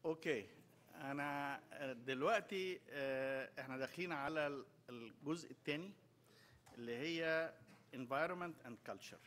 اوكي انا دلوقتي آه، احنا داخلين على ال- الجزء الثاني اللي هي environment and culture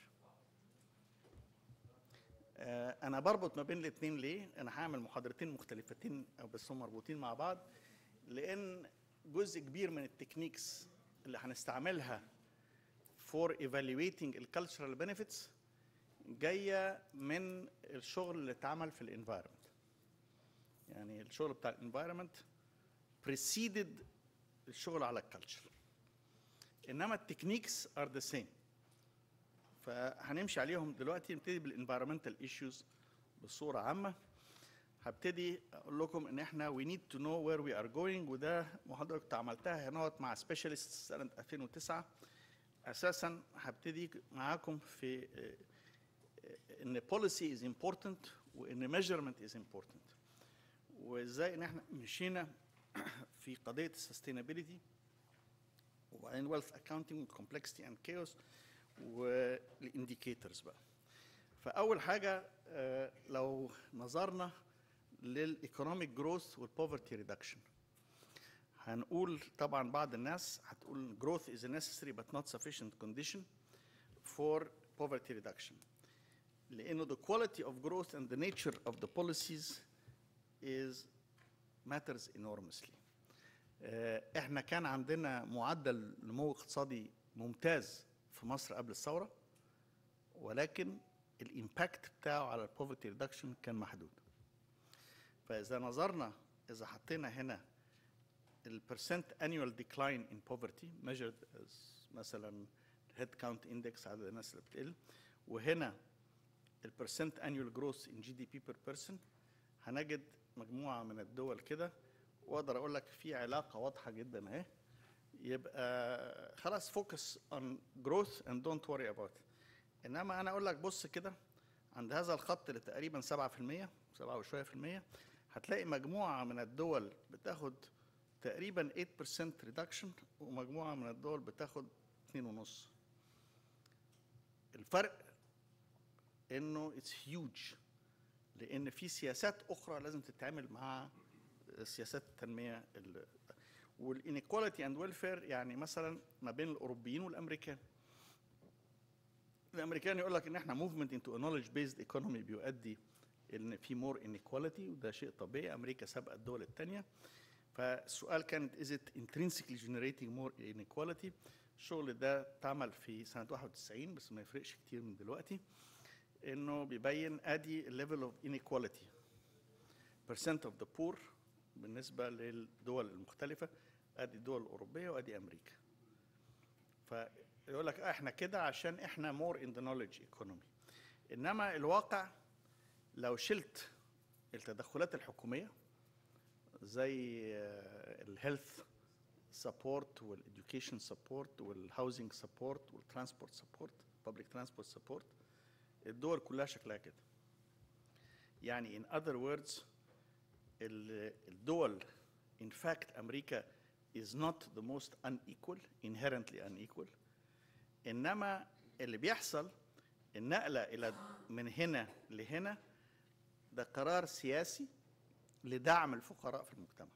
آه، انا بربط ما بين الاثنين ليه انا هعمل محاضرتين مختلفتين او بس هم مربوطين مع بعض لان جزء كبير من التكنيكس اللي هنستعملها for evaluating ال cultural benefits جايه من الشغل اللي اتعمل في الانفايرمنت يعني الشغل بتاع الانفايرمنت preceded الشغل على الكالتشر انما التكنيكس ار ذا سيم فهنمشي عليهم دلوقتي نبتدي بالانفايرمنتال ايشوز بصوره عامه هبتدي اقول لكم ان احنا we need to know where we are going وده محاضره كنت عملتها هنا مع سبيشالست سنه 2009 اساسا هبتدي معاكم في آه، آه، ان policy is important وان measurement is important وازاي ان احنا مشينا في قضيه السستينابيلتي وبعدين ويلث اكاونتنج كومبلكسيتي اند كيوس والانديكيتورز بقى فاول حاجه آه، لو نظرنا للايكونوميك جروث والبوفرتي ريدكشن هنقول طبعا بعض الناس هتقول growth is a necessary but not sufficient condition for poverty reduction لانه the quality of growth and the nature of the policies is matters enormously. آه، احنا كان عندنا معدل نمو اقتصادي ممتاز في مصر قبل الثوره ولكن الامباكت بتاعه على البوفرتي ريدكشن كان محدود. فاذا نظرنا اذا حطينا هنا البرسنت annual decline in poverty measured as مثلا head count index عدد الناس اللي بتقل وهنا البرسنت annual growth in GDP per person هنجد مجموعة من الدول كده واقدر اقول لك في علاقة واضحة جدا اهي يبقى خلاص focus on growth and don't worry about it. انما انا اقول لك بص كده عند هذا الخط اللي تقريبا 7% 7 وشوية في المية هتلاقي مجموعة من الدول بتاخد تقريبا 8% reduction ومجموعة من الدول بتاخد 2.5 الفرق انه اتس هيوج لان في سياسات اخرى لازم تتعامل مع سياسات التنميه والانيكواليتي اند ويلفير يعني مثلا ما بين الاوروبيين والامريكان الامريكان يقول لك ان احنا موفمنت انتو نولج بيزد ايكونومي بيؤدي ان في مور انيكواليتي وده شيء طبيعي امريكا سابقه الدول الثانيه فالسؤال كانت از ات intrinsically generating more inequality الشغل ده اتعمل في سنه 91 بس ما يفرقش كتير من دلوقتي انه بيبين ادي الليفل اوف انيكواليتي percent of the poor بالنسبه للدول المختلفه ادي الدول الاوروبيه وادي امريكا فيقول لك آه احنا كده عشان احنا more in the knowledge economy انما الواقع لو شلت التدخلات الحكوميه زي الهيلث سبورت والeducation سبورت والهاوزنج سبورت والترانسبورت سبورت public transport support الدول كلها شكلها كده يعني in other words ال- الدول in fact أمريكا is not the most unequal inherently unequal إنما اللي بيحصل النقلة إلى من هنا لهنا ده قرار سياسي لدعم الفقراء في المجتمع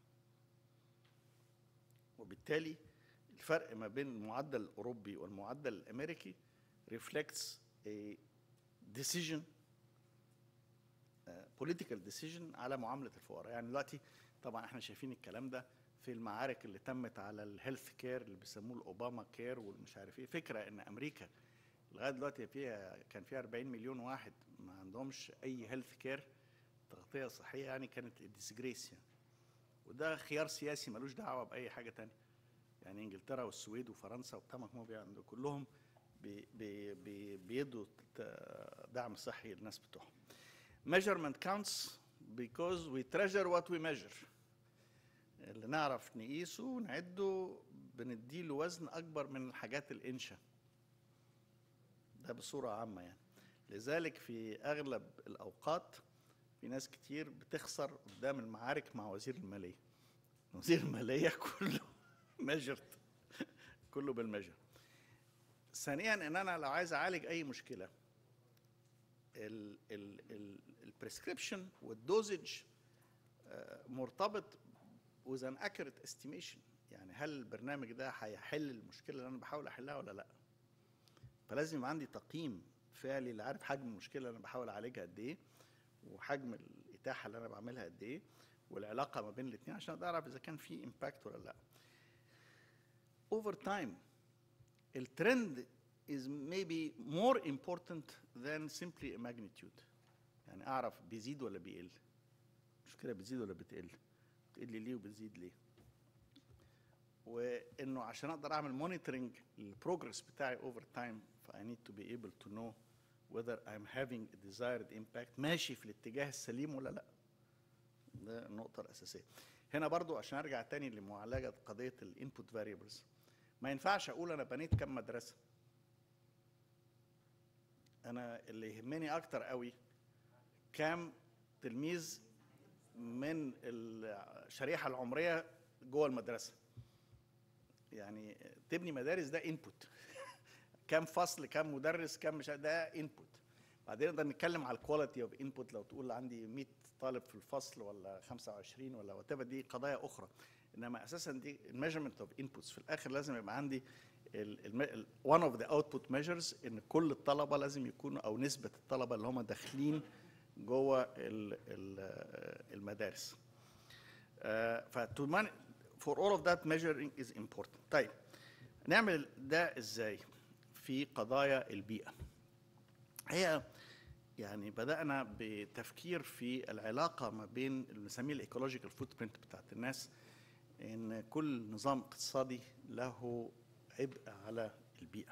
وبالتالي الفرق ما بين المعدل الأوروبي والمعدل الأمريكي reflects a decision uh, political decision على معامله الفقراء يعني دلوقتي طبعا احنا شايفين الكلام ده في المعارك اللي تمت على الهيلث كير اللي بيسموه الاوباما كير والمش عارف ايه فكره ان امريكا لغايه دلوقتي فيها كان فيها 40 مليون واحد ما عندهمش اي هيلث كير تغطيه صحيه يعني كانت ديسجريس يعني وده خيار سياسي ملوش دعوه باي حاجه تانية يعني انجلترا والسويد وفرنسا وبتاع ما بيعملوا كلهم بي بي بي بيدوا ت- دعم صحي للناس بتوعهم. measurement counts because we treasure what we measure. اللي نعرف نقيسه ونعده بنديله وزن اكبر من الحاجات الانشا. ده بصوره عامه يعني. لذلك في اغلب الاوقات في ناس كتير بتخسر قدام المعارك مع وزير الماليه. وزير الماليه كله measured كله بالميجر. ثانيا ان انا لو عايز اعالج اي مشكله البريسكريبشن والدوزج آه، مرتبط with an accurate estimation يعني هل البرنامج ده هيحل المشكله اللي انا بحاول احلها ولا لا فلازم يبقى عندي تقييم فعلي اللي عارف حجم المشكله اللي انا بحاول اعالجها قد ايه وحجم الاتاحه اللي انا بعملها قد ايه والعلاقه ما بين الاثنين عشان اقدر اعرف اذا كان في امباكت ولا لا over time الترند is maybe more important than simply a magnitude يعني اعرف بيزيد ولا بيقل المشكله بتزيد ولا بتقل بتقل ليه وبتزيد ليه وانه عشان اقدر اعمل مونيتورنج للبروجرس بتاعي اوفر تايم ف I need to be able to know whether I'm having a desired impact ماشي في الاتجاه السليم ولا لا ده النقطة الأساسية هنا برضو عشان أرجع تاني لمعالجة قضية الانبوت فاريبلز ما ينفعش أقول أنا بنيت كم مدرسة أنا اللي يهمني أكتر قوي كام تلميذ من الشريحة العمرية جوه المدرسة يعني تبني مدارس ده انبوت كام فصل كام مدرس كام مش ده انبوت بعدين نقدر نتكلم على الكواليتي اوف انبوت لو تقول عندي 100 طالب في الفصل ولا 25 ولا وات دي قضايا اخرى انما اساسا دي الميجرمنت اوف انبوتس في الاخر لازم يبقى عندي one اوف ذا اوتبوت ميجرز ان كل الطلبه لازم يكونوا او نسبه الطلبه اللي هم داخلين جوه ال- ال- المدارس ف to man- for all of that measuring is important طيب نعمل ده ازاي في قضايا البيئه هي يعني بدأنا بتفكير في العلاقة ما بين اللي بنسميه الايكولوجيكال فوت برنت بتاعت الناس ان كل نظام اقتصادي له عبء على البيئة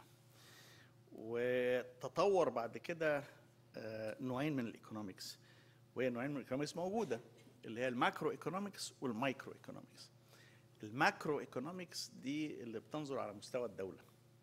وتطور بعد كده آه، نوعين من الايكونومكس وهي نوعين من الايكونومكس موجودة اللي هي الماكرو ايكونومكس والمايكرو ايكونومكس الماكرو ايكونومكس دي اللي بتنظر على مستوى الدولة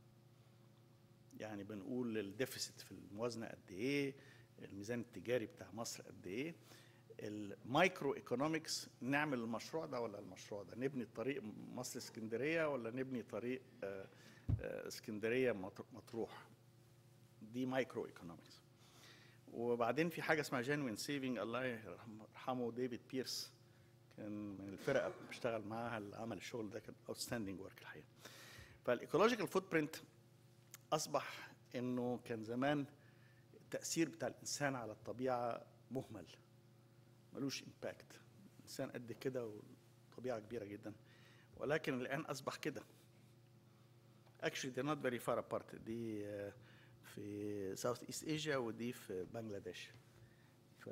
يعني بنقول الديفيسيت في الموازنه قد ايه الميزان التجاري بتاع مصر قد ايه المايكرو ايكونومكس نعمل المشروع ده ولا المشروع ده نبني طريق مصر اسكندريه ولا نبني طريق آه، آه، اسكندريه مط- مطروح دي مايكرو ايكونومكس وبعدين في حاجه اسمها جينوين سيفنج الله يرحمه ديفيد بيرس كان من الفرقه اللي بشتغل معاها اللي عمل الشغل ده كان اوتستاندينج ورك الحقيقه فالايكولوجيكال فوت برنت اصبح انه كان زمان التاثير بتاع الانسان على الطبيعه مهمل ملوش امباكت الانسان قد كده والطبيعه كبيره جدا ولكن الان اصبح كده actually they're not very far apart دي آه، في ساوث ايست ايجيا ودي في بنجلاديش ف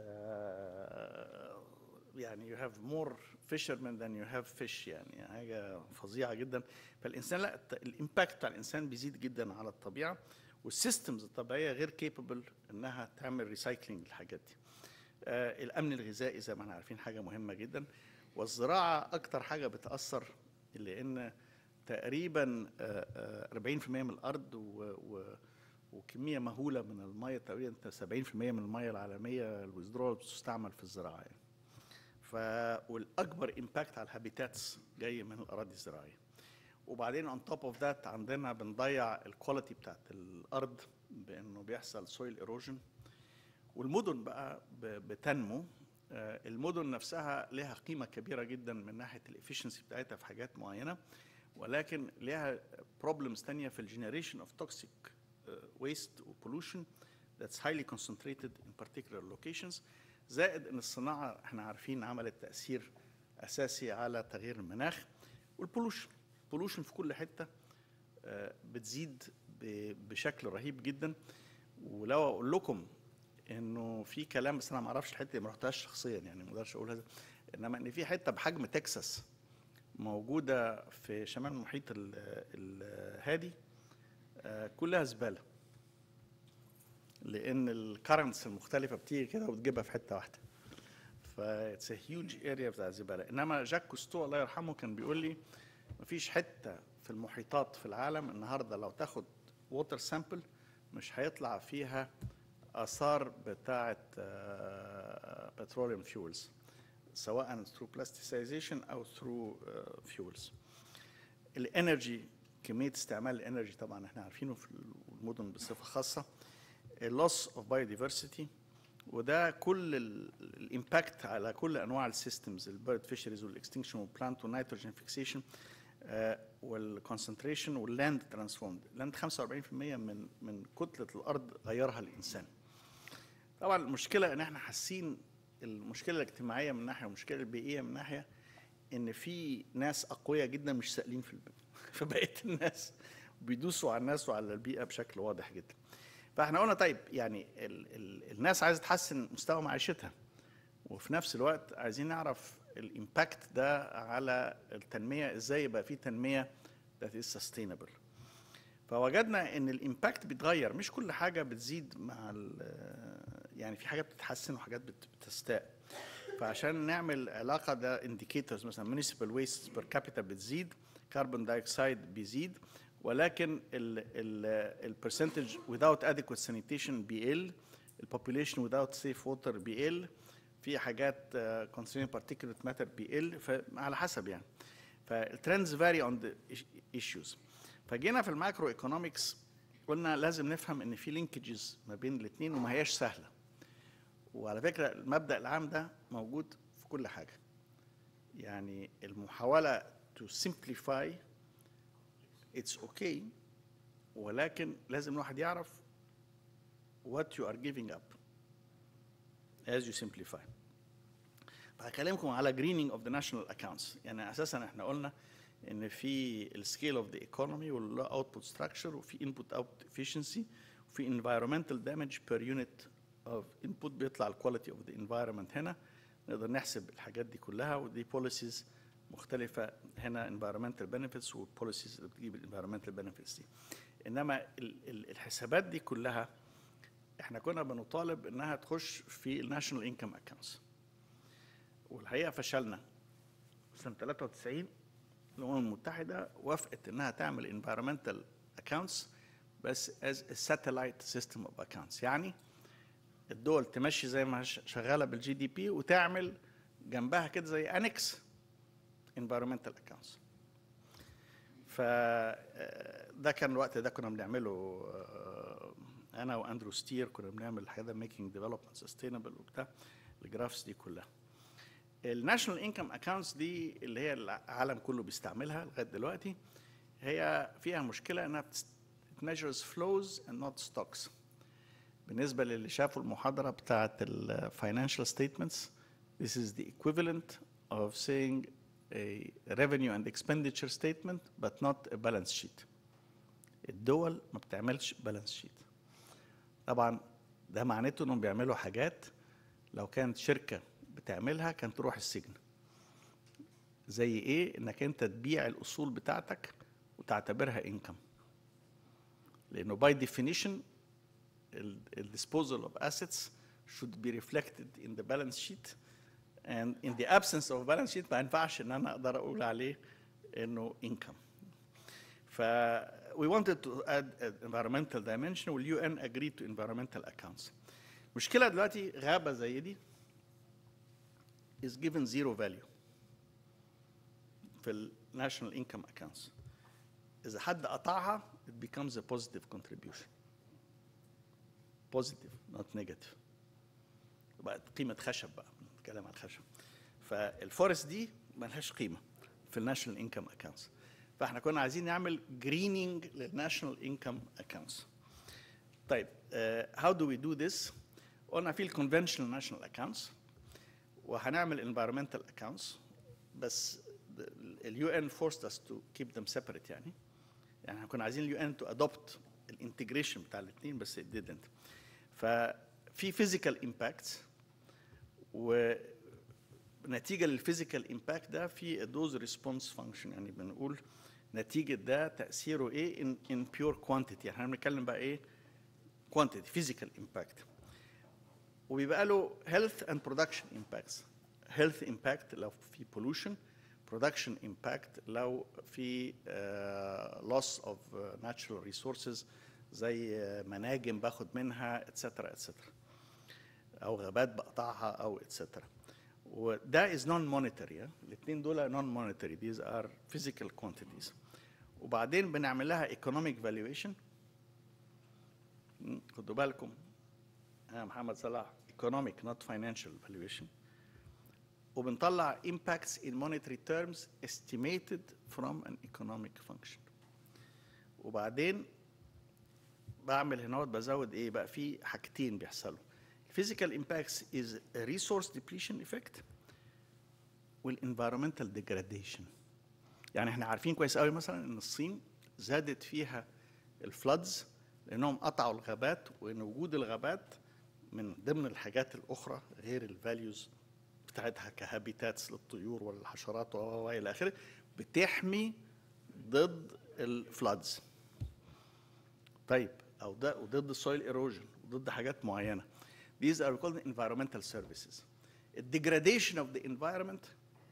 يعني you have more fishermen than you have fish يعني حاجة فظيعة جدا فالإنسان لا الت- الإمباكت بتاع الإنسان بيزيد جدا على الطبيعة والسيستمز الطبيعية غير كيبل إنها تعمل ريسايكلينج للحاجات دي آه الأمن الغذائي زي ما احنا عارفين حاجة مهمة جدا والزراعة أكتر حاجة بتأثر لأن تقريبا آه، آه، 40% من الأرض و, و وكميه مهوله من الميه تقريبا 70% من الميه العالميه الويزدرول بتستعمل في الزراعه يعني. ف والاكبر امباكت على الهابيتاتس جاي من الاراضي الزراعيه. وبعدين اون توب اوف ذات عندنا بنضيع الكواليتي بتاعت الارض بانه بيحصل سويل ايروجن والمدن بقى ب- بتنمو آه، المدن نفسها لها قيمه كبيره جدا من ناحيه الافشنسي بتاعتها في حاجات معينه ولكن لها بروبلمز تانية في الجنريشن اوف توكسيك waste وبولوشن that's highly concentrated in particular locations زائد ان الصناعه احنا عارفين عملت تاثير اساسي على تغيير المناخ والبولوشن بولوشن في كل حته آه، بتزيد ب- بشكل رهيب جدا ولو اقول لكم انه في كلام بس انا ما اعرفش الحته دي ما رحتهاش شخصيا يعني ما اقدرش اقول هذا انما ان في حته بحجم تكساس موجوده في شمال المحيط ال- الهادي آه، كلها زباله لان الكرنتس المختلفه بتيجي كده وتجيبها في حته واحده ف اتس هيوج اريا بتاع الزباله انما جاك كوستو الله يرحمه كان بيقول لي مفيش حته في المحيطات في العالم النهارده لو تاخد ووتر سامبل مش هيطلع فيها اثار بتاعه بتروليوم فيولز سواء through plasticization او through فيولز الانرجي كميه استعمال الانرجي طبعا احنا عارفينه في المدن بصفه خاصه اللوس اوف بايوديفرسيتي وده كل الامباكت على كل انواع السيستمز البيرد فيشريز والاكستنكشن والبلانت والنيتروجين فيكسيشن والكونسنتريشن واللاند ترانسفورمد لاند 45% من من كتله الارض غيرها الانسان طبعا المشكله ان احنا حاسين المشكله الاجتماعيه من ناحيه والمشكله البيئيه من ناحيه ان في ناس اقوياء جدا مش سائلين في البيئه فبقيه الناس بيدوسوا على الناس وعلى البيئه بشكل واضح جدا فاحنا قلنا طيب يعني ال ال الناس عايزه تحسن مستوى معيشتها وفي نفس الوقت عايزين نعرف الامباكت ده على التنميه ازاي يبقى في تنميه that is sustainable فوجدنا ان الامباكت بيتغير مش كل حاجه بتزيد مع يعني في حاجات بتتحسن وحاجات بتستاء فعشان نعمل علاقه ده انديكيتورز مثلا municipal waste per capita بتزيد كربون دايوكسيد بيزيد ولكن البرسنتج without adequate sanitation بيقل البوبوليشن without safe water بيقل في حاجات uh, concerning particulate matter بيقل فعلى حسب يعني فالترندز فاري اون ذا ايشوز فجينا في المايكرو ايكونومكس قلنا لازم نفهم ان في لينكجز ما بين الاثنين وما هياش سهله وعلى فكره المبدا العام ده موجود في كل حاجه يعني المحاوله to simplify it's okay ولكن لازم الواحد يعرف what you are giving up as you simplify هكلمكم على greening of the national accounts يعني اساسا احنا قلنا ان في السكيل اوف ذا ايكونومي والاوتبوت ستراكشر وفي انبوت اوت efficiency وفي environmental damage per unit of input بيطلع الكواليتي اوف ذا environment هنا نقدر نحسب الحاجات دي كلها ودي بوليسيز مختلفة هنا environmental benefits والبوليسيز اللي بتجيب environmental benefits دي انما الحسابات دي كلها احنا كنا بنطالب انها تخش في الناشونال انكم اكونتس والحقيقه فشلنا سنه 93 الامم المتحده وافقت انها تعمل environmental accounts بس as a satellite system of accounts يعني الدول تمشي زي ما شغاله بالجي دي بي وتعمل جنبها كده زي انكس environmental accounts ف ده كان الوقت ده كنا بنعمله انا واندرو ستير كنا بنعمل حاجه ميكينج ديفلوبمنت سستينبل وبتاع الجرافس دي كلها الناشونال انكم اكاونتس دي اللي هي العالم كله بيستعملها لغايه دلوقتي هي فيها مشكله انها measures flows and not stocks بالنسبه للي شافوا المحاضره بتاعه الفاينانشال statements this is the equivalent of saying a revenue and expenditure statement but not a balance sheet الدول ما بتعملش بالانس شيت طبعا ده معناته انهم بيعملوا حاجات لو كانت شركه بتعملها كانت تروح السجن زي ايه انك انت تبيع الاصول بتاعتك وتعتبرها انكم لانه باي ديفينيشن الديسبوزال اوف assets should be reflected in the balance sheet and in the absence of balance sheet ما ينفعش ان انا اقدر اقول عليه انه income ف we wanted to add an environmental dimension وال UN agreed to environmental accounts مشكلة دلوقتي غابة زي دي is given zero value في ال national income accounts إذا حد قطعها it becomes a positive contribution positive not negative بقت قيمة خشب بقى بنتكلم عن الخشب فالفورست دي ملهاش قيمة في الناشونال انكم اكاونتس فاحنا كنا عايزين نعمل جريننج للناشونال انكم اكاونتس طيب هاو دو وي دو ذس قلنا في الكونفشنال ناشونال اكاونتس وهنعمل انفيرمنتال اكاونتس بس اليو ان فورست اس تو كيب ذم سيبريت يعني يعني احنا كنا عايزين اليو ان تو ادوبت الانتجريشن بتاع الاثنين بس it didn't ففي فيزيكال امباكتس ونتيجه للفيزيكال امباكت ده في دوز ريسبونس فانكشن يعني بنقول نتيجه ده تاثيره ايه ان ان بيور كوانتيتي احنا بنتكلم بقى ايه كوانتيتي فيزيكال امباكت وبيبقى له هيلث اند برودكشن امباكتس هيلث امباكت لو في بولوشن برودكشن امباكت لو في لوس اوف ناتشرال ريسورسز زي مناجم باخد منها اتسترا اتسترا او غابات بقطعها او اتسترا وده از نون مونيتري الاثنين دول نون مونيتري these ار فيزيكال كوانتيتيز وبعدين بنعمل لها ايكونوميك فالويشن خدوا بالكم يا محمد صلاح economic not financial valuation وبنطلع impacts in monetary terms estimated from an economic function وبعدين بعمل هنا بزود ايه بقى في حاجتين بيحصلوا physical impacts is a resource depletion effect والenvironmental degradation يعني احنا عارفين كويس قوي مثلا ان الصين زادت فيها الفلودز لانهم قطعوا الغابات وان وجود الغابات من ضمن الحاجات الاخرى غير الفاليوز بتاعتها كهابيتاتس للطيور والحشرات والى اخره بتحمي ضد الفلودز طيب او ده وضد السويل ايروجن وضد حاجات معينه these are called environmental services the degradation of the environment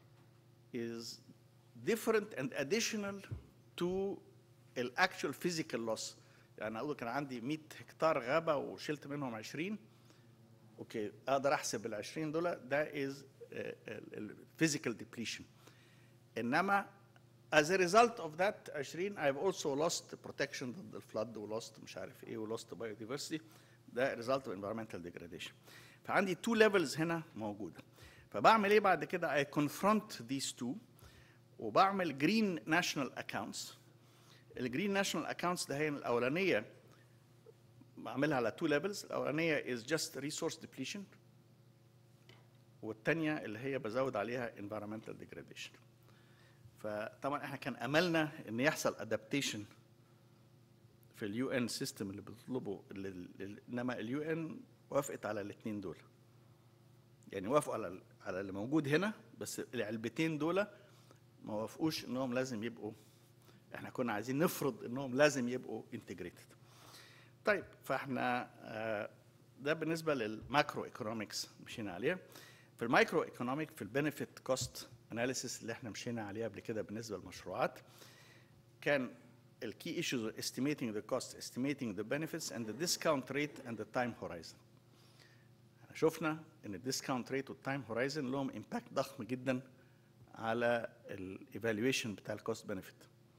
is different and additional to the actual physical loss يعني اقول كان عندي 100 هكتار غابه وشلت منهم 20 اوكي اقدر احسب ال 20 دول ده از physical depletion انما as a result of that 20 I've also lost protection ضد الفلد وlost مش عارف ايه وlost biodiversity ده result of environmental degradation فعندي two levels هنا موجوده فبعمل ايه بعد كده I confront these two وبعمل green national accounts الجرين ناشونال اكونتس ده هي الاولانيه بعملها على تو ليفلز الاولانيه از جاست ريسورس ديبليشن والثانيه اللي هي بزود عليها environmental degradation فطبعا احنا كان املنا ان يحصل ادابتيشن في اليو ان سيستم اللي بتطلبه انما اليو ان وافقت على الاثنين دول يعني وافقوا على على اللي موجود هنا بس العلبتين دول ما وافقوش انهم لازم يبقوا احنا كنا عايزين نفرض انهم لازم يبقوا انتجريتد طيب فاحنا ده بالنسبه للماكرو ايكونومكس مشينا عليها في المايكرو ايكونوميك في البنفيت كوست اناليسيس اللي احنا مشينا عليها قبل كده بالنسبه للمشروعات كان الكي ايشوز estimating the cost estimating the benefits and the discount rate and the time horizon شفنا ان الديسكاونت ريت والتايم هورايزن لهم امباكت ضخم جدا على الايفالويشن بتاع الكوست بنفيت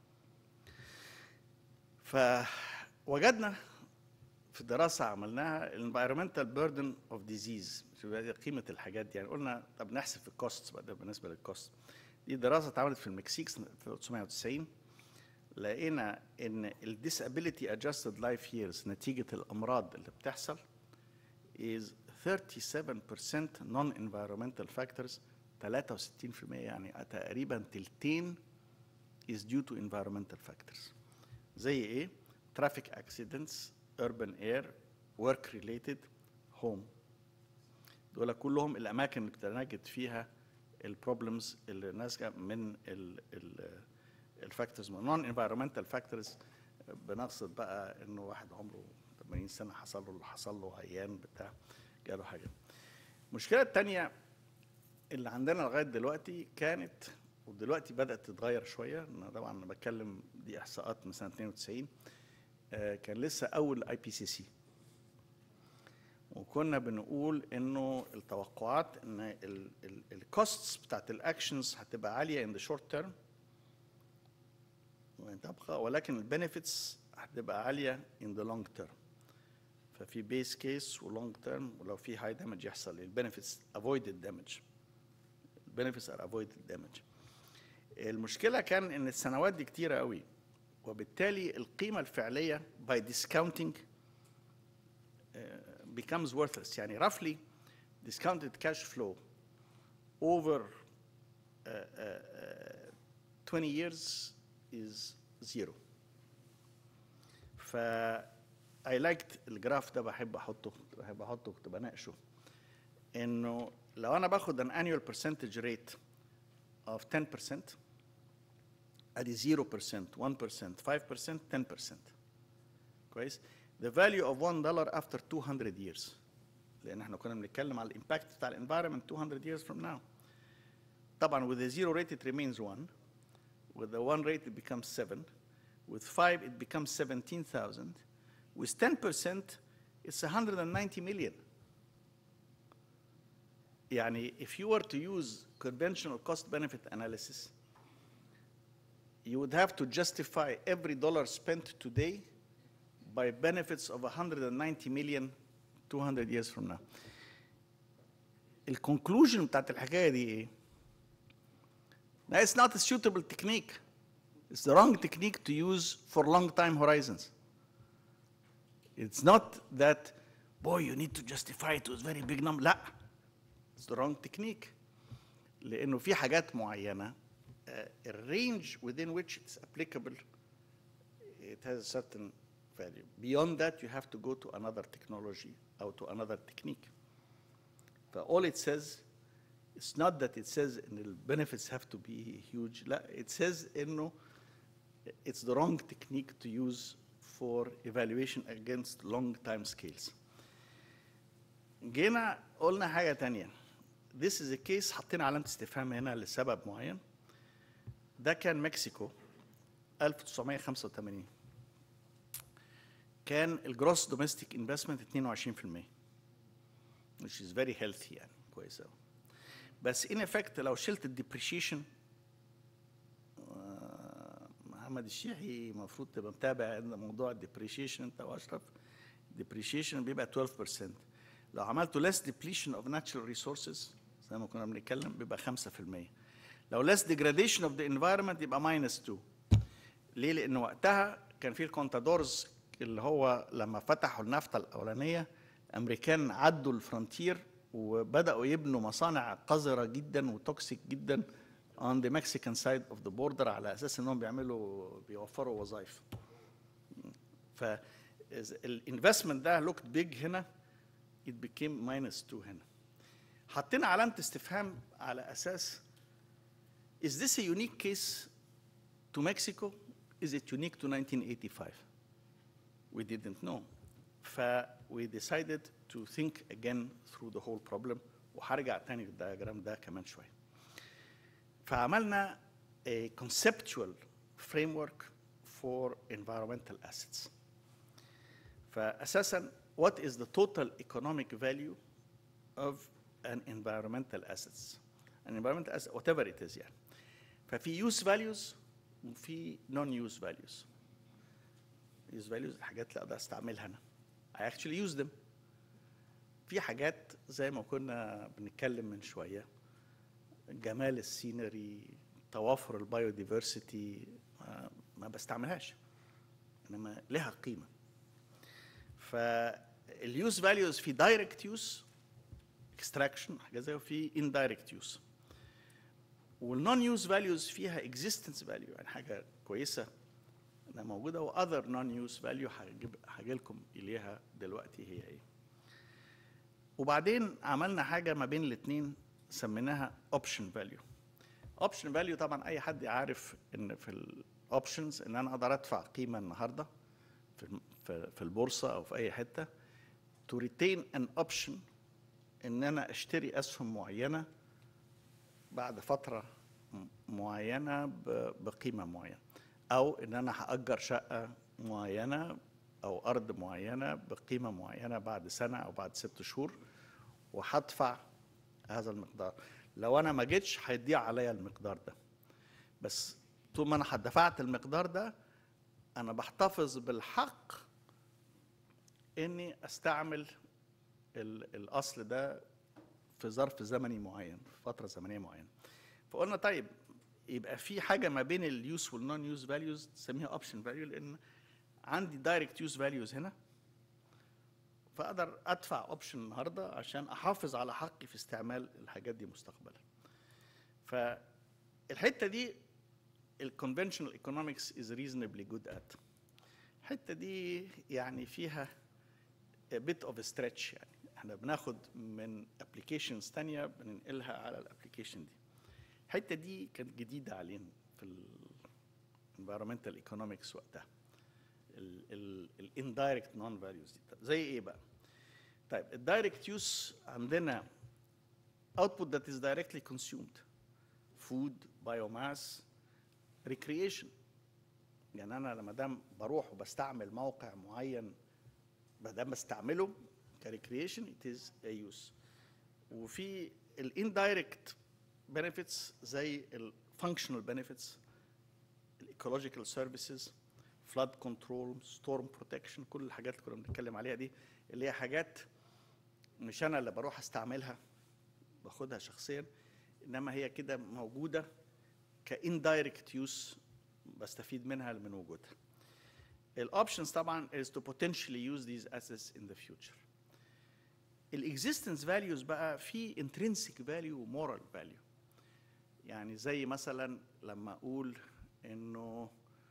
فوجدنا في دراسة عملناها الانفيرومنتال بيردن اوف ديزيز قيمة الحاجات دي يعني قلنا طب نحسب في الكوست بقى ده بالنسبة للكوست دي دراسة اتعملت في المكسيك سنة 1990 لقينا ان الديسابيليتي ادجستد لايف ييرز نتيجة الامراض اللي بتحصل is 37% non environmental factors 63% يعني تقريبا تلتين is due to environmental factors زي ايه؟ traffic accidents, urban air, work related, home. دول كلهم الاماكن اللي بتنجد فيها البروبلمز اللي ناتجه من الفاكتورز نون انفيرمنتال فاكتورز بنقصد بقى انه واحد عمره 80 سنه حصل له اللي حصل له عيان بتاع جاله حاجه. المشكله الثانيه اللي عندنا لغايه دلوقتي كانت ودلوقتي بدات تتغير شويه انا طبعا انا بتكلم دي احصاءات من سنه 92 آه كان لسه اول اي بي سي سي وكنا بنقول انه التوقعات ان الكوستس بتاعت الاكشنز هتبقى عاليه ان ذا شورت تيرم تبقى ولكن البنفيتس هتبقى عاليه ان ذا لونج تيرم ففي بيس كيس ولونج تيرم ولو في هاي دامج يحصل البنفيتس افويدد دامج البنفيتس ار افويدد دامج المشكله كان ان السنوات دي كتيره قوي وبالتالي القيمه الفعليه by discounting uh, becomes worthless يعني roughly discounted cash flow over uh, uh, 20 years is zero ف I liked الجراف ده بحب احطه بحب احطه كنت بناقشه انه لو انا باخد an annual percentage rate of 10% ادي 0% 1% 5% 10% كويس the value of 1 dollar after 200 years لان احنا كنا بنتكلم على الامباكت بتاع الانفايرمنت 200 years from now طبعا with the zero rate it remains 1 with the 1 rate it becomes 7 with 5 it becomes 17,000 with 10% it's 190 million يعني if you were to use conventional cost benefit analysis you would have to justify every dollar spent today by benefits of 190 million 200 years from now. الكونكلوجن بتاعت الحكايه دي ايه؟ No, it's not a suitable technique. It's the wrong technique to use for long time horizons. It's not that, boy, you need to justify it with very big number. لا. It's the wrong technique. لأنه في حاجات معينة uh, الرينج within which it's applicable it has a certain value. Beyond that, you have to go to another technology or to another technique. But all it says, it's not that it says in the benefits have to be huge. لا, it says إنه it's the wrong technique to use for evaluation against long time scales. جينا قلنا حاجة تانية. This is a case حطينا علامة استفهام هنا لسبب معين. ده كان مكسيكو 1985 كان الجروس دوميستيك انفستمنت 22% which is very healthy يعني كويس قوي بس in effect لو شلت الديبريشيشن محمد الشيحي المفروض تبقى متابع موضوع الديبريشيشن انت واشرف الديبريشيشن بيبقى 12% لو عملته less depletion of natural resources زي ما كنا بنتكلم بيبقى 5% لو less degradation of the environment يبقى minus 2 ليه؟ لأن وقتها كان في الكونتادورز اللي هو لما فتحوا النفطة الأولانية أمريكان عدوا الفرونتير وبدأوا يبنوا مصانع قذرة جدا وتوكسيك جدا on the Mexican side of the border على أساس إنهم بيعملوا بيوفروا وظائف. فالانفستمنت ده looked big هنا it became minus 2 هنا. حطينا علامة استفهام على أساس Is this a unique case to Mexico? Is it unique to 1985? We didn't know. ف we decided to think again through the whole problem وهرجع تاني للدياجرام ده كمان شوية. فعملنا a conceptual framework for environmental assets. فأساسا what is the total economic value of an environmental assets? An environmental asset whatever it is يعني. ففي use values وفي non use values. use values الحاجات اللي اقدر استعملها انا. I actually use them. في حاجات زي ما كنا بنتكلم من شويه جمال السينري توافر البايوديفرسيتي ما, ما بستعملهاش انما لها قيمه فاليوز فاليوز في دايركت يوز اكستراكشن حاجه زي وفي اندايركت يوز والنون يوز فاليوز فيها اكزيستنس فاليو يعني حاجه كويسه انها موجوده واذر نون يوز فاليو هاجي لكم اليها دلوقتي هي ايه وبعدين عملنا حاجه ما بين الاثنين سميناها اوبشن فاليو اوبشن فاليو طبعا اي حد يعرف ان في الاوبشنز ان انا اقدر ادفع قيمه النهارده في في البورصه او في اي حته تو ريتين ان اوبشن ان انا اشتري اسهم معينه بعد فتره معينه بقيمه معينه او ان انا هاجر شقه معينه او ارض معينه بقيمه معينه بعد سنه او بعد ست شهور وهدفع هذا المقدار لو انا ما جيتش هيضيع عليا المقدار ده بس طول ما انا دفعت المقدار ده انا بحتفظ بالحق اني استعمل الاصل ده في ظرف زمني معين في فتره زمنيه معينه فقلنا طيب يبقى في حاجه ما بين اليوز والنون يوز فاليوز نسميها اوبشن فاليو لان عندي دايركت يوز فاليوز هنا فاقدر ادفع اوبشن النهارده عشان احافظ على حقي في استعمال الحاجات دي مستقبلا فالحته دي الكونفنشنال ايكونومكس از ريزونبلي جود ات الحته دي يعني فيها بيت اوف ستريتش يعني احنا بناخد من ابلكيشنز ثانيه بننقلها على الابلكيشن دي الحته دي كانت جديده علينا في الانفيرمنتال ايكونومكس وقتها الاندايركت نون فاليوز دي زي ايه بقى طيب الدايركت يوز عندنا output that is directly consumed food biomass recreation يعني انا لما دام بروح وبستعمل موقع معين ما دام بستعمله كريكريشن it is a use وفي الاندايركت benefits زي الفانكشنال benefits الايكولوجيكال سيرفيسز flood control storm protection كل الحاجات اللي كنا بنتكلم عليها دي اللي هي حاجات مش انا اللي بروح استعملها باخدها شخصيا انما هي كده موجوده كاندايركت يوز بستفيد منها من وجودها الاوبشنز طبعا is to potentially use these assets in the future الاكزيستنس فاليوز بقى في intrinsic value ومورال فاليو يعني زي مثلا لما اقول انه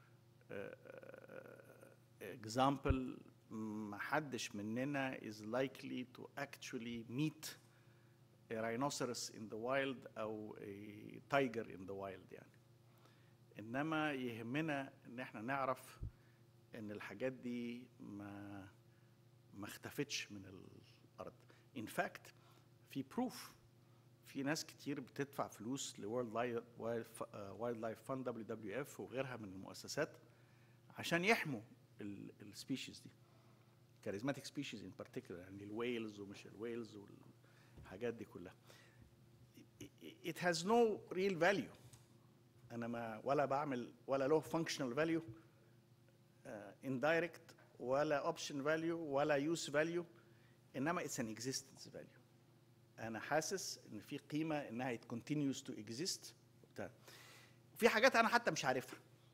example ما حدش مننا is likely to actually meet a rhinoceros in the wild او a tiger in the wild يعني انما يهمنا ان احنا نعرف ان الحاجات دي ما ما اختفتش من الارض in fact في proof في ناس كتير بتدفع فلوس لورلد وايلد لايف فاند دبليو دبليو اف وغيرها من المؤسسات عشان يحموا السبيشيز دي كاريزماتيك سبيشيز ان بارتيكولار يعني الويلز ومش الويلز والحاجات دي كلها it has no real value انا ما ولا بعمل ولا له functional value uh, indirect ولا option value ولا use value انما it's an existence value انا حاسس ان في قيمه انها it continues to exist وبتاع في حاجات انا حتى مش عارفها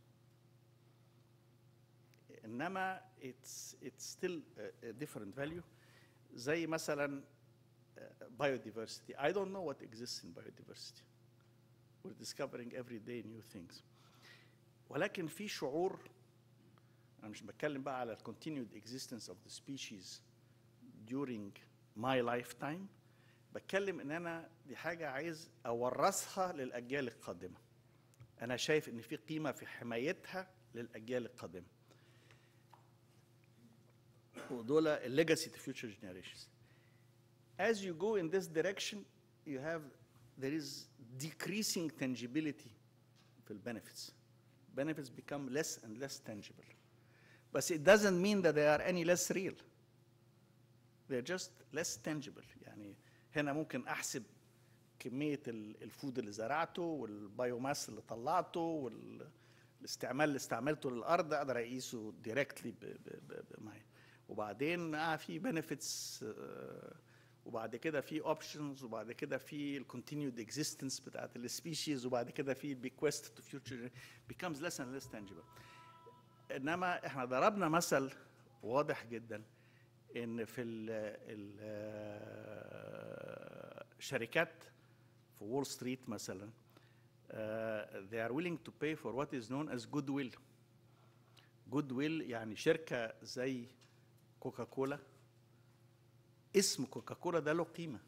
انما it's it's still a, a different value زي مثلا uh, biodiversity I don't know what exists in biodiversity we're discovering every day new things ولكن في شعور انا مش بتكلم بقى على ال continued existence of the species during my lifetime بتكلم ان انا دي حاجه عايز اورثها للاجيال القادمه انا شايف ان في قيمه في حمايتها للاجيال القادمه ودول الليجاسي to future generations as you go in this direction you have there is decreasing tangibility في benefits benefits become less and less tangible but it doesn't mean that they are any less real they're just less tangible يعني هنا ممكن احسب كميه الفود اللي زرعته والبايوماس اللي طلعته والاستعمال اللي استعملته للارض اقدر اقيسه دايركتلي معايا وبعدين اه في بنفيتس وبعد كده في اوبشنز وبعد كده في الكونتينيود اكزيستنس بتاعت السبيشيز وبعد كده في البيكوست تو فيوتشر becomes less and less tangible انما احنا ضربنا مثل واضح جدا ان في ال ال شركات في وول ستريت مثلا uh, they are willing to pay for what is known as goodwill goodwill يعني شركة زي كوكا كولا اسم كوكا كولا ده له قيمة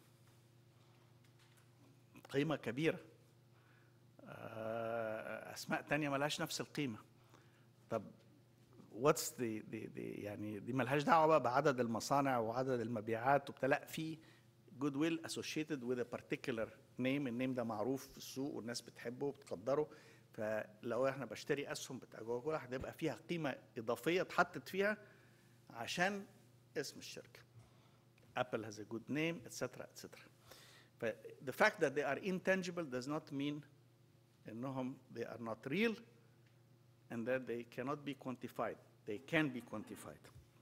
قيمة كبيرة uh, أسماء تانية ملهاش نفس القيمة طب واتس دي دي دي يعني دي ملهاش دعوه بقى بعدد المصانع وعدد المبيعات وبتاع لا في جود ويل اسوشيتد وذ بارتيكولار نيم النيم ده معروف في السوق والناس بتحبه وبتقدره فلو احنا بشتري اسهم بتاع كوكا كولا هتبقى فيها قيمه اضافيه اتحطت فيها عشان اسم الشركه Apple has a good name etc etc ف the fact that they are intangible does not mean انهم they are not real and that they cannot be quantified. They can be quantified.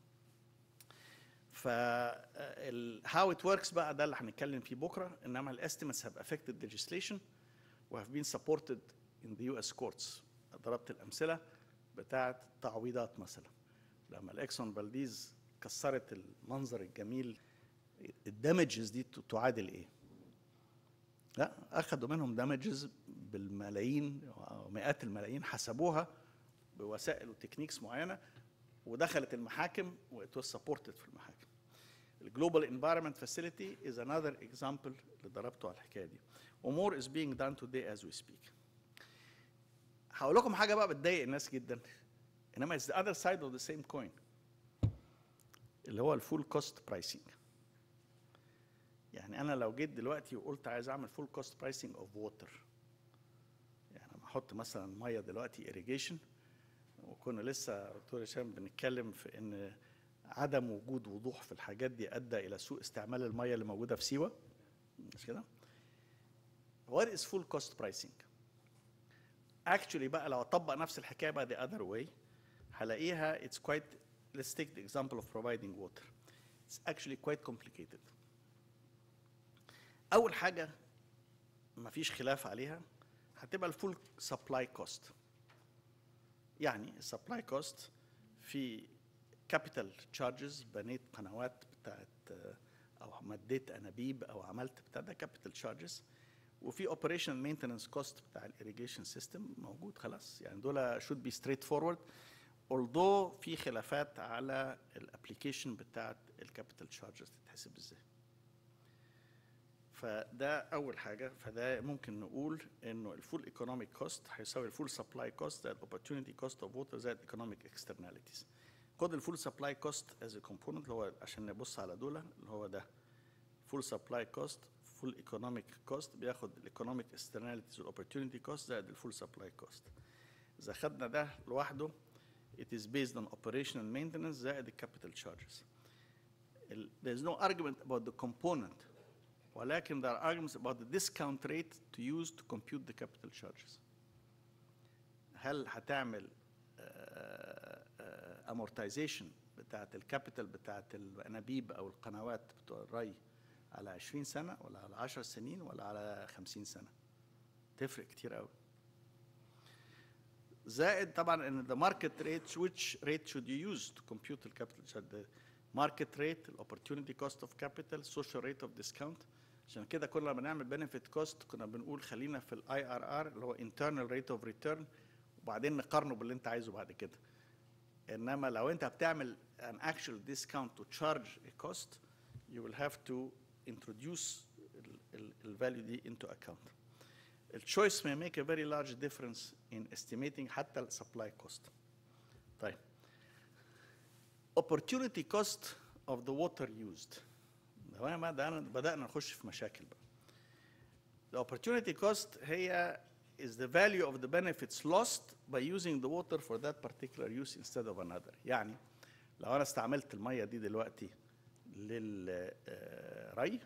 ف ال- how it works بقى ده اللي هنتكلم فيه بكره انما ال estimates have affected legislation و have been supported in the US courts ضربت الامثله بتاعه تعويضات مثلا لما الاكسون فالديز كسرت المنظر الجميل الدامجز دي تعادل ايه؟ لا اخذوا منهم دامجز بالملايين ومئات الملايين حسبوها بوسائل وتكنيكس معينه ودخلت المحاكم وات was supported في المحاكم. الجلوبال انفايرمنت فاسيلتي از انذر اكزامبل اللي ضربته على الحكايه دي. ومور از being done today as we speak. هقول لكم حاجه بقى بتضايق الناس جدا انما it's the other side of the same coin اللي هو الفول كوست برايسنج. يعني انا لو جيت دلوقتي وقلت عايز اعمل فول كوست برايسنج اوف ووتر يعني لما احط مثلا ميه دلوقتي irrigation وكنا لسه دكتور هشام بنتكلم في ان عدم وجود وضوح في الحاجات دي ادى الى سوء استعمال الميه اللي موجوده في سيوه مش كده؟ What is full cost pricing? Actually بقى لو اطبق نفس الحكايه بقى the other way هلاقيها it's quite let's take the example of providing water. It's actually quite complicated. اول حاجه مفيش خلاف عليها هتبقى الفول سبلاي كوست يعني السبلاي كوست في كابيتال تشارجز بنيت قنوات بتاعت آه، او مديت انابيب او عملت بتاع ده كابيتال تشارجز وفي اوبريشنال مينتننس كوست بتاع الاريجيشن سيستم موجود خلاص يعني دول شود بي ستريت فورورد although في خلافات على الابلكيشن بتاعت الكابيتال تشارجز تتحسب ازاي فده اول حاجه فده ممكن نقول انه الفول ايكونوميك كوست هيساوي الفول سبلاي كوست زائد الاوبورتيونيتي كوست اوف ووتر زائد ايكونوميك اكسترناليتيز خد الفول سبلاي كوست از كومبوننت اللي هو عشان نبص على دول اللي هو ده فول سبلاي كوست فول ايكونوميك كوست بياخد الايكونوميك اكسترناليتيز والاوبورتيونيتي كوست زائد الفول سبلاي كوست اذا خدنا ده لوحده it is based on operational maintenance زائد الكابيتال charges ال- there's no argument about the component ولكن there are arguments about the discount rate to use to compute the capital charges هل هتعمل آه، آه، amortization بتاعت الكابيتال بتاعت الانابيب او القنوات بتوع الري على 20 سنه ولا على 10 سنين ولا على 50 سنه تفرق كتير قوي زائد طبعا ان the market rate which rate should you use to compute the capital charge the market rate the opportunity cost of capital social rate of discount عشان كده كنا لما بنعمل benefit cost كنا بنقول خلينا في الاي ار ار اللي هو internal rate of return وبعدين نقارنه باللي انت عايزه بعد كده انما لو انت بتعمل an actual discount to charge a cost you will have to introduce ال- ال- ال value دي into account التشويس may make a very large difference in estimating حتى ال supply cost. طيب. Opportunity cost of the water used. لو انا بدأنا بدأنا نخش في مشاكل بقى. The opportunity cost هي is the value of the benefits lost by using the water for that particular use instead of another. يعني لو انا استعملت الميه دي دلوقتي للري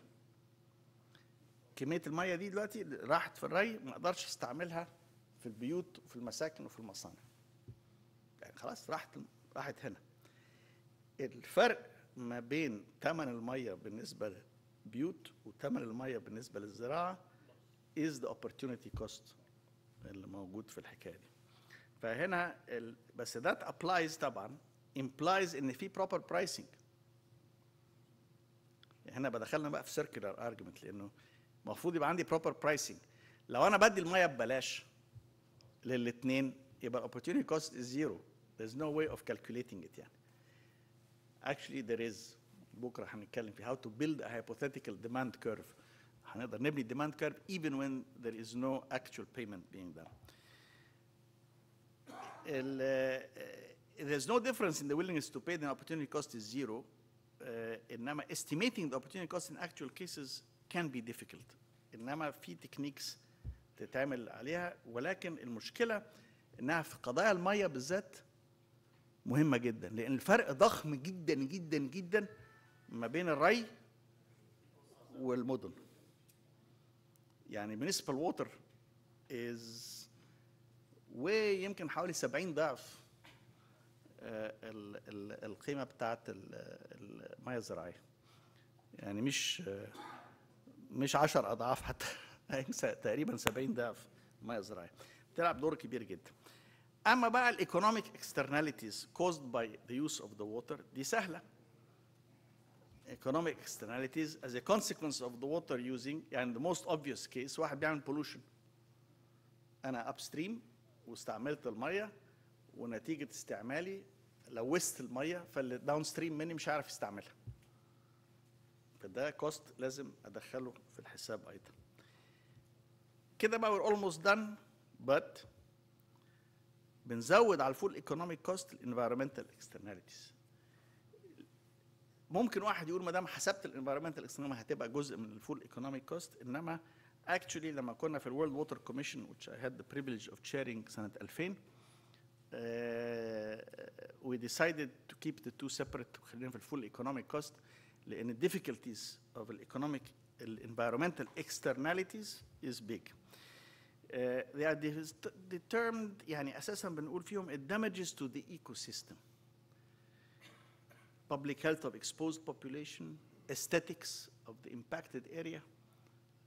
كميه الميه دي دلوقتي راحت في الري ما اقدرش استعملها في البيوت وفي المساكن وفي المصانع يعني خلاص راحت راحت هنا الفرق ما بين ثمن الميه بالنسبه للبيوت وثمن الميه بالنسبه للزراعه is the opportunity cost اللي موجود في الحكايه دي فهنا ال... بس that applies طبعا implies ان في proper pricing هنا بدخلنا بقى في circular argument لانه المفروض يبقى عندي proper pricing لو انا بدي الميه ببلاش للاثنين يبقى opportunity cost is zero there's no way of calculating it يعني actually there is بكره هنتكلم في how to build a hypothetical demand curve هنقدر نبني demand curve even when there is no actual payment being done ال- uh, there's no difference in the willingness to pay the opportunity cost is zero uh, انما estimating the opportunity cost in actual cases can be difficult انما في techniques تتعمل عليها ولكن المشكله انها في قضايا الميه بالذات مهمه جدا لان الفرق ضخم جدا جدا جدا ما بين الري والمدن يعني municipal water is ويمكن حوالي 70 ضعف آه، ال- ال- القيمه بتاعت ال- الميه الزراعيه يعني مش آه، مش 10 اضعاف حتى تقريبا 70 ضعف الميه الزراعيه بتلعب دور كبير جدا اما بقى الايكونوميك externalities caused by the use of the water دي سهله economic externalities as a consequence of the water using يعني the most obvious case واحد بيعمل pollution انا upstream واستعملت الميه ونتيجه استعمالي لوثت الميه فاللي داون ستريم مني مش عارف يستعملها فده كوست لازم ادخله في الحساب ايضا كده بقى we're almost done but بنزود على الفول ايكونوميك كوست الانفيرمنتال اكسترناليتيز ممكن واحد يقول ما دام حسبت الانفيرمنتال اكسترناليتيز هتبقى جزء من الفول ايكونوميك كوست انما actually لما كنا في الورلد ووتر كوميشن which I had the privilege of chairing سنة 2000 uh, we decided to keep the two separate خلينا في الفول economic cost لأن ال difficulties of the economic ال environmental externalities is big. Uh, they are de- determined يعني أساسا بنقول فيهم ال damages to the ecosystem. Public health of exposed population, aesthetics of the impacted area,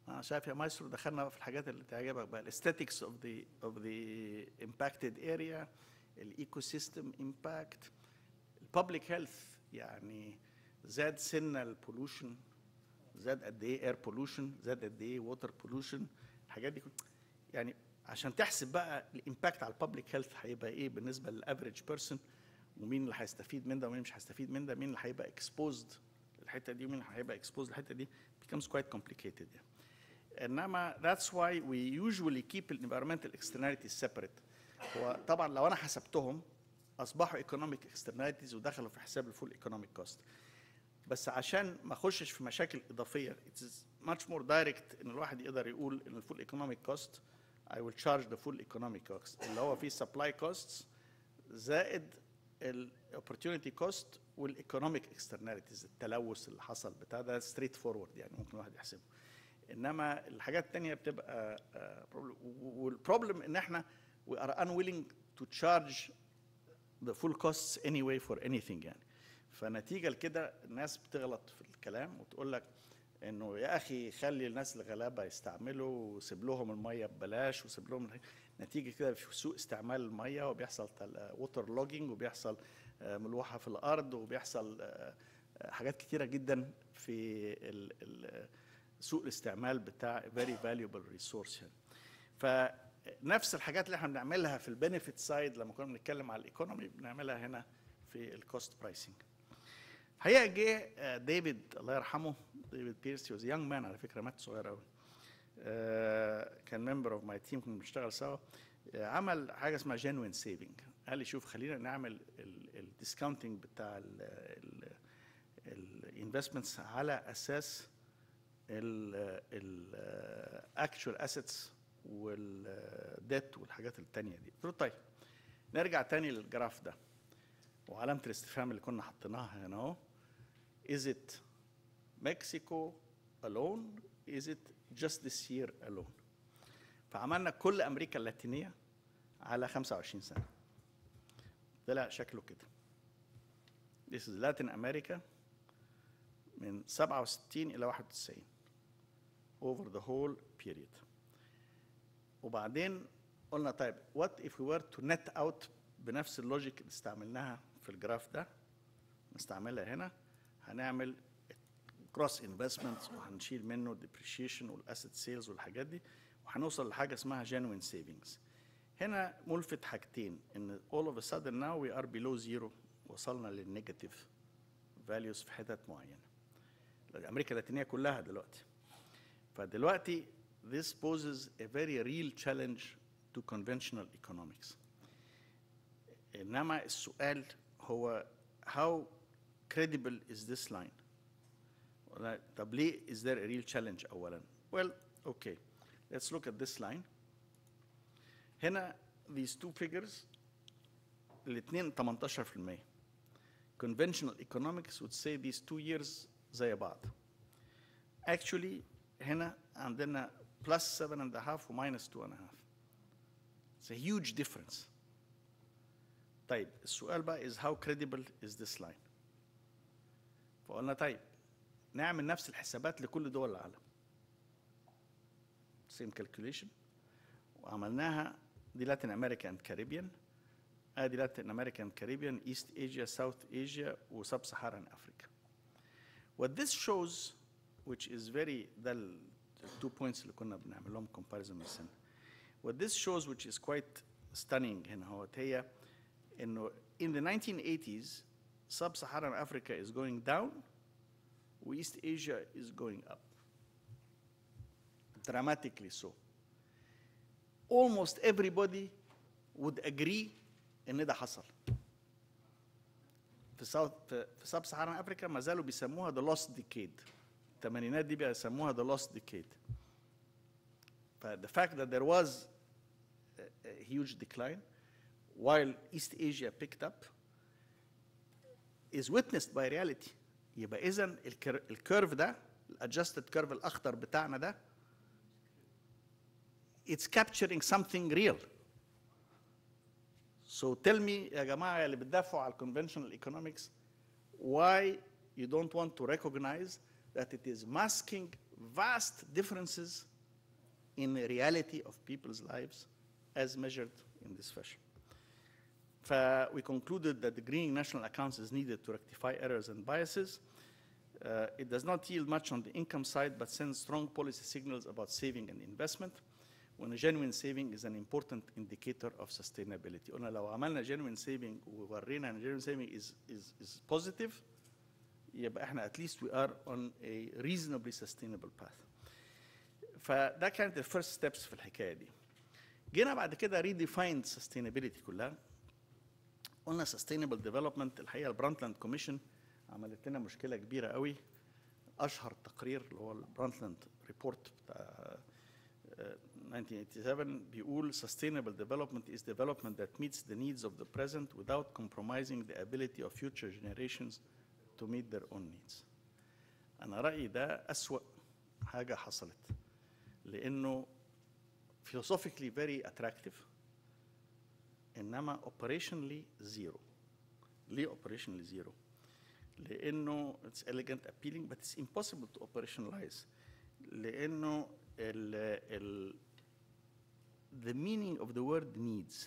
انا شايف يا مايسترو دخلنا في الحاجات اللي تعجبك بقى الاستاتيكس اوف ذا اوف ذا امباكتد اريا الايكو سيستم امباكت الببليك هيلث يعني زاد سنة البولوشن زاد قد ايه اير بولوشن زاد قد ايه ووتر بولوشن الحاجات دي كل يعني عشان تحسب بقى الامباكت على الببليك هيلث هيبقى ايه بالنسبه للافريج بيرسون ومين اللي هيستفيد من ده ومين مش هيستفيد من ده مين اللي هيبقى اكسبوزد الحته دي ومين اللي هيبقى اكسبوزد الحته دي becomes quite complicated يعني. انما that's why we usually keep the environmental externalities separate هو طبعا لو انا حسبتهم اصبحوا economic externalities ودخلوا في حساب الفول economic cost بس عشان ما اخشش في مشاكل اضافيه it is much more direct ان الواحد يقدر يقول ان الفول economic cost I will charge the full economic cost اللي هو فيه supply costs زائد ال opportunity cost والايكونوميك externalities التلوث اللي حصل بتاع ده straight forward يعني ممكن الواحد يحسبه انما الحاجات التانية بتبقى والبروبلم ان احنا we are unwilling to charge the full costs anyway for anything يعني فنتيجه لكده الناس بتغلط في الكلام وتقول لك انه يا اخي خلي الناس الغلابه يستعملوا وسيب لهم الميه ببلاش وسيب لهم نتيجه كده في سوء استعمال الميه وبيحصل ووتر لوجينج وبيحصل آه، ملوحه في الارض وبيحصل آه، آه، حاجات كتيره جدا في ال- ال- سوء الاستعمال بتاع very valuable resource يعني. فنفس الحاجات اللي احنا بنعملها في البنفيت سايد لما كنا بنتكلم على الايكونومي بنعملها هنا في الكوست برايسنج الحقيقه جه آه، ديفيد الله يرحمه ديفيد بيرسي was يونج مان على فكره مات صغير قوي كان ممبر اوف ماي تيم كنا بنشتغل سوا آه، عمل حاجه اسمها جينوين سيفنج قال لي شوف خلينا نعمل الديسكاونتنج بتاع الانفستمنتس على اساس الاكشوال اسيتس والديت والحاجات التانية دي قلت له طيب نرجع تاني للجراف ده وعلامة الاستفهام اللي كنا حطيناها هنا اهو is it Mexico alone is it just this year alone فعملنا كل أمريكا اللاتينية على 25 سنة طلع شكله كده This is Latin America من 67 إلى 91 over the whole period وبعدين قلنا طيب what if we were to net out بنفس اللوجيك اللي استعملناها في الجراف ده نستعملها هنا هنعمل كروس انفستمنت وهنشيل منه depreciation والاسيت سيلز والحاجات دي وهنوصل لحاجه اسمها genuine savings هنا ملفت حاجتين ان all of a sudden now we are below zero وصلنا للنيجاتيف values في حتت معينه امريكا اللاتينيه كلها دلوقتي فدلوقتي this poses a very real challenge to conventional economics انما السؤال هو how credible is this line ولا- طب ليه is there a real challenge اولا well okay let's look at this line هنا these two figures الاثنين 18% conventional economics would say these two years زي بعض actually هنا عندنا plus seven and a half و minus two and a half it's a huge difference طيب السؤال بقى is how credible is this line فقلنا طيب نعمل نفس الحسابات لكل دول العالم same calculation وعملناها دي لاتين امريكا اند كاريبيان ادي لاتين امريكا اند كاريبيان ايست ايجيا ساوث ايجيا وسب سهران افريكا what this shows which is very ده ال two points اللي كنا بنعمل لهم comparison من سنة what this shows which is quite stunning هنا هو هي انه in the 1980s sub-Saharan Africa is going down East Asia is going up dramatically so almost everybody would agree ان ده حصل في ساوث في سب سهران افريكا ما زالوا بيسموها the lost decade الثمانينات دي بيسموها the lost decade ف the fact that there was a, a huge decline while East Asia picked up is witnessed by reality يبقى اذا الكيرف ده الادجستد كيرف الاخضر بتاعنا ده it's capturing something real So tell me يا جماعة اللي بتدافعوا على conventional economics why you don't want to recognize that it is masking vast differences in the reality of people's lives as measured in this fashion. ف- we concluded that the greening national accounts is needed to rectify errors and biases. Uh, it does not yield much on the income side, but sends strong policy signals about saving and investment. When a genuine saving is an important indicator of sustainability. قلنا لو عملنا genuine saving وورينا ان genuine saving is, is, is positive, يبقى احنا at least we are on a reasonably sustainable path. فده كانت ال first steps في الحكايه دي. جينا بعد كده redefined sustainability كلها. قلنا sustainable development الحقيقه البرانتلاند كوميشن عملت لنا مشكله كبيره قوي اشهر تقرير اللي هو البرانتلاند ريبورت بتاع آه، 1987 بيقول sustainable development is development that meets the needs of the present without compromising the ability of future generations to meet their own needs. أنا رأيي ده أسوأ حاجة حصلت لأنه philosophically very attractive إنما operationally zero. ليه operationally zero؟ لأنه it's elegant appealing but it's impossible to operationalize لأنه ال ال the meaning of the word needs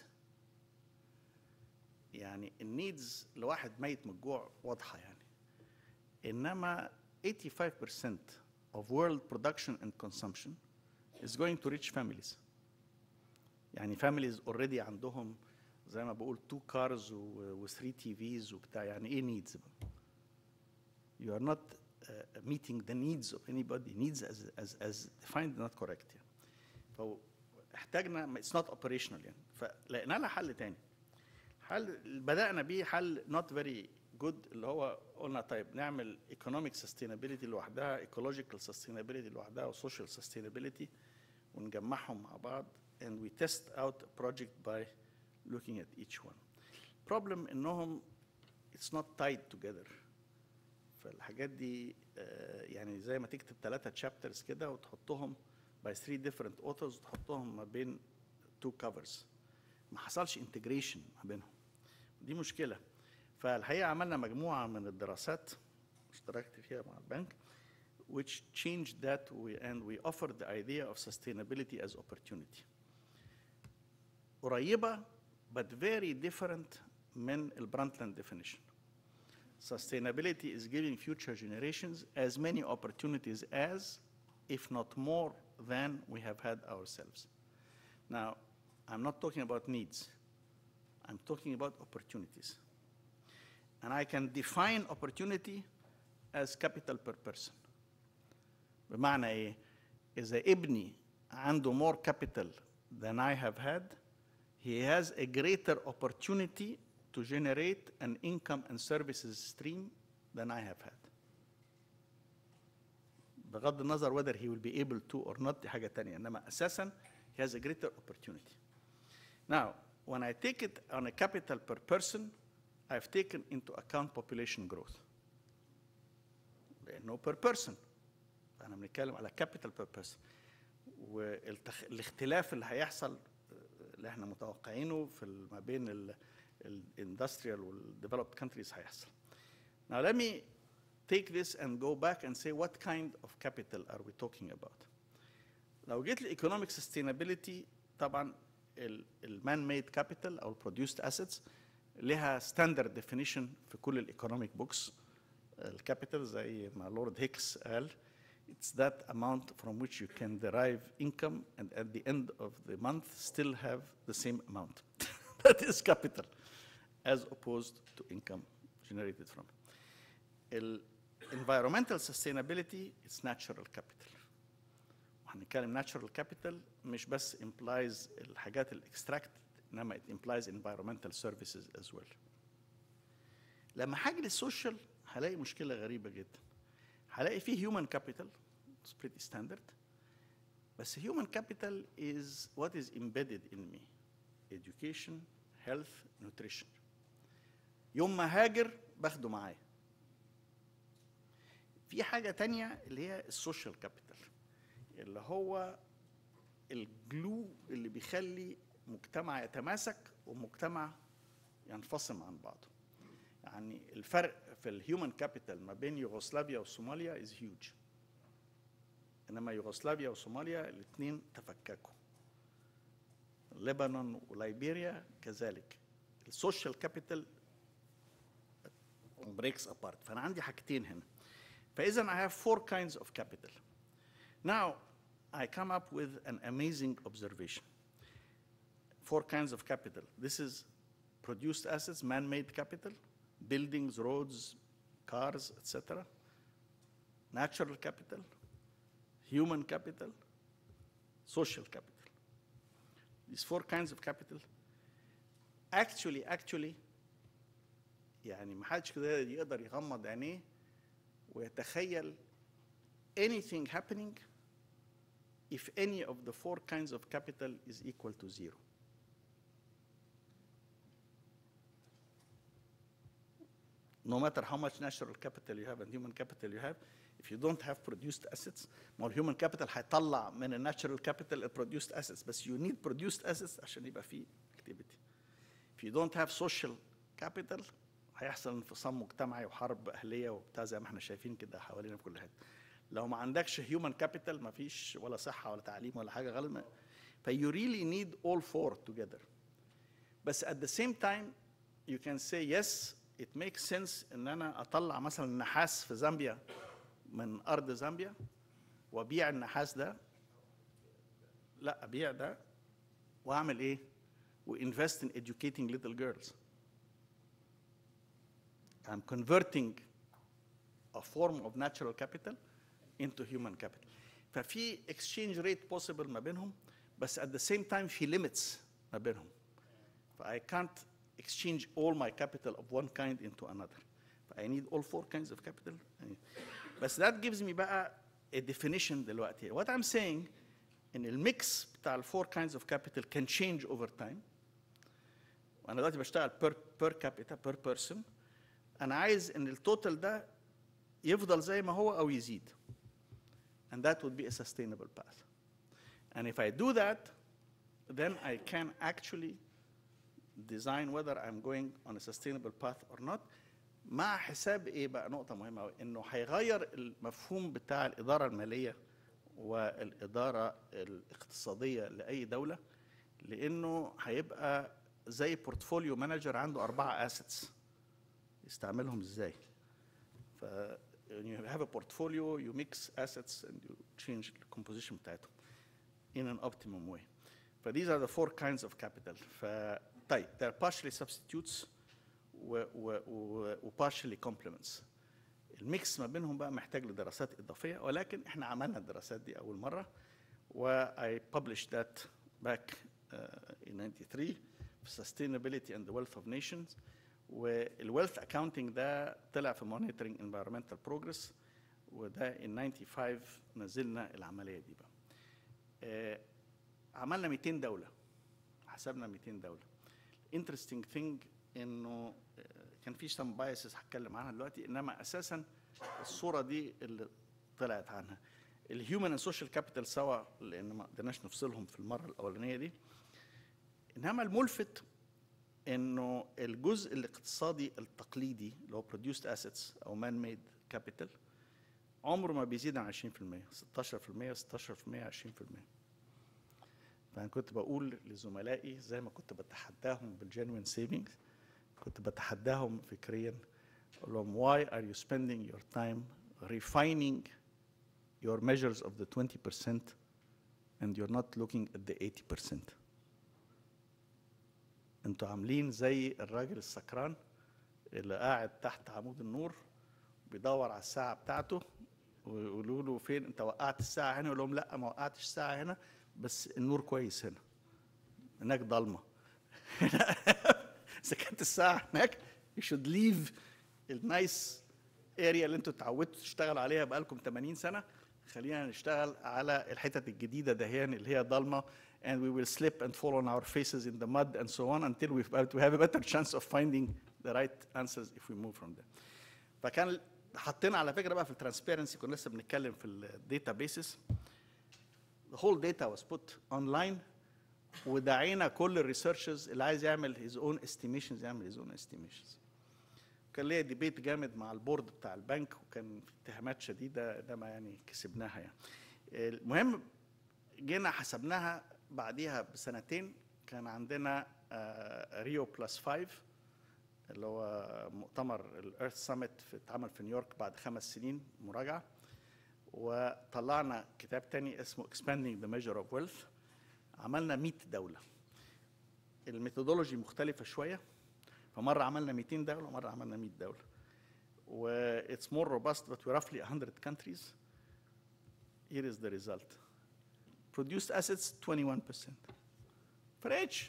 يعني النيدز لواحد ميت من الجوع واضحة يعني إنما 85% of world production and consumption is going to rich families يعني families already عندهم زي ما بقول two cars و, و three TVs وبتاع يعني ايه needs بقى you are not uh, meeting the needs of anybody needs as as as defined not correct يعني فاحتاجنا it's not operational يعني فلقينا لها حل تاني حل بدأنا بيه حل not very good اللي هو قلنا طيب نعمل economic sustainability لوحدها ecological sustainability لوحدها و social sustainability ونجمعهم مع بعض and we test out a project by looking at each one. problem انهم it's not tied together فالحاجات دي آه، يعني زي ما تكتب ثلاثة chapters كده وتحطهم by three different authors وتحطهم ما بين two covers ما حصلش integration ما بينهم دي مشكلة فالحقيقة عملنا مجموعة من الدراسات اشتركت فيها مع البنك which changed that we, and we offered the idea of sustainability as opportunity قريبة but very different من البرانتلاند definition sustainability is giving future generations as many opportunities as, if not more, than we have had ourselves. Now, I'm not talking about needs. I'm talking about opportunities. And I can define opportunity as capital per person. بمعنى ايه؟ إذا ابني عنده more capital than I have had, he has a greater opportunity to generate an income and services stream than I have had. بغض النظر whether he will be able to or not دي حاجة تانية إنما أساسا he has a greater opportunity. Now, when I take it on a capital per person, I've taken into account population growth. لأنه per person. أنا بنتكلم على capital per person. والاختلاف اللي هيحصل اللي احنا متوقعينه في ال- ما بين ال الاندستريال والديفلوبد countries هيحصل. Now let me take this and go back and say what kind of capital are we talking about. لو جيت لايكونوميك sustainability طبعا المان ميد كابيتال او البروديوسد اسيتس لها ستاندرد ديفينيشن في كل الايكونوميك بوكس الكابيتال زي ما لورد هيكس قال it's that amount from which you can derive income and at the end of the month still have the same amount that is capital as opposed to income generated from it. ال environmental sustainability it's natural capital وهنتكلم natural capital مش بس implies الحاجات الاكستراكت انما it implies environmental services as well لما هاجي للسوشيال هلاقي مشكله غريبه جدا هلاقي فيه human capital it's pretty standard بس human capital is what is embedded in me education health nutrition يوم ما هاجر باخده معايا في حاجة تانية اللي هي السوشيال كابيتال اللي هو الجلو اللي بيخلي مجتمع يتماسك ومجتمع ينفصل عن بعضه يعني الفرق في الهيومن كابيتال ما بين يوغوسلافيا وصوماليا is huge انما يوغوسلافيا وصوماليا الاثنين تفككوا لبنان وليبيريا كذلك السوشيال كابيتال breaks apart فانا عندي حاجتين هنا فاذا I have four kinds of capital now I come up with an amazing observation four kinds of capital this is produced assets man-made capital buildings roads cars etc natural capital human capital social capital these four kinds of capital actually actually يعني ما حدش كده يقدر يغمض عينيه ويتخيل anything happening if any of the four kinds of capital is equal to zero. No matter how much natural capital you have and human capital you have, if you don't have produced assets, ما هو human capital هيطلع من الناتشرال capital produced assets بس you need produced assets عشان يبقى في activity. If you don't have social capital هيحصل انفصام مجتمعي وحرب اهليه وبتاع زي ما احنا شايفين كده حوالينا في كل حته. لو ما عندكش هيومن كابيتال ما فيش ولا صحه ولا تعليم ولا حاجه غلط فيو really need all four together. بس at the same time you can say yes it makes sense ان انا اطلع مثلا نحاس في زامبيا من ارض زامبيا وابيع النحاس ده لا ابيع ده واعمل ايه؟ وانفست in educating little girls. I'm converting a form of natural capital into human capital. ففي exchange rate possible ما بينهم بس at the same time في limits ما بينهم. I can't exchange all my capital of one kind into another. I need all four kinds of capital. بس that gives me بقى a definition دلوقتي. What I'm saying ان الميكس بتاع الفور kinds of capital can change over time. وانا دلوقتي بشتغل per per capita per person. انا عايز ان التوتال ده يفضل زي ما هو او يزيد. And that would be a sustainable path. And if I do that, then I can actually design whether I'm going on a sustainable path or not مع حساب ايه بقى نقطة مهمة قوي انه هيغير المفهوم بتاع الإدارة المالية والإدارة الاقتصادية لأي دولة لأنه هيبقى زي بورتفوليو مانجر عنده أربعة assets يستعملهم ازاي ف when you have a portfolio you mix assets and you change the composition بتاعتهم in an optimum way ف these are the four kinds of capital ف طيب they're partially substitutes و, و, و, و partially complements الميكس ما بينهم بقى محتاج لدراسات إضافية ولكن احنا عملنا الدراسات دي أول مرة و I published that back uh, in 93 في Sustainability and the Wealth of Nations والويلث اكاونتنج ده طلع في مونيتورنج انفيرمنتال بروجرس وده in 95 نزلنا العمليه دي بقى. آه عملنا 200 دوله حسبنا 200 دوله. interesting thing انه كان في some biases هتكلم عنها دلوقتي انما اساسا الصوره دي اللي طلعت عنها. الهيومن اند سوشيال كابيتال سوا لان ما قدرناش نفصلهم في المره الاولانيه دي. انما الملفت انه الجزء الاقتصادي التقليدي اللي هو produced assets او man made capital عمره ما بيزيد عن 20% 16% 16% 20% فانا كنت بقول لزملائي زي ما كنت بتحداهم بالجينوين سيفنجز كنت بتحداهم فكريا اقول لهم why are you spending your time refining your measures of the 20% and you're not looking at the 80% انتوا عاملين زي الراجل السكران اللي قاعد تحت عمود النور بيدور على الساعة بتاعته ويقولوا له فين انت وقعت الساعة هنا يقول لهم لا ما وقعتش الساعة هنا بس النور كويس هنا هناك ضلمة إذا كانت الساعة هناك you should leave النايس اريا اللي انتوا اتعودتوا تشتغلوا عليها بقالكم 80 سنة خلينا نشتغل على الحتت الجديدة دهيان اللي هي ضلمة and we will slip and fall on our faces in the mud and so on until we we have a better chance of finding the right answers if we move from there. فكان حطينا على فكره بقى في الترانسبيرنسي كنا لسه بنتكلم في الداتا بيسز the whole data was put online ودعينا كل الريسيرشرز اللي عايز يعمل his own estimations يعمل his own estimations. كان ليا ديبيت جامد مع البورد بتاع البنك وكان في اتهامات شديده انما يعني كسبناها يعني. المهم جينا حسبناها بعديها بسنتين كان عندنا ريو بلس 5 اللي هو مؤتمر الارث سامت في اتعمل في نيويورك بعد خمس سنين مراجعه وطلعنا كتاب تاني اسمه expanding the measure of wealth عملنا 100 دوله الميثودولوجي مختلفه شويه فمره عملنا 200 دوله ومره عملنا 100 دوله و it's more robust but we're roughly 100 countries here is the result produced assets 21% فرقتش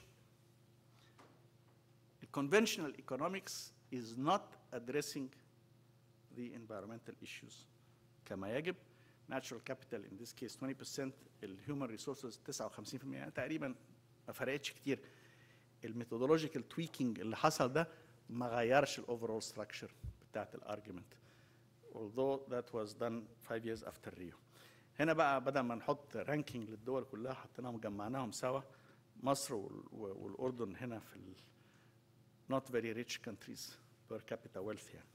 conventional economics is not addressing the environmental issues كما يجب natural capital in this case 20% الhuman resources 59% يعني تقريبا ما فرقتش كتير الميثودولوجيكال تويكينج اللي حصل ده ما غيرش الاوفرول ستراكشر بتاعت الارجيومنت although that was done five years after Rio هنا بقى بدل ما نحط رانكينج للدول كلها حطيناهم جمعناهم سوا مصر وال- والاردن هنا في ال not very rich countries per capita wealth يعني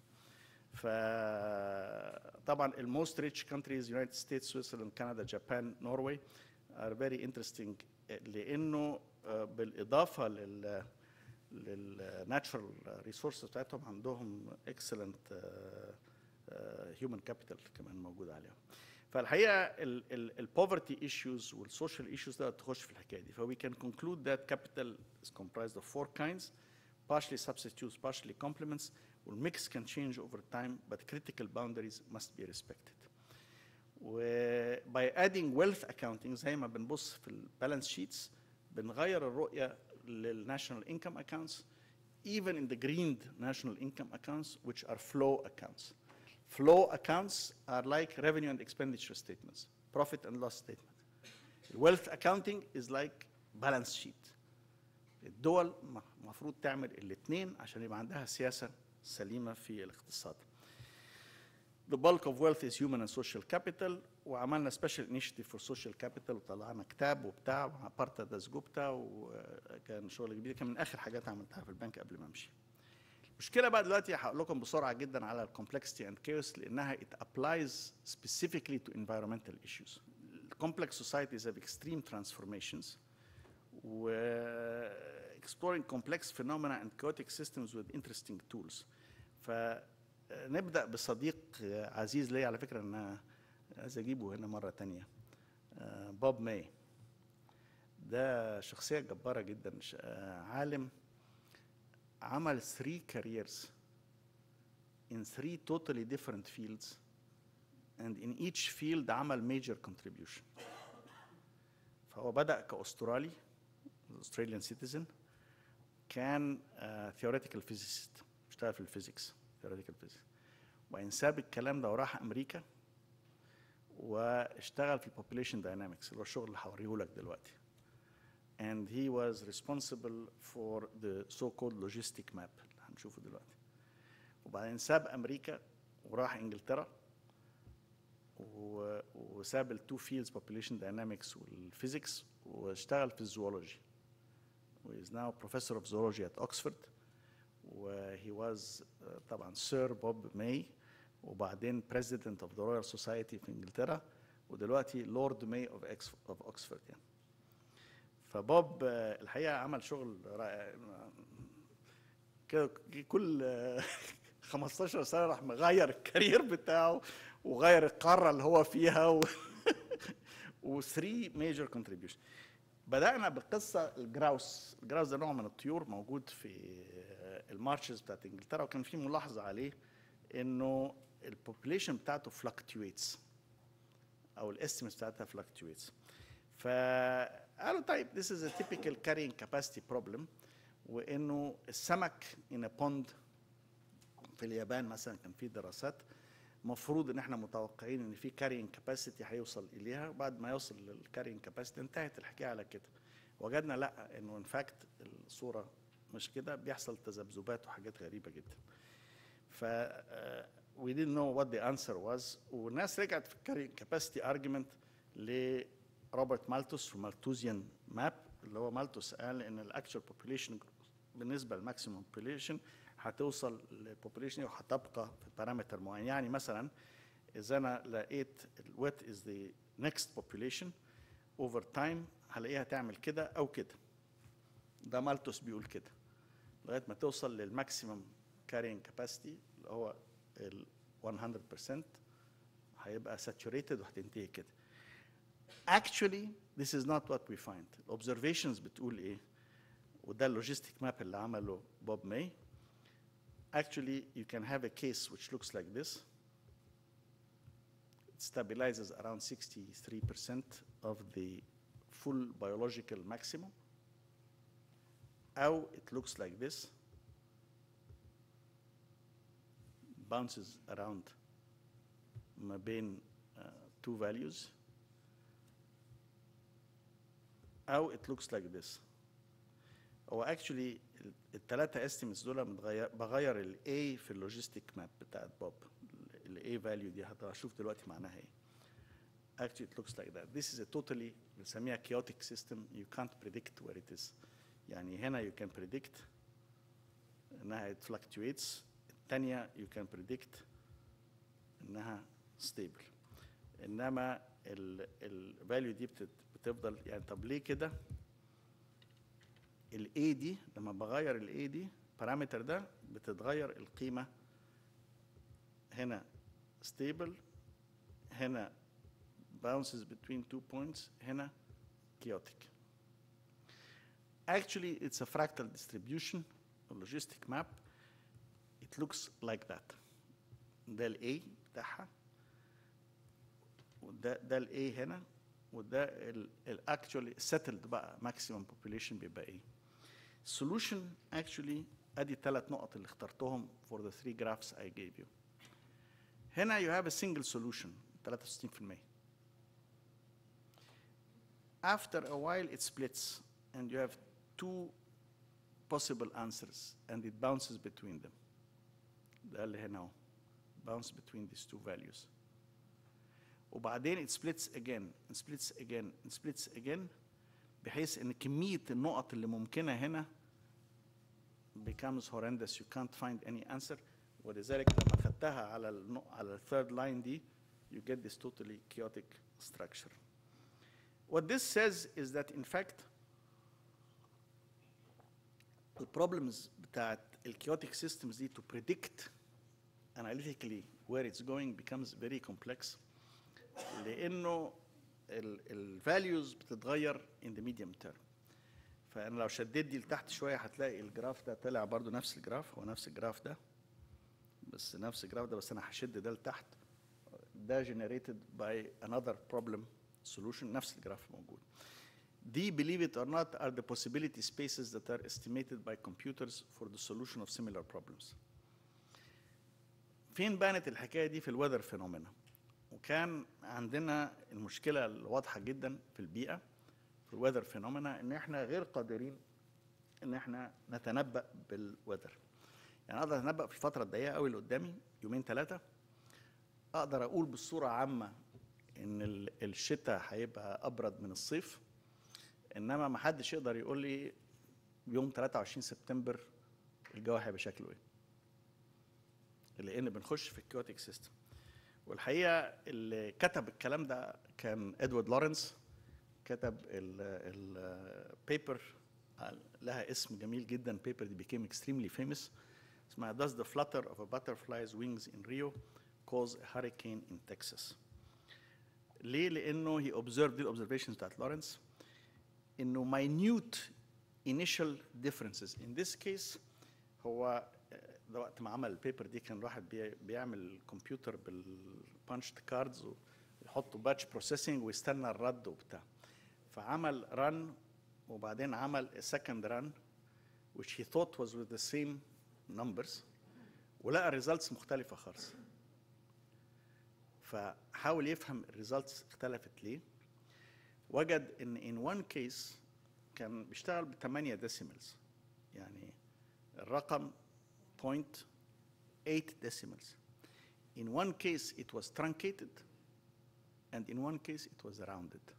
فطبعا ال most rich countries United States, Switzerland, Canada, Japan, Norway are very interesting لانه آه، بالاضافه لل للناتشرال ريسورسز بتاعتهم عندهم excellent هيومن كابيتال كمان موجود عليهم فالحقيقه البوفرتي ايشوز والسوشيال ايشوز ده تخش في الحكايه دي فوي كان conclude that capital is comprised of four kinds partially substitutes partially complements والmix can change over time but critical boundaries must be respected و by adding wealth accounting زي ما بنبص في البالانس شيتس بنغير الرؤيه للناشونال income accounts even in the greened national income accounts which are flow accounts flow accounts are like revenue and expenditure statements profit and loss statement wealth accounting is like balance sheet الدول المفروض تعمل الاثنين عشان يبقى عندها سياسه سليمه في الاقتصاد The bulk of wealth is human and social capital وعملنا special initiative for social capital وطلعنا كتاب وبتاع مع بارتا داس جوبتا وكان شغل كبير كان من اخر حاجات عملتها في البنك قبل ما امشي. المشكله بقى دلوقتي هقول لكم بسرعه جدا على الكومبلكسيتي اند chaos لانها it applies specifically to environmental issues. Complex societies have extreme transformations و exploring complex phenomena and chaotic systems with interesting tools. فنبدأ بصديق عزيز لي على فكرة أنا عايز أجيبه هنا مرة تانية آه، بوب ماي ده شخصية جبارة جدا ش- آه، عالم عمل 3 careers in three totally different fields and in each field عمل major contribution فهو بدأ كأسترالي Australian citizen كان uh, theoretical physicist اشتغل في الفيزيكس theoretical physics وبعدين ساب الكلام ده وراح أمريكا واشتغل في population dynamics اللي هو الشغل اللي هوريه لك دلوقتي and he was responsible for the so-called logistic map اللي هنشوفه دلوقتي وبعدين ساب أمريكا وراح إنجلترا و- وساب التو فيلدز population dynamics والفيزيكس واشتغل في الزوولوجي و is now professor of zoology at Oxford و he was uh, طبعا سير بوب ماي وبعدين president of the Royal Society في انجلترا ودلوقتي لورد ماي of, Ex- of Oxford يعني فبوب آه، الحقيقه عمل شغل رائع كده كل آه، 15 سنه راح مغير الكارير بتاعه وغير القاره اللي هو فيها و... و3 ميجر كونتريبيوشن بدانا بقصه الجراوس الجراوس ده نوع من الطيور موجود في المارشز بتاعت انجلترا وكان في ملاحظه عليه انه البوبوليشن بتاعته فلكتويتس او الاستيميتس بتاعتها فلكتويتس فقالوا طيب this is a typical carrying capacity problem وانه السمك in a pond في اليابان مثلا كان في دراسات مفروض ان احنا متوقعين ان في كارينج كاباسيتي هيوصل اليها وبعد ما يوصل للكارينج كاباسيتي انتهت الحكايه على كده وجدنا لا انه ان فاكت الصوره مش كده بيحصل تذبذبات وحاجات غريبه جدا ف uh, we didn't know what the answer was والناس رجعت في الكارينج كاباسيتي ارجيومنت لروبرت مالتوس في مالتوزيان ماب اللي هو مالتوس قال ان الاكتشوال population بالنسبه للماكسيموم population هتوصل للبوبوليشن وهتبقى في بارامتر معين يعني مثلا اذا انا لقيت الويت از ذا next population over time هلاقيها تعمل كده او كده ده مالتوس بيقول كده لغايه ما توصل للماكسيمم carrying capacity اللي هو ال 100% هيبقى saturated وهتنتهي كده actually this is not what we find observations بتقول ايه وده اللوجيستيك ماب اللي عمله بوب ماي actually you can have a case which looks like this it stabilizes around 63% of the full biological maximum أو it looks like this bounces around ما بين uh, two values أو it looks like this هو actually الثلاثة estimates دول متغير بغير ال A في اللوجيستيك ماب بتاعت بوب ال A value دي هشوف دلوقتي معناها ايه actually it looks like that this is a totally بنسميها chaotic system you can't predict where it is يعني هنا you can predict انها it fluctuates الثانية you can predict انها stable انما ال ال value دي بتت- بتفضل يعني طب ليه كده ال A دي لما بغير ال A دي بارامتر ده بتتغير القيمة هنا stable هنا bounces between two points هنا chaotic actually it's a fractal distribution a logistic map it looks like that ده ال A بتاعها وده ده ال A هنا وده ال actually settled بقى maximum population بيبقى ايه solution actually ادي الثلاث نقط اللي اخترتهم for the three graphs I gave you هنا you have a single solution 63% after a while it splits and you have two possible answers and it bounces between them ده اللي هنا اهو bounce between these two values وبعدين it splits again it splits again it splits again بحيث ان كمية النقط اللي ممكنة هنا becomes horrendous you can't find any answer ولذلك لما خدتها على النق... على الثيرد لاين دي you get this totally chaotic structure what this says is that in fact the problems بتاعت الchaotic systems دي to predict analytically where it's going becomes very complex لانه ال values بتتغير in the medium term فانا لو شديت دي لتحت شويه هتلاقي الجراف ده طلع برضو نفس الجراف هو نفس الجراف ده بس نفس الجراف ده بس انا هشد ده لتحت ده generated by another problem solution نفس الجراف موجود دي believe it or not are the possibility spaces that are estimated by computers for the solution of similar problems فين بانت الحكايه دي في الويذر فينومينا وكان عندنا المشكله الواضحه جدا في البيئه في الويذر فينومينا ان احنا غير قادرين ان احنا نتنبأ بالويذر يعني اقدر اتنبأ في الفتره الضيقه قوي اللي قدامي يومين ثلاثه اقدر اقول بصوره عامه ان ال- الشتاء هيبقى ابرد من الصيف انما ما حدش يقدر يقول لي يوم 23 سبتمبر الجو هيبقى شكله ايه لان بنخش في الكيوتيك سيستم والحقيقه اللي كتب الكلام ده كان ادوارد لورنس كتب البيبر لها اسم جميل جدا بيبر دي became extremely famous اسمها Does the flutter of a butterfly's wings in Rio cause a hurricane in Texas؟ ليه؟ لأنه he observed دي الobservations بتاعت لورنس إنه minute initial differences in this case هو آه، ده وقت ما عمل البيبر دي كان الواحد بي- بيعمل كمبيوتر بالبانشد كاردز ويحطوا باتش بروسيسنج ويستنى الرد وبتاع فعمل رن وبعدين عمل a second run which he thought was with the same numbers ولقى results مختلفة خالص فحاول يفهم الريزلتس اختلفت ليه وجد ان in one case كان بيشتغل ب 8 decimals يعني الرقم 0.8 decimals in one case it was truncated and in one case it was rounded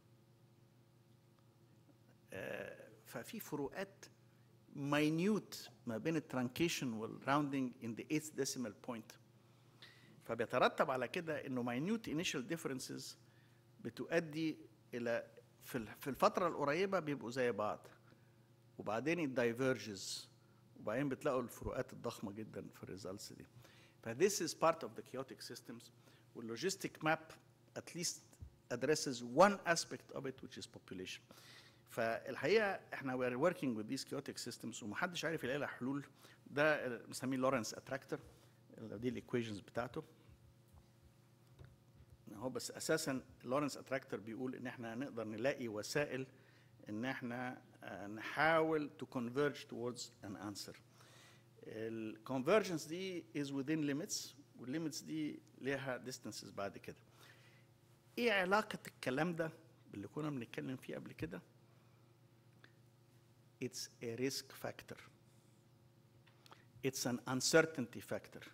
آه، ففي فروقات minute ما بين الترانكيشن والراوندنج in the eighth decimal point فبيترتب على كده انه minute initial differences بتؤدي الى في ال- في الفتره القريبه بيبقوا زي بعض وبعدين الدايفرجز وبعدين بتلاقوا الفروقات الضخمه جدا في الريزلتس دي فthis is part of the chaotic systems والlogistic map at least addresses one aspect of it which is population فالحقيقه احنا we are working with these chaotic systems ومحدش عارف يلاقي لها حلول ده بنسميه لورنس اتراكتور دي الايكويشنز بتاعته هو بس اساسا لورنس اتراكتور بيقول ان احنا نقدر نلاقي وسائل ان احنا آه، نحاول to converge towards an answer الكونفرجنس دي is within limits والليميتس دي ليها distances بعد كده ايه علاقة الكلام ده باللي كنا بنتكلم فيه قبل كده it's a risk factor it's an uncertainty factor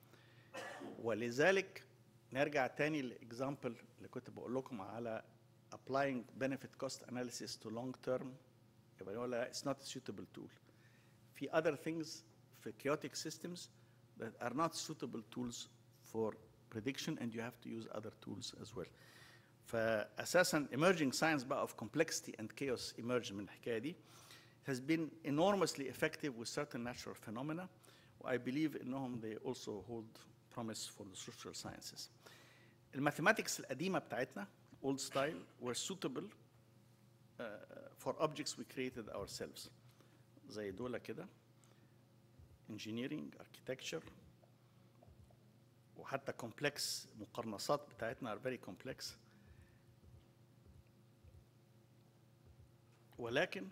ولذلك نرجع تاني للاكزامبل اللي كنت بقول لكم على applying benefit cost analysis to long term يبقى نقول لا, it's not a suitable tool في other things في chaotic systems that are not suitable tools for prediction and you have to use other tools as well فاساسا emerging science بقى of complexity and chaos emerged من الحكايه دي has been enormously effective with certain natural phenomena I believe انهم they also hold promise for the social sciences. الماثيماتكس القديمه بتاعتنا old style were suitable uh, for objects we created ourselves زي دول كده engineering architecture وحتى complex مقرنصات بتاعتنا are very complex ولكن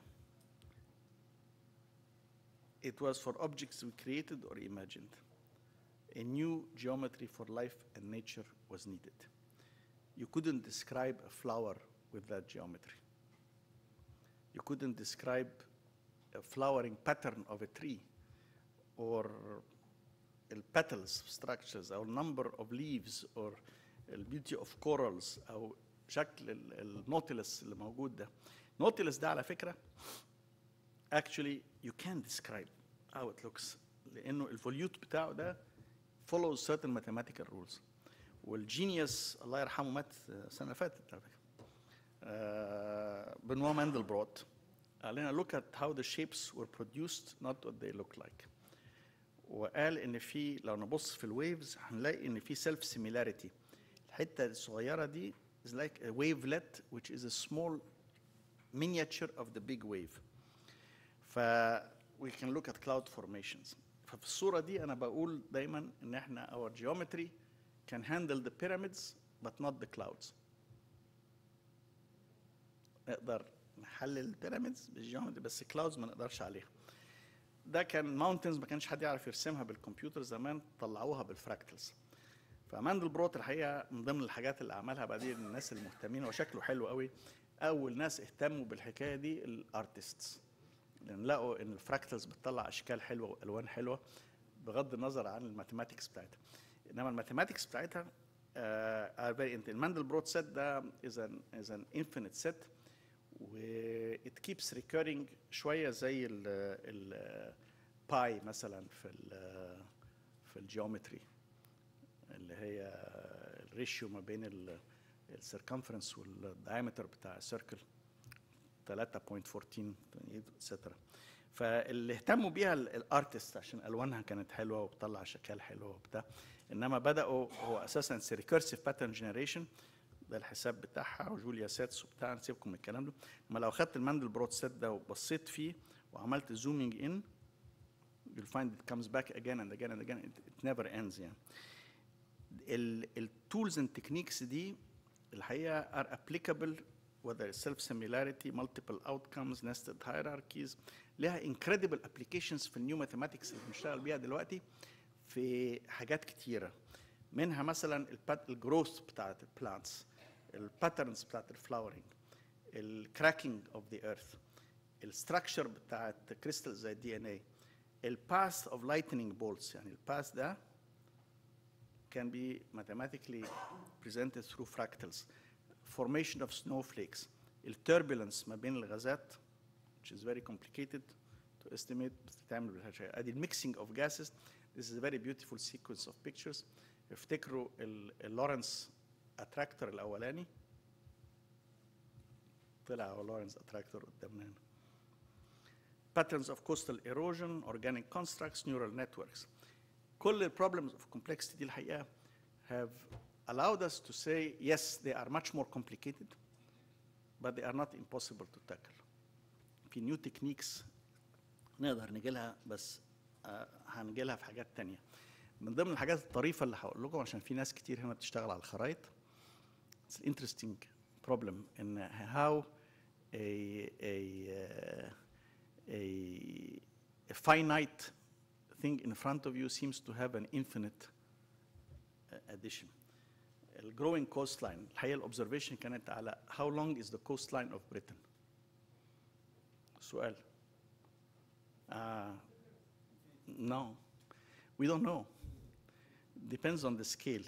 it was for objects we created or imagined. A new geometry for life and nature was needed. You couldn't describe a flower with that geometry. You couldn't describe a flowering pattern of a tree or the petals structures or number of leaves or the beauty of corals او شكل النوتيلس اللي موجود ده. نوتيلس ده على فكره actually you can describe how it looks لانه الفوليوت بتاعه ده follows certain mathematical rules والجينيوس الله يرحمه مات السنه اللي فاتت على فكره آه، بنوا ماندلبروت قال لنا look at how the shapes were produced not what they look like وقال ان في لو نبص في الويفز هنلاقي ان في self similarity الحته الصغيره دي is like a wavelet which is a small miniature of the big wave ف we can look at cloud formations ففي الصورة دي أنا بقول دايما إن إحنا our geometry can handle the pyramids but not the clouds نقدر نحلل البيراميدز بالجيومتري بس clouds ما نقدرش عليها ده كان ماونتنز ما كانش حد يعرف يرسمها بالكمبيوتر زمان طلعوها بالفراكتلز فماندل بروت الحقيقه من ضمن الحاجات اللي عملها بعدين الناس المهتمين وشكله حلو قوي اول ناس اهتموا بالحكايه دي الارتستس لان لقوا ان الفراكتلز بتطلع اشكال حلوه والوان حلوه بغض النظر عن الماثيماتكس بتاعتها انما الماثيماتكس بتاعتها uh, are very الماندل بروت سيت ده is an is an infinite set و it keeps recurring شويه زي ال ال باي مثلا في ال في الجيومتري اللي هي الريشيو ما بين السيركمفرنس والدايمتر بتاع السيركل 3.14 اتسترا فاللي اهتموا بيها الارتست عشان الوانها كانت حلوه وبتطلع اشكال حلوه وبتاع انما بداوا هو اساسا ريكيرسيف باترن جنريشن ده الحساب بتاعها وجوليا سيتس وبتاع نسيبكم من الكلام ده اما لو خدت الماندل بروت سيت ده وبصيت فيه وعملت زومينج ان you'll find it comes back again and again and again it, it never ends يعني التولز اند تكنيكس دي الحقيقه are applicable whether self similarity multiple outcomes nested hierarchies لها incredible applications في النيو ماثيماتكس اللي بنشتغل بيها دلوقتي في حاجات كتيره منها مثلا الجروث بتاعت البلانتس الباترنز بتاعت الفلاورنج الكراكنج اوف ذا ايرث الستراكشر بتاعت كريستال زي الدي ان اي الباث اوف لايتنينج بولتس يعني الباث ده can be mathematically presented through fractals formation of snowflakes التربulence ما بين الغازات which is very complicated to estimate بتتعمل بالهشاشة ادي الميكسينج of gases this is a very beautiful sequence of pictures افتكروا اللورنس اتراكتور الاولاني طلع هو لورنس اتراكتور قدامنا هنا patterns of coastal erosion organic constructs neural networks كل ال problems of complexity دي الحقيقه have allowed us to say yes they are much more complicated but they are not impossible to tackle في new techniques نقدر نجي لها بس آه، هنجي لها في حاجات تانية من ضمن الحاجات الطريفة اللي هقول لكم عشان في ناس كتير هنا بتشتغل على الخرايط It's an interesting problem in how a, a, uh, a, a finite thing in front of you seems to have an infinite uh, addition. The growing coastline, الحقيقة الobservation كانت على how long is the coastline of Britain? سؤال. Uh, no, we don't know. Depends on the scale.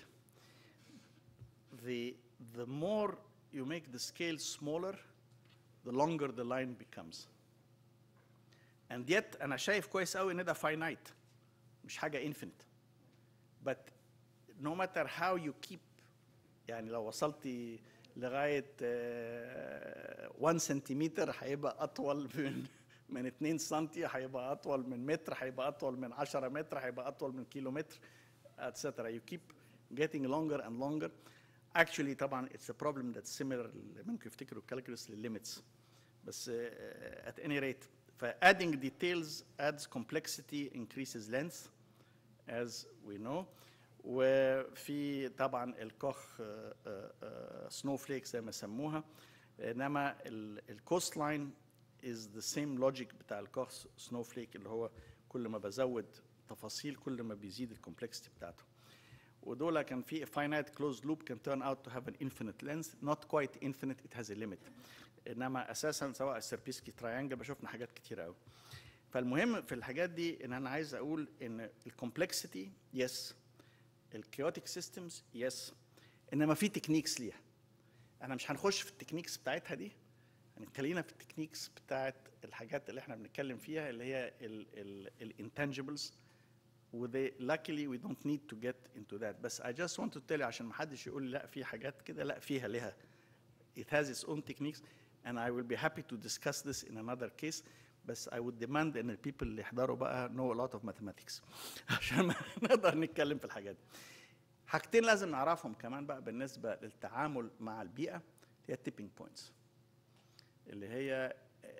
The, the more you make the scale smaller, the longer the line becomes. And yet أنا شايف كويس قوي إن ده finite مش حاجة infinite. But no matter how you keep يعني لو وصلتي لغاية آه، 1 سنتيمتر هيبقى أطول من من 2 سنتي هيبقى أطول من متر هيبقى أطول من 10 متر هيبقى أطول من كيلومتر etc. You keep getting longer and longer. Actually طبعا it's a problem that's similar ممكن يفتكروا الكالكولس للlimits بس uh, at any rate ف adding details adds complexity increases length as we know وفي طبعا الكوخ سنو فليك زي ما سموها انما الكوست لاين is the same logic بتاع الكوخ سنو فليك اللي هو كل ما بزود تفاصيل كل ما بيزيد الكومبلكسيتي بتاعته ودول كان في finite closed loop can turn out to have an infinite length not quite infinite it has a limit انما اساسا سواء السيربيسكي تراينجل بشوفنا حاجات كتير قوي فالمهم في الحاجات دي ان انا عايز اقول ان الكومبلكسيتي يس الكيوتيك سيستمز يس انما في تكنيكس ليها احنا مش هنخش في التكنيكس بتاعتها دي هنتكلمنا في التكنيكس بتاعت الحاجات اللي احنا بنتكلم فيها اللي هي الانتنجبلز وذي luckily we don't need to get into that بس I just want to tell you عشان ما حدش يقول لي لا في حاجات كده لا فيها لها it has its own techniques and I will be happy to discuss this in another case بس I would demand ان البيبل اللي يحضروا بقى know a lot of mathematics عشان نقدر نتكلم في الحاجات دي حاجتين لازم نعرفهم كمان بقى بالنسبة للتعامل مع البيئة هي tipping points اللي هي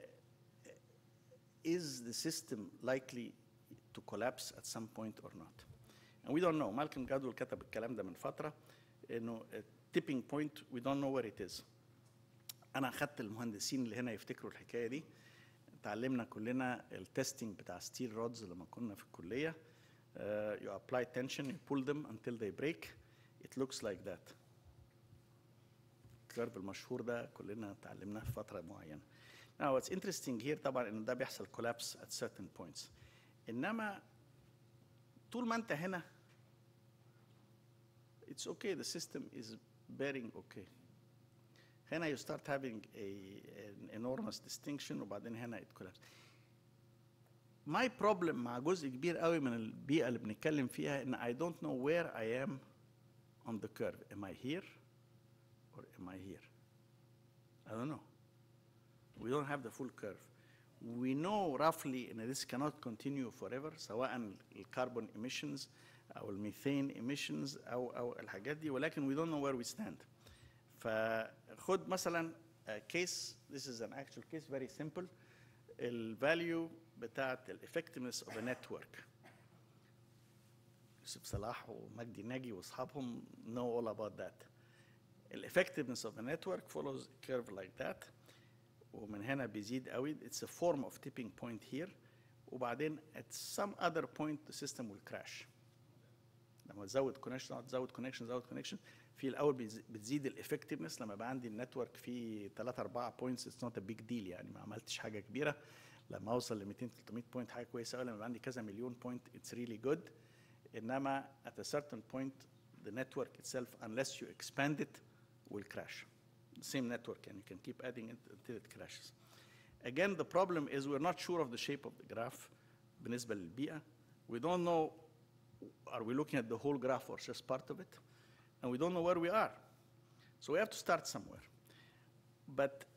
is the system likely to collapse at some point or not and we don't know مالكم جادول كتب الكلام ده من فترة انه tipping point we don't know where it is انا اخدت المهندسين اللي هنا يفتكروا الحكايه دي اتعلمنا كلنا التستنج بتاع ستيل رودز لما كنا في الكليه uh, you apply tension you pull them until they break it looks like that الكيرف المشهور ده كلنا اتعلمناه في فتره معينه Now what's interesting here طبعا ان ده بيحصل collapse at certain points انما طول ما انت هنا it's okay the system is bearing okay هنا you start having a, an enormous distinction وبعدين هنا it collapses. My problem مع جزء كبير قوي من البيئة اللي بنتكلم فيها إن I don't know where I am on the curve. Am I here or am I here? I don't know. We don't have the full curve. We know roughly إن this cannot continue forever سواء الكربون emissions أو الميثين emissions أو أو الحاجات دي ولكن we don't know where we stand. فخد مثلا كيس this is an actual case very simple الفاليو بتاعت الeffectiveness of a network يوسف صلاح ومجدي ناجي واصحابهم know all about that الeffectiveness of a network follows a curve like that ومن هنا بيزيد قوي it's a form of tipping point here وبعدين at some other point the system will crash لما تزود كونكشن تزود كونكشن تزود كونكشن في الاول بيز- بتزيد الافكتفنس لما يبقى عندي النتورك فيه 3 4 بوينتس اتس نوت ا بيج ديل يعني ما عملتش حاجه كبيره لما اوصل ل 200 300 بوينت حاجه كويسه قوي لما يبقى عندي كذا مليون بوينت اتس ريلي جود انما at a certain point the network itself unless you expand it will crash the same network and you can keep adding it until it crashes again the problem is we're not sure of the shape of the graph بالنسبه للبيئه we don't know are we looking at the whole graph or just part of it and we don't know where we are so we have to start somewhere but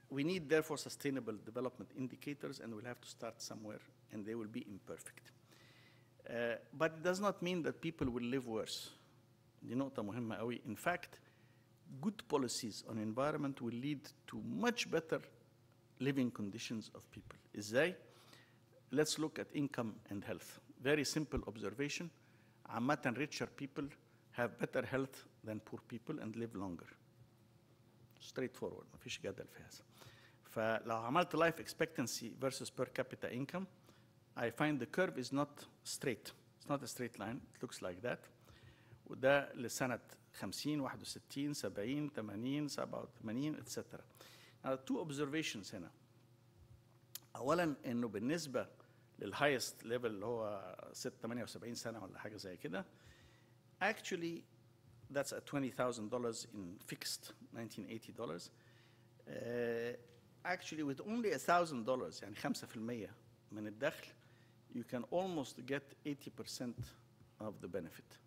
we need therefore sustainable development indicators and we'll have to start somewhere and they will be imperfect. Uh, but it does not mean that people will live worse. دي نقطة مهمة قوي. In fact, good policies on environment will lead to much better living conditions of people. ازاي؟ Let's look at income and health. Very simple observation. عامة richer people have better health than poor people and live longer. Straightforward, مفيش جدل في هذا. فلو عملت life expectancy versus per capita income, I find the curve is not straight. It's not a straight line. It looks like that. وده لسنة 50 61 70 80 87 etc. Now two observations هنا. أولا إنه بالنسبة للهايست ليفل اللي هو 6 78 سنة ولا حاجة زي كده actually that's at $20,000 in fixed 1980 dollars. Uh, actually with only $1,000 يعني 5% من الدخل you can almost get 80% of the benefit.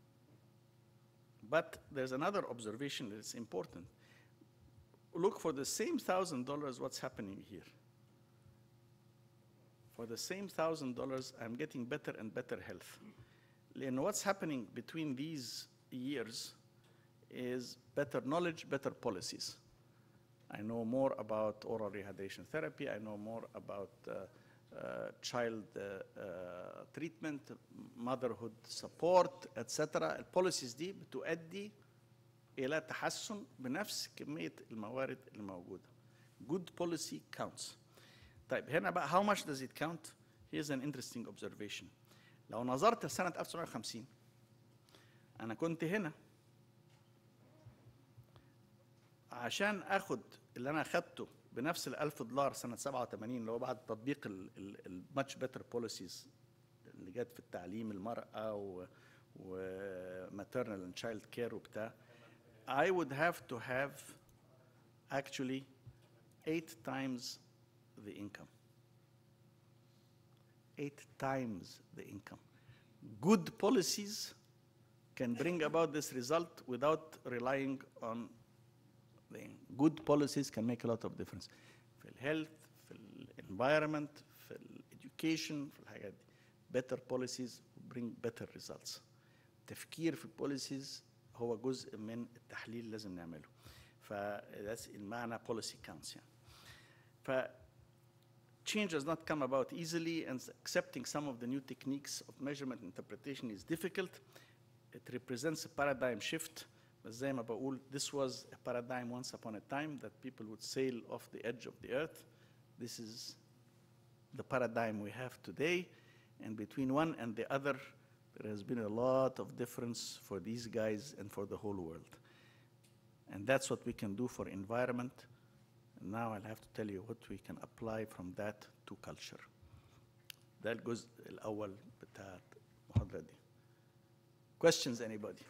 But there's another observation that is important. Look for the same $1,000 what's happening here. For the same $1,000 I'm getting better and better health. And what's happening between these years is better knowledge, better policies. I know more about oral rehydration therapy. I know more about uh, uh, child uh, uh, treatment, motherhood support, etc. البوليسيز دي بتؤدي إلى تحسن بنفس كمية الموارد الموجودة. Good policy counts. طيب هنا بقى how much does it count? Here's an interesting observation. لو نظرت لسنة 1950 أنا كنت هنا عشان اخد اللي انا اخدته بنفس ال 1000 دولار سنه 87 اللي هو بعد تطبيق الماتش بيتر بوليسيز اللي جت في التعليم المراه و وماترنال اند تشايلد كير وبتاع I would have to have actually eight times the income. Eight times the income. Good policies can bring about this result without relying on the good policies can make a lot of difference في الهيلث في الانفايرمنت في الاديوكيشن في الحاجات دي better policies bring better results التفكير في البوليسيز هو جزء من التحليل اللي لازم نعمله ف that's المعنى policy counts يعني ف change does not come about easily and accepting some of the new techniques of measurement interpretation is difficult it represents a paradigm shift بس زي ما بقول this was a paradigm once upon a time that people would sail off the edge of the earth. This is the paradigm we have today. And between one and the other, there has been a lot of difference for these guys and for the whole world. And that's what we can do for environment. And now I'll have to tell you what we can apply from that to culture. ده الجزء الأول بتاع المحاضرة دي. Questions, anybody?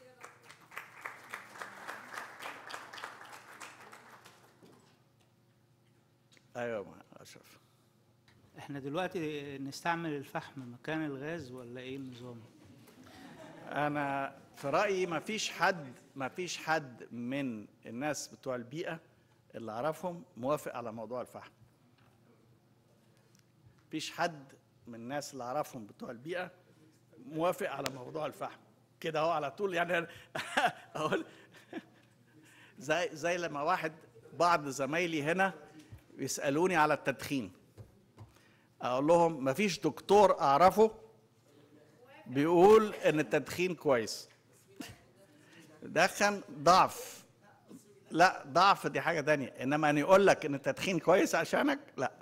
ايوه اشرف احنا دلوقتي نستعمل الفحم مكان الغاز ولا ايه النظام؟ انا في رايي ما فيش حد ما فيش حد من الناس بتوع البيئه اللي اعرفهم موافق على موضوع الفحم فيش حد من الناس اللي اعرفهم بتوع البيئه موافق على موضوع الفحم كده اهو على طول يعني اقول زي زي لما واحد بعض زمايلي هنا يسالوني على التدخين اقول لهم مفيش دكتور اعرفه بيقول ان التدخين كويس دخن ضعف لا ضعف دي حاجه تانية انما ان يقول لك ان التدخين كويس عشانك لا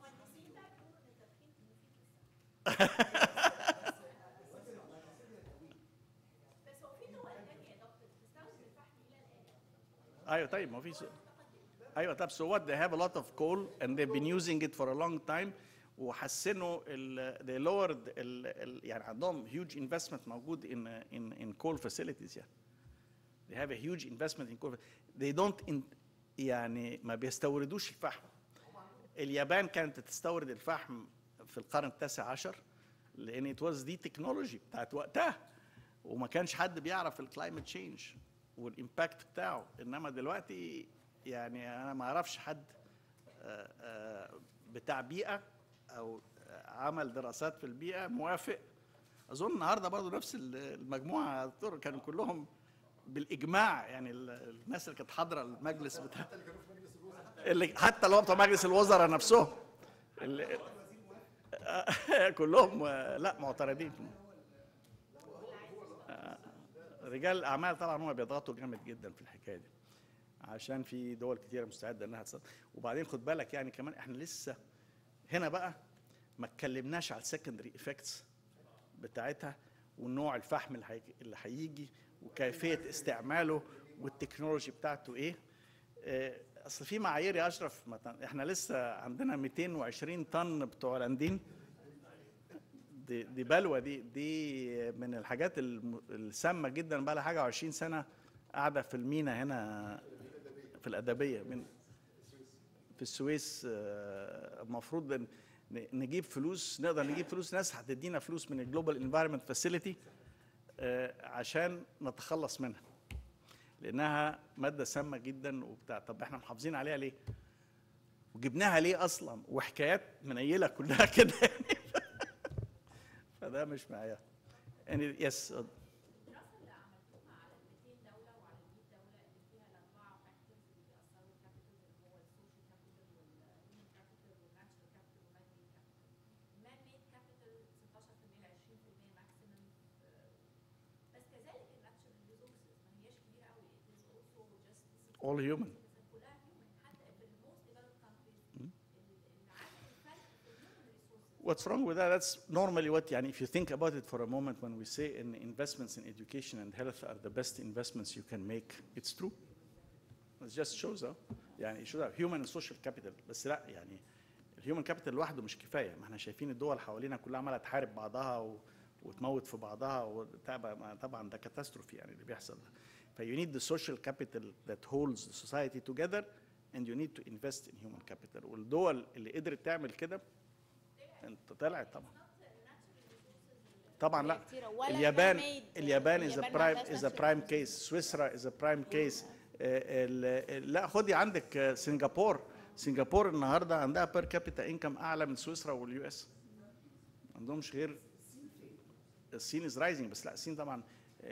ايوه طيب ما فيش ايوه طب so what they have a lot of coal and they've been using it for a long time وحسنوا ال they lowered ال ال يعني عندهم huge investment موجود in in in coal facilities يعني they have a huge investment in coal they don't in يعني ما بيستوردوش الفحم اليابان كانت تستورد الفحم في القرن التاسع عشر لان it was دي تكنولوجي بتاعت وقتها وما كانش حد بيعرف الكلايمت تشينج والامباكت بتاعه انما دلوقتي يعني انا ما اعرفش حد آه، آه، بتاع بيئه او آه، عمل دراسات في البيئه موافق اظن النهارده برضو نفس ال- المجموعه يا دكتور كانوا كلهم بالاجماع يعني ال- الناس اللي كانت حاضره المجلس بتاع اللي حتى لو بتوع مجلس الوزراء نفسهم اللي كلهم آه، لا معترضين آه، رجال الاعمال طبعا هم بيضغطوا جامد جدا في الحكايه دي عشان في دول كتيره مستعده انها تصدر وبعدين خد بالك يعني كمان احنا لسه هنا بقى ما اتكلمناش على السكندري افكتس بتاعتها والنوع الفحم اللي هيجي- اللي هيجي وكيفيه استعماله والتكنولوجي بتاعته ايه آه، اصل في معايير يا اشرف مثلا احنا لسه عندنا 220 طن بتوع لاندين دي, دي بلوى دي دي من الحاجات الم- السامه جدا بقى لها حاجه 20 سنه قاعده في المينا هنا في الادبيه من في السويس آه، المفروض ن- نجيب فلوس نقدر نجيب فلوس ناس هتدينا فلوس من الجلوبال انفايرمنت فاسيلتي عشان نتخلص منها لانها ماده سامه جدا وبتاع طب احنا محافظين عليها ليه وجبناها ليه اصلا وحكايات منيله كلها كده يعني فده مش معايا يعني يس الدراسة اللي عملتوها على ال 200 دولة وعلى ال 100 دولة اللي فيها الأربعة فاكتورز اللي بيأثروا الكابيتال اللي هو السوشيال كابيتال والهيومن كابيتال والناتشرال كابيتال والمان ميد كابيتال. المان ميد كابيتال 16% ل 20% ماكسيمم بس كذلك الناتشرال ريسورسز ما هياش كبيرة قوي it is also just all human كلها human حتى في الموست ديفلوبد كانتريز العامل الفرق في الهيومن ريسورسز What's wrong with that? That's normally what, يعني if you think about it for a moment, when we say in investments in education and health are the best investments you can make, it's true. It just shows up. يعني it shows up human and social capital بس لا يعني الهيومن كابيتال لوحده مش كفايه ما احنا شايفين الدول حوالينا كلها عماله تحارب بعضها و... وتموت في بعضها وطبعا طبعا ده كاتاستروفي يعني اللي بيحصل ده ف you need the social capital that holds the society together and you need to invest in human capital والدول اللي قدرت تعمل كده انت طلعت طبعا طبعا لا كتيرة. ولا اليابان man-made. اليابان از اليابان ما برايم عندهاش از natural برايم كيس سويسرا از برايم كيس لا خدي عندك آه، سنغافور سنغافور النهارده عندها بير كابيتا انكم اعلى من سويسرا واليو اس ما عندهمش غير الصين از رايزنج بس لا الصين طبعا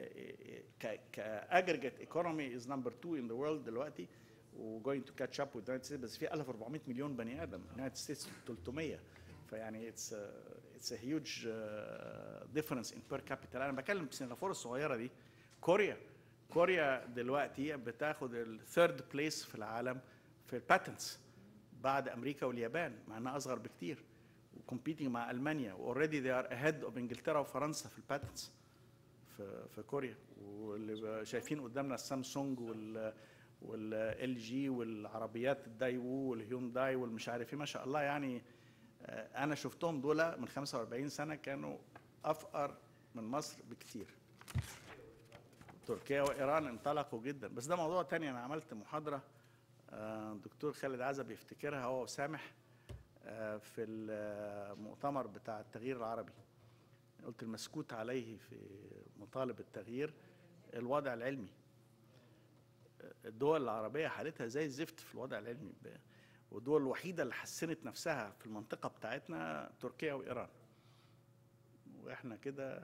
كاجريجيت ايكونومي از نمبر 2 ان ذا وورلد دلوقتي وجوينج تو كاتش اب وذ يونايتد ستيتس بس في 1400 مليون بني ادم اليونايتد ستيتس 300 فيعني اتس اتس ا هيوج ديفرنس ان بير كابيتال انا بكلم سنغافوره الصغيره دي كوريا كوريا دلوقتي بتاخد الثيرد بليس في العالم في الباتنتس بعد امريكا واليابان مع انها اصغر بكتير وكومبيتنج مع المانيا واوريدي ذي ار اهيد اوف انجلترا وفرنسا في الباتنتس في في كوريا واللي شايفين قدامنا السامسونج وال والال جي والعربيات الدايوو والهيونداي والمش عارف ايه ما شاء الله يعني آه، انا شفتهم دول من 45 سنه كانوا افقر من مصر بكتير تركيا وايران انطلقوا جدا بس ده موضوع تاني انا عملت محاضره آه، دكتور خالد عزب يفتكرها هو وسامح آه، في المؤتمر بتاع التغيير العربي قلت المسكوت عليه في مطالب التغيير الوضع العلمي الدول العربية حالتها زي الزفت في الوضع العلمي ب- والدول الوحيدة اللي حسنت نفسها في المنطقة بتاعتنا تركيا وإيران وإحنا كده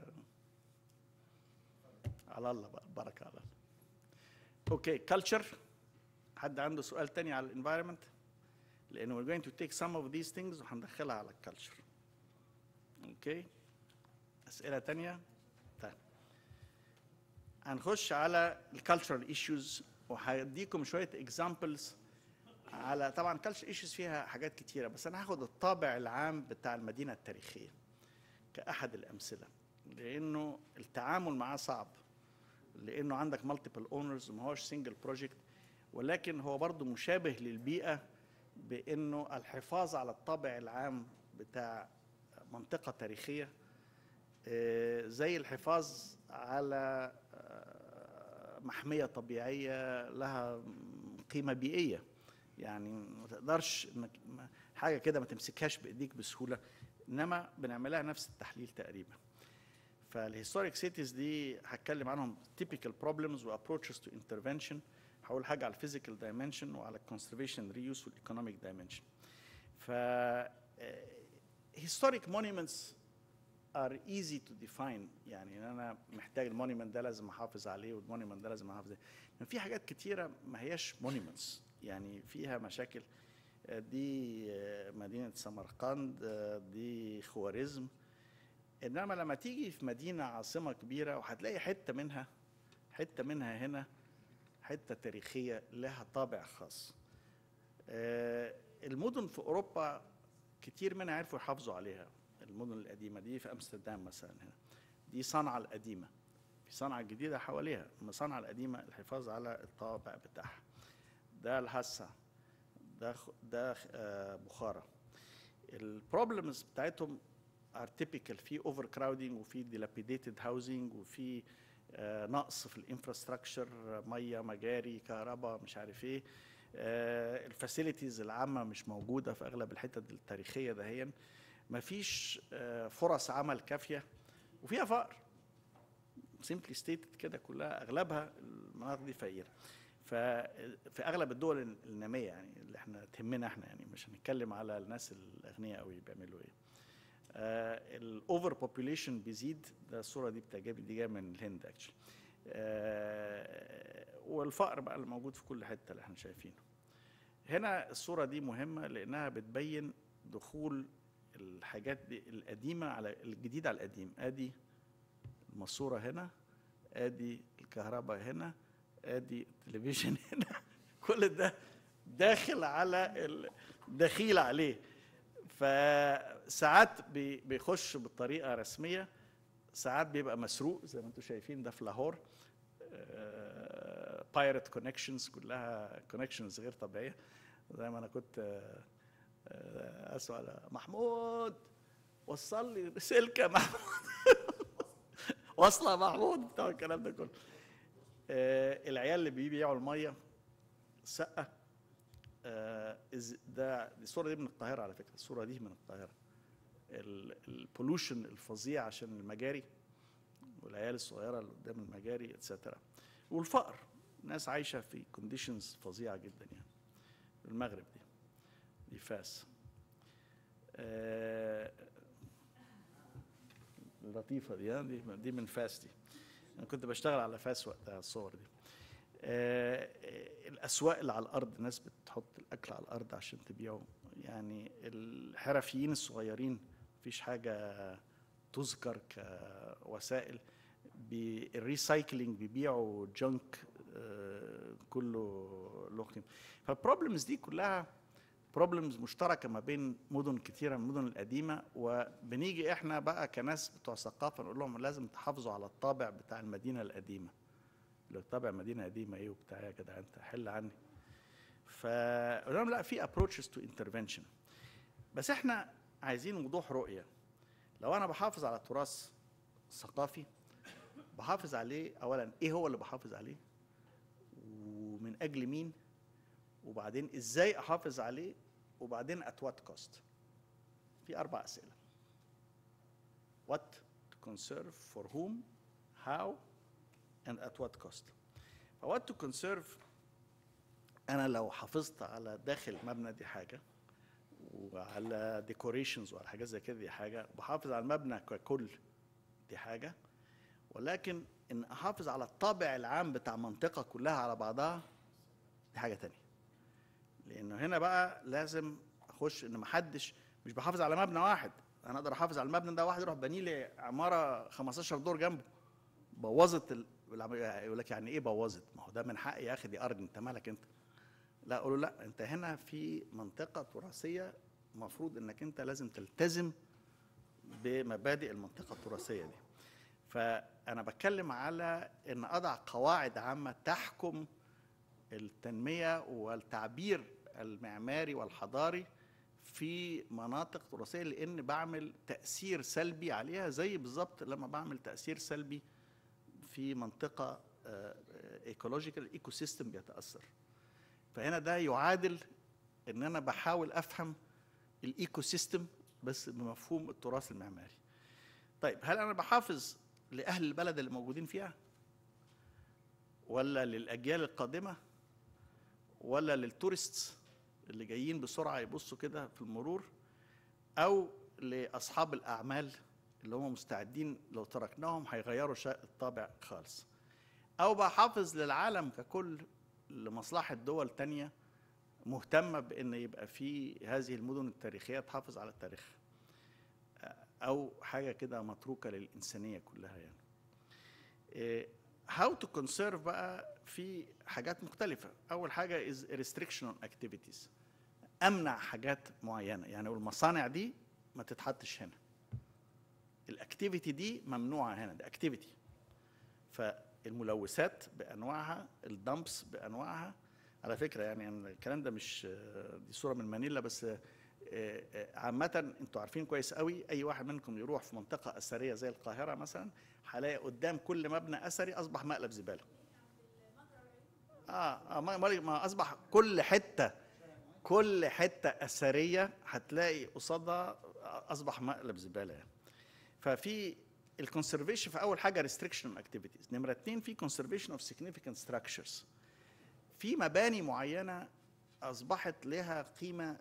على الله بقى البركة على الله أوكي كلتشر حد عنده سؤال تاني على الانفايرمنت لأنه we're going to take some of these things وهندخلها على الكلتشر أوكي أسئلة تانية طيب هنخش على الكالتشرال ايشوز وهديكم شويه اكزامبلز على طبعا الكالتشرال ايشوز فيها حاجات كتيره بس انا هاخد الطابع العام بتاع المدينه التاريخيه كاحد الامثله لانه التعامل معاه صعب لانه عندك مالتيبل اونرز ما هوش سنجل بروجكت ولكن هو برضه مشابه للبيئه بانه الحفاظ على الطابع العام بتاع منطقه تاريخيه آه، زي الحفاظ على آه، محمية طبيعية لها قيمة بيئية يعني ما تقدرش انك ما- حاجة كده ما تمسكهاش بإيديك بسهولة إنما بنعملها نفس التحليل تقريبا فالهيستوريك سيتيز دي هتكلم عنهم typical problems و approaches to intervention هقول حاجة على الفيزيكال dimension وعلى الكونسرفيشن ريوس والايكونوميك dimension ف آه، historic monuments are easy to define يعني إن انا محتاج المونيمنت ده لازم احافظ عليه والمونيمنت ده لازم احافظ عليه لكن في حاجات كتيره ما هياش مونيمنتس يعني فيها مشاكل آه، دي آه، مدينه سمرقند آه، دي خوارزم انما لما تيجي في مدينه عاصمه كبيره وهتلاقي حته منها حته منها هنا حته تاريخيه لها طابع خاص آه، المدن في اوروبا كتير منها عرفوا يحافظوا عليها المدن القديمه دي في امستردام مثلا هنا دي صنعاء القديمه في صنعاء جديده حواليها اما صنعاء القديمه الحفاظ على الطابع بتاعها ده الهسا ده خ- ده آه، بخارى البروبلمز بتاعتهم ار تيبيكال في اوفر كراودنج وفي dilapidated هاوزنج وفي آه، نقص في الانفراستراكشر ميه مجاري كهرباء مش عارف ايه الفاسيلتيز العامه مش موجوده في اغلب الحتت التاريخيه دهيا مفيش آه، فرص عمل كافيه وفيها فقر سيمبلي ستيتد كده كلها اغلبها المناطق دي فقيره ففي اغلب الدول الناميه يعني اللي احنا تهمنا احنا يعني مش هنتكلم على الناس الاغنياء قوي بيعملوا ايه الاوفر بوبوليشن بيزيد ده الصوره دي بتعجبني دي جايه من الهند اكشلي والفقر بقى اللي موجود في كل حته اللي احنا شايفينه هنا الصوره دي مهمه لانها بتبين دخول الحاجات دي القديمه على الجديد على القديم ادي الماسوره هنا ادي الكهرباء هنا ادي التلفزيون هنا كل ده داخل على ال- دخيل عليه فساعات بي- بيخش بطريقه رسميه ساعات بيبقى مسروق زي ما انتم شايفين ده في لاهور بايرت كونكشنز كلها كونكشنز غير طبيعيه زي ما انا كنت آه، آه، اسال محمود وصل لي سلكه محمود واصله محمود بتاع الكلام ده كله آه، العيال اللي بيبيعوا الميه سقه آه، إز- ده دي الصوره دي من القاهره على فكره الصوره دي من القاهره البولوشن الفظيع عشان المجاري والعيال الصغيره اللي قدام المجاري اتسترا والفقر ناس عايشه في كونديشنز فظيعه جدا يعني المغرب دي دي فاس آه، اللطيفه دي ها؟ دي دي من فاس دي انا كنت بشتغل على فاس وقتها الصور دي آه، آه، الاسواق اللي على الارض الناس بتحط الاكل على الارض عشان تبيعه يعني الحرفيين الصغيرين مفيش حاجه تذكر كوسائل بي- الريسايكلينج بيبيعوا جنك كله له قيمه فالبروبلمز دي كلها بروبلمز مشتركه ما بين مدن كتيره من المدن القديمه وبنيجي احنا بقى كناس بتوع ثقافه نقول لهم لازم تحافظوا على الطابع بتاع المدينه القديمه لو طابع مدينه قديمه ايه وبتاع يا جدع انت حل عني فقلنا لهم لا في ابروتشز تو انترفنشن بس احنا عايزين وضوح رؤيه لو انا بحافظ على تراث ثقافي بحافظ عليه اولا ايه هو اللي بحافظ عليه ومن اجل مين وبعدين ازاي احافظ عليه وبعدين at what cost في اربع اسئله what to conserve for whom how and at what cost ف what to conserve انا لو حافظت على داخل مبنى دي حاجه وعلى ديكوريشنز وعلى حاجات زي كده دي حاجه بحافظ على المبنى ككل دي حاجه ولكن ان احافظ على الطابع العام بتاع منطقه كلها على بعضها دي حاجه تانية لانه هنا بقى لازم اخش ان محدش مش بحافظ على مبنى واحد انا اقدر احافظ على المبنى ده واحد يروح بني لي عماره 15 دور جنبه بوظت ال... يقول لك يعني ايه بوظت ما هو ده من حقي يا اخي دي ارض انت مالك انت لا اقول له لا انت هنا في منطقه تراثيه المفروض انك انت لازم تلتزم بمبادئ المنطقه التراثيه دي فانا بتكلم على ان اضع قواعد عامه تحكم التنميه والتعبير المعماري والحضاري في مناطق تراثيه لان بعمل تاثير سلبي عليها زي بالظبط لما بعمل تاثير سلبي في منطقه ايكولوجيكال ايكو سيستم بيتاثر فهنا ده يعادل ان انا بحاول افهم الايكو سيستم بس بمفهوم التراث المعماري طيب هل انا بحافظ لاهل البلد اللي موجودين فيها ولا للاجيال القادمه ولا للتورستس اللي جايين بسرعه يبصوا كده في المرور او لاصحاب الاعمال اللي هم مستعدين لو تركناهم هيغيروا شا- الطابع خالص او بحافظ للعالم ككل لمصلحه دول تانية مهتمه بان يبقى في هذه المدن التاريخيه تحافظ على تاريخها او حاجه كده متروكه للانسانيه كلها يعني هاو تو كونسيرف بقى في حاجات مختلفه اول حاجه از ريستريكشن اكتيفيتيز امنع حاجات معينه يعني المصانع دي ما تتحطش هنا الاكتيفيتي دي ممنوعه هنا ده اكتيفيتي فالملوثات بانواعها الدمبس بانواعها على فكره يعني أنا الكلام ده مش دي صوره من مانيلا بس آه، آه، عامة انتوا عارفين كويس قوي اي واحد منكم يروح في منطقة اثرية زي القاهرة مثلا هلاقي قدام كل مبنى اثري اصبح مقلب زبالة اه, آه ما, ما- ما اصبح كل حتة كل حتة اثرية هتلاقي قصادها اصبح مقلب زبالة يعني ففي الكونسرفيشن في اول حاجة ريستريكشن اكتيفيتيز نمرة اتنين في conservation اوف significant structures في مباني معينة اصبحت لها قيمة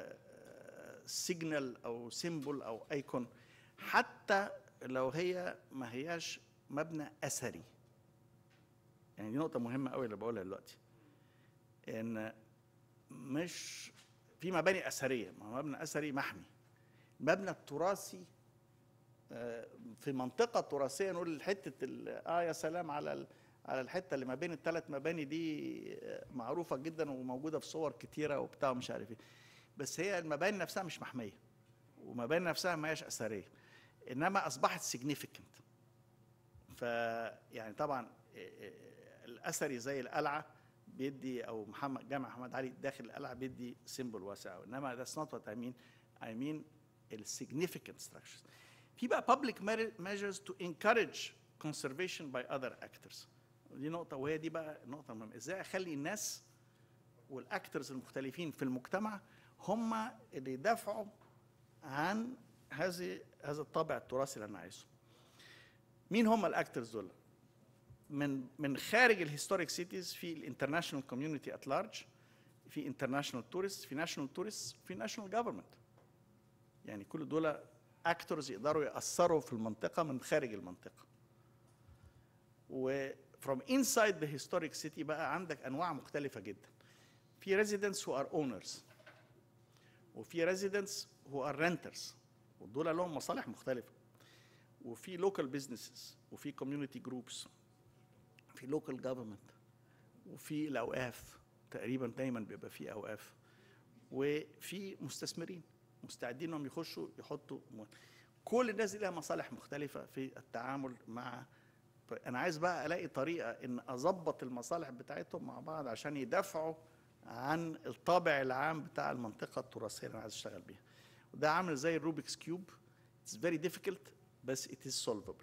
سيجنال او سيمبل او ايكون حتى لو هي ما هياش مبنى اثري يعني دي نقطة مهمة قوي اللي بقولها دلوقتي ان مش في مباني اثرية ما هو مبنى اثري محمي المبنى التراثي آه، في منطقة تراثية نقول حتة ال- اه يا سلام على ال- على الحتة اللي ما بين الثلاث مباني دي آه، معروفة جدا وموجودة في صور كتيرة وبتاع مش عارف ايه بس هي المباني نفسها مش محمية ومباني نفسها ما هياش أثرية إنما أصبحت significant فيعني طبعا إيه إيه الأثري زي القلعة بيدي أو محمد جامع محمد علي داخل القلعة بيدي سيمبل واسع أوي. إنما that's not what I mean I mean ال significant structures في بقى public mer- measures to encourage conservation by other actors دي نقطة وهي دي بقى النقطة المهمة ازاي اخلي الناس والاكترز المختلفين في المجتمع هم اللي يدافعوا عن هذه هذا الطابع التراثي اللي انا عايزه. مين هم الاكترز دول؟ من من خارج الهيستوريك سيتيز في الانترناشونال كوميونتي ات لارج في انترناشونال تورست في ناشونال تورست في ناشونال جفرمنت يعني كل دول اكتورز يقدروا ياثروا في المنطقه من خارج المنطقه و from inside the historic city بقى عندك انواع مختلفه جدا في residents who are owners وفي residents who are renters ودول لهم مصالح مختلفه وفي local businesses وفي community groups في local government وفي الاوقاف تقريبا دايما بيبقى في اوقاف وفي مستثمرين مستعدين انهم يخشوا يحطوا م- كل الناس دي لها مصالح مختلفه في التعامل مع انا عايز بقى الاقي طريقه ان اظبط المصالح بتاعتهم مع بعض عشان يدافعوا عن الطابع العام بتاع المنطقه التراثيه اللي انا عايز اشتغل بيها وده عامل زي الروبكس كيوب اتس فيري ديفيكولت بس ات از سولفبل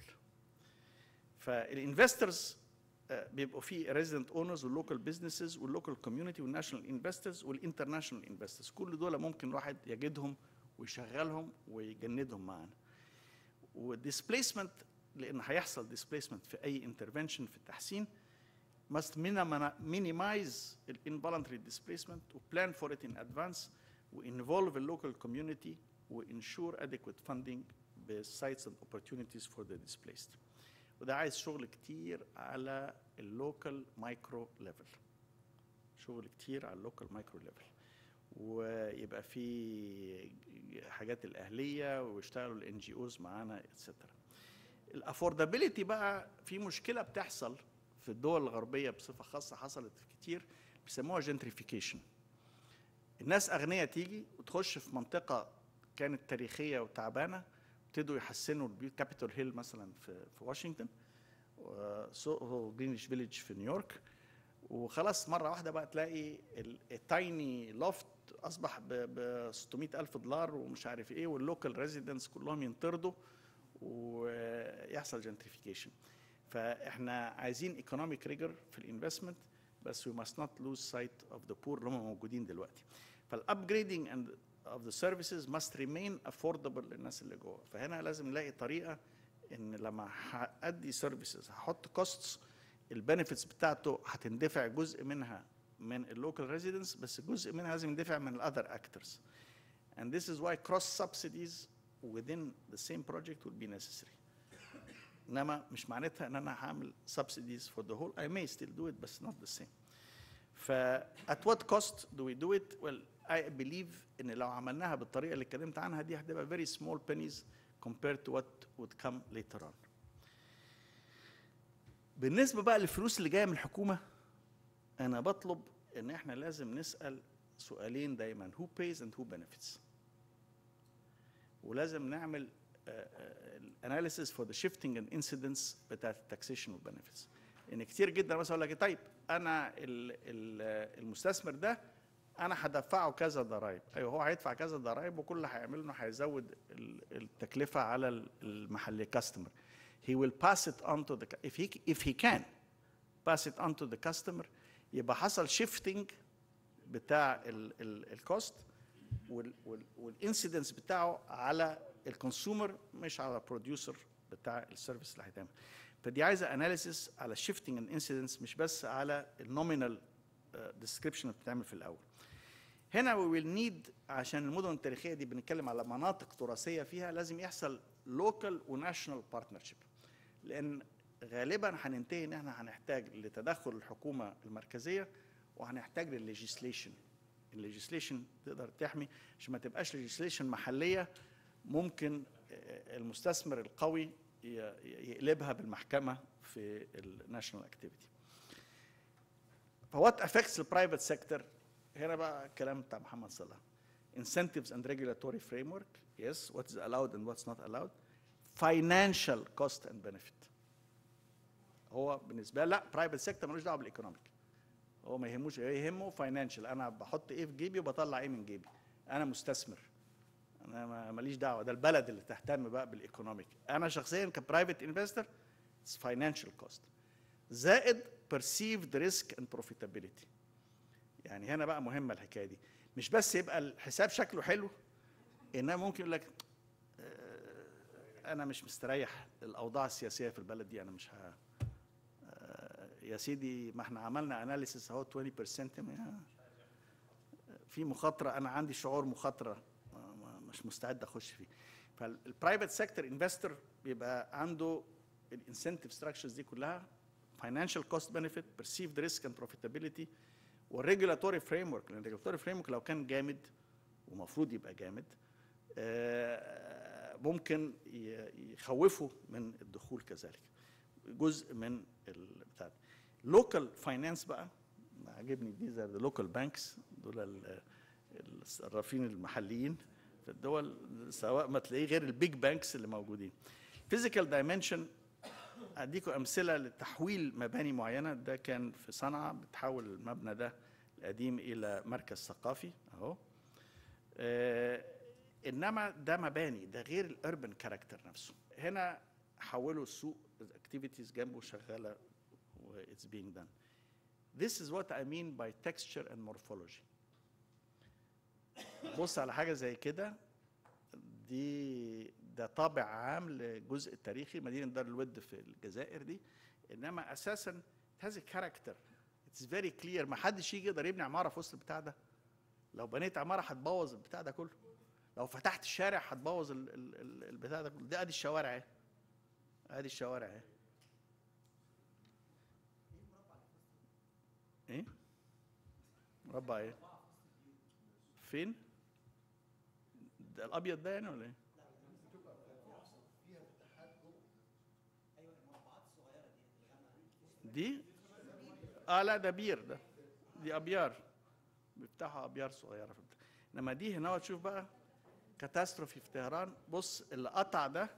فالانفسترز بيبقوا فيه ريزيدنت اونرز واللوكال بزنسز واللوكال كوميونتي والناشونال انفسترز والانترناشونال انفسترز كل دول ممكن الواحد يجدهم ويشغلهم ويجندهم معانا والديسبيسمنت لان هيحصل ديسبيسمنت في اي انترفنشن في التحسين must minima- minimize ال involuntary displacement و plan for it in advance و involve the local community و ensure adequate funding ب sites and opportunities for the displaced. وده عايز شغل كتير على اللوكال مايكرو ليفل شغل كتير على اللوكال مايكرو ليفل ويبقى في حاجات الاهليه ويشتغلوا الان جي اوز معانا اتسترا الافوردابيلتي بقى في مشكله بتحصل في الدول الغربيه بصفه خاصه حصلت كتير بيسموها جنتريفيكيشن الناس اغنياء تيجي وتخش في منطقه كانت تاريخيه وتعبانه ابتدوا يحسنوا البيوت كابيتول هيل مثلا في في واشنطن وسو جرينيش فيليج في نيويورك وخلاص مره واحده بقى تلاقي التايني لوفت اصبح ب 600 الف دولار ومش عارف ايه واللوكال ريزيدنتس كلهم ينطردوا ويحصل جنتريفيكيشن فاحنا عايزين ايكونوميك ريجر في الانفستمنت بس we must not lose sight of the poor اللي هم موجودين دلوقتي فالابجريدنج and of the services must remain affordable للناس اللي جوه فهنا لازم نلاقي طريقه ان لما هادي سيرفيسز هحط كوستس البنفيتس بتاعته هتندفع جزء منها من اللوكال ريزيدنس بس جزء منها لازم يندفع من الاذر اكترز and this is why cross subsidies within the same project would be necessary انما مش معناتها ان انا هعمل subsidies for the whole I may still do it but not the same ف at what cost do we do it well I believe ان لو عملناها بالطريقه اللي اتكلمت عنها دي هتبقى very small pennies compared to what would come later on بالنسبه بقى للفلوس اللي جايه من الحكومه انا بطلب ان احنا لازم نسال سؤالين دايما who pays and who benefits ولازم نعمل analysis for the shifting and incidence بتاعت التاكسيشن والبنفيتس لان كتير جدا مثلا اقول لك طيب انا ال ال المستثمر ده انا هدفعه كذا ضرائب ايوه هو هيدفع كذا ضرائب وكل اللي هيعمله انه هيزود ال- التكلفه على ال- المحلي كاستمر he will pass it on to the cu- if he if he can pass it on to the customer يبقى حصل shifting بتاع الكوست والانسيدنس بتاعه على الكونسيومر مش على البروديوسر بتاع السيرفيس اللي هيتعمل فدي عايزه اناليسيس على الشيفتنج الانسيدنس مش بس على النومينال ديسكريبشن اللي بتتعمل في الاول هنا we will need عشان المدن التاريخيه دي بنتكلم على مناطق تراثيه فيها لازم يحصل لوكال وناشونال بارتنرشيب لان غالبا هننتهي ان احنا هنحتاج لتدخل الحكومه المركزيه وهنحتاج للليجيسليشن الليجيسليشن تقدر تحمي عشان ما تبقاش ليجيسليشن محليه ممكن آه، المستثمر القوي ي- يقلبها بالمحكمه في الناشونال اكتيفيتي فوات افكتس البرايفت سيكتور هنا بقى الكلام بتاع محمد صلاح incentives and regulatory framework yes what is allowed and what's not allowed financial cost and benefit هو بالنسبه له لا برايفت سيكتور ملوش دعوه بالايكونوميك هو ما يهموش يهمه فاينانشال انا بحط ايه في جيبي وبطلع ايه من جيبي انا مستثمر انا ما- ماليش دعوه ده البلد اللي تهتم بقى بالايكونوميك انا شخصيا كبرايفت انفستور اتس فاينانشال كوست زائد perceived risk and profitability يعني هنا بقى مهمه الحكايه دي مش بس يبقى الحساب شكله حلو انما ممكن يقول لك آه، انا مش مستريح الاوضاع السياسيه في البلد دي انا مش ه... آه، يا سيدي ما احنا عملنا اناليسيس اهو 20% يا- في مخاطره انا عندي شعور مخاطره ما- ما- مش مستعد اخش فيه فالبرايفت سيكتور انفستور بيبقى عنده الانسنتيف ستراكشرز دي كلها financial cost benefit perceived risk and profitability والريجولاتوري فريم ورك لان الريجولاتوري فريم ورك لو كان جامد ومفروض يبقى جامد آه، ممكن ي- يخوفوا من الدخول كذلك جزء من البتاع لوكال فاينانس بقى عاجبني دي زي اللوكال بانكس دول ال- الصرافين المحليين في الدول سواء ما تلاقيه غير البيج بانكس اللي موجودين فيزيكال دايمنشن اديكم امثله لتحويل مباني معينه ده كان في صنعاء بتحول المبنى ده القديم الى مركز ثقافي اهو آه، انما ده مباني ده غير الاربن كاركتر نفسه هنا حولوا السوق الاكتيفيتيز جنبه شغاله و it's being done This is what I mean by texture and morphology. بص على حاجة زي كده دي ده طابع عام لجزء التاريخي مدينة دار الود في الجزائر دي إنما أساسا it has a character it's very clear ما حدش يجي يقدر يبني عمارة في وسط البتاع ده لو بنيت عمارة هتبوظ البتاع ده كله لو فتحت الشارع هتبوظ ال- ال- ال- البتاع ده كله ده ادي الشوارع اهي ادي الشوارع اهي ايه مربع ايه فين ده الابيض ده يعني ولا ايه دي اه لا ده بير ده دي ابيار بيفتحوا ابيار صغيره في البتاع. انما دي هنا تشوف بقى كاتاستروفي في طهران بص اللي قطع ده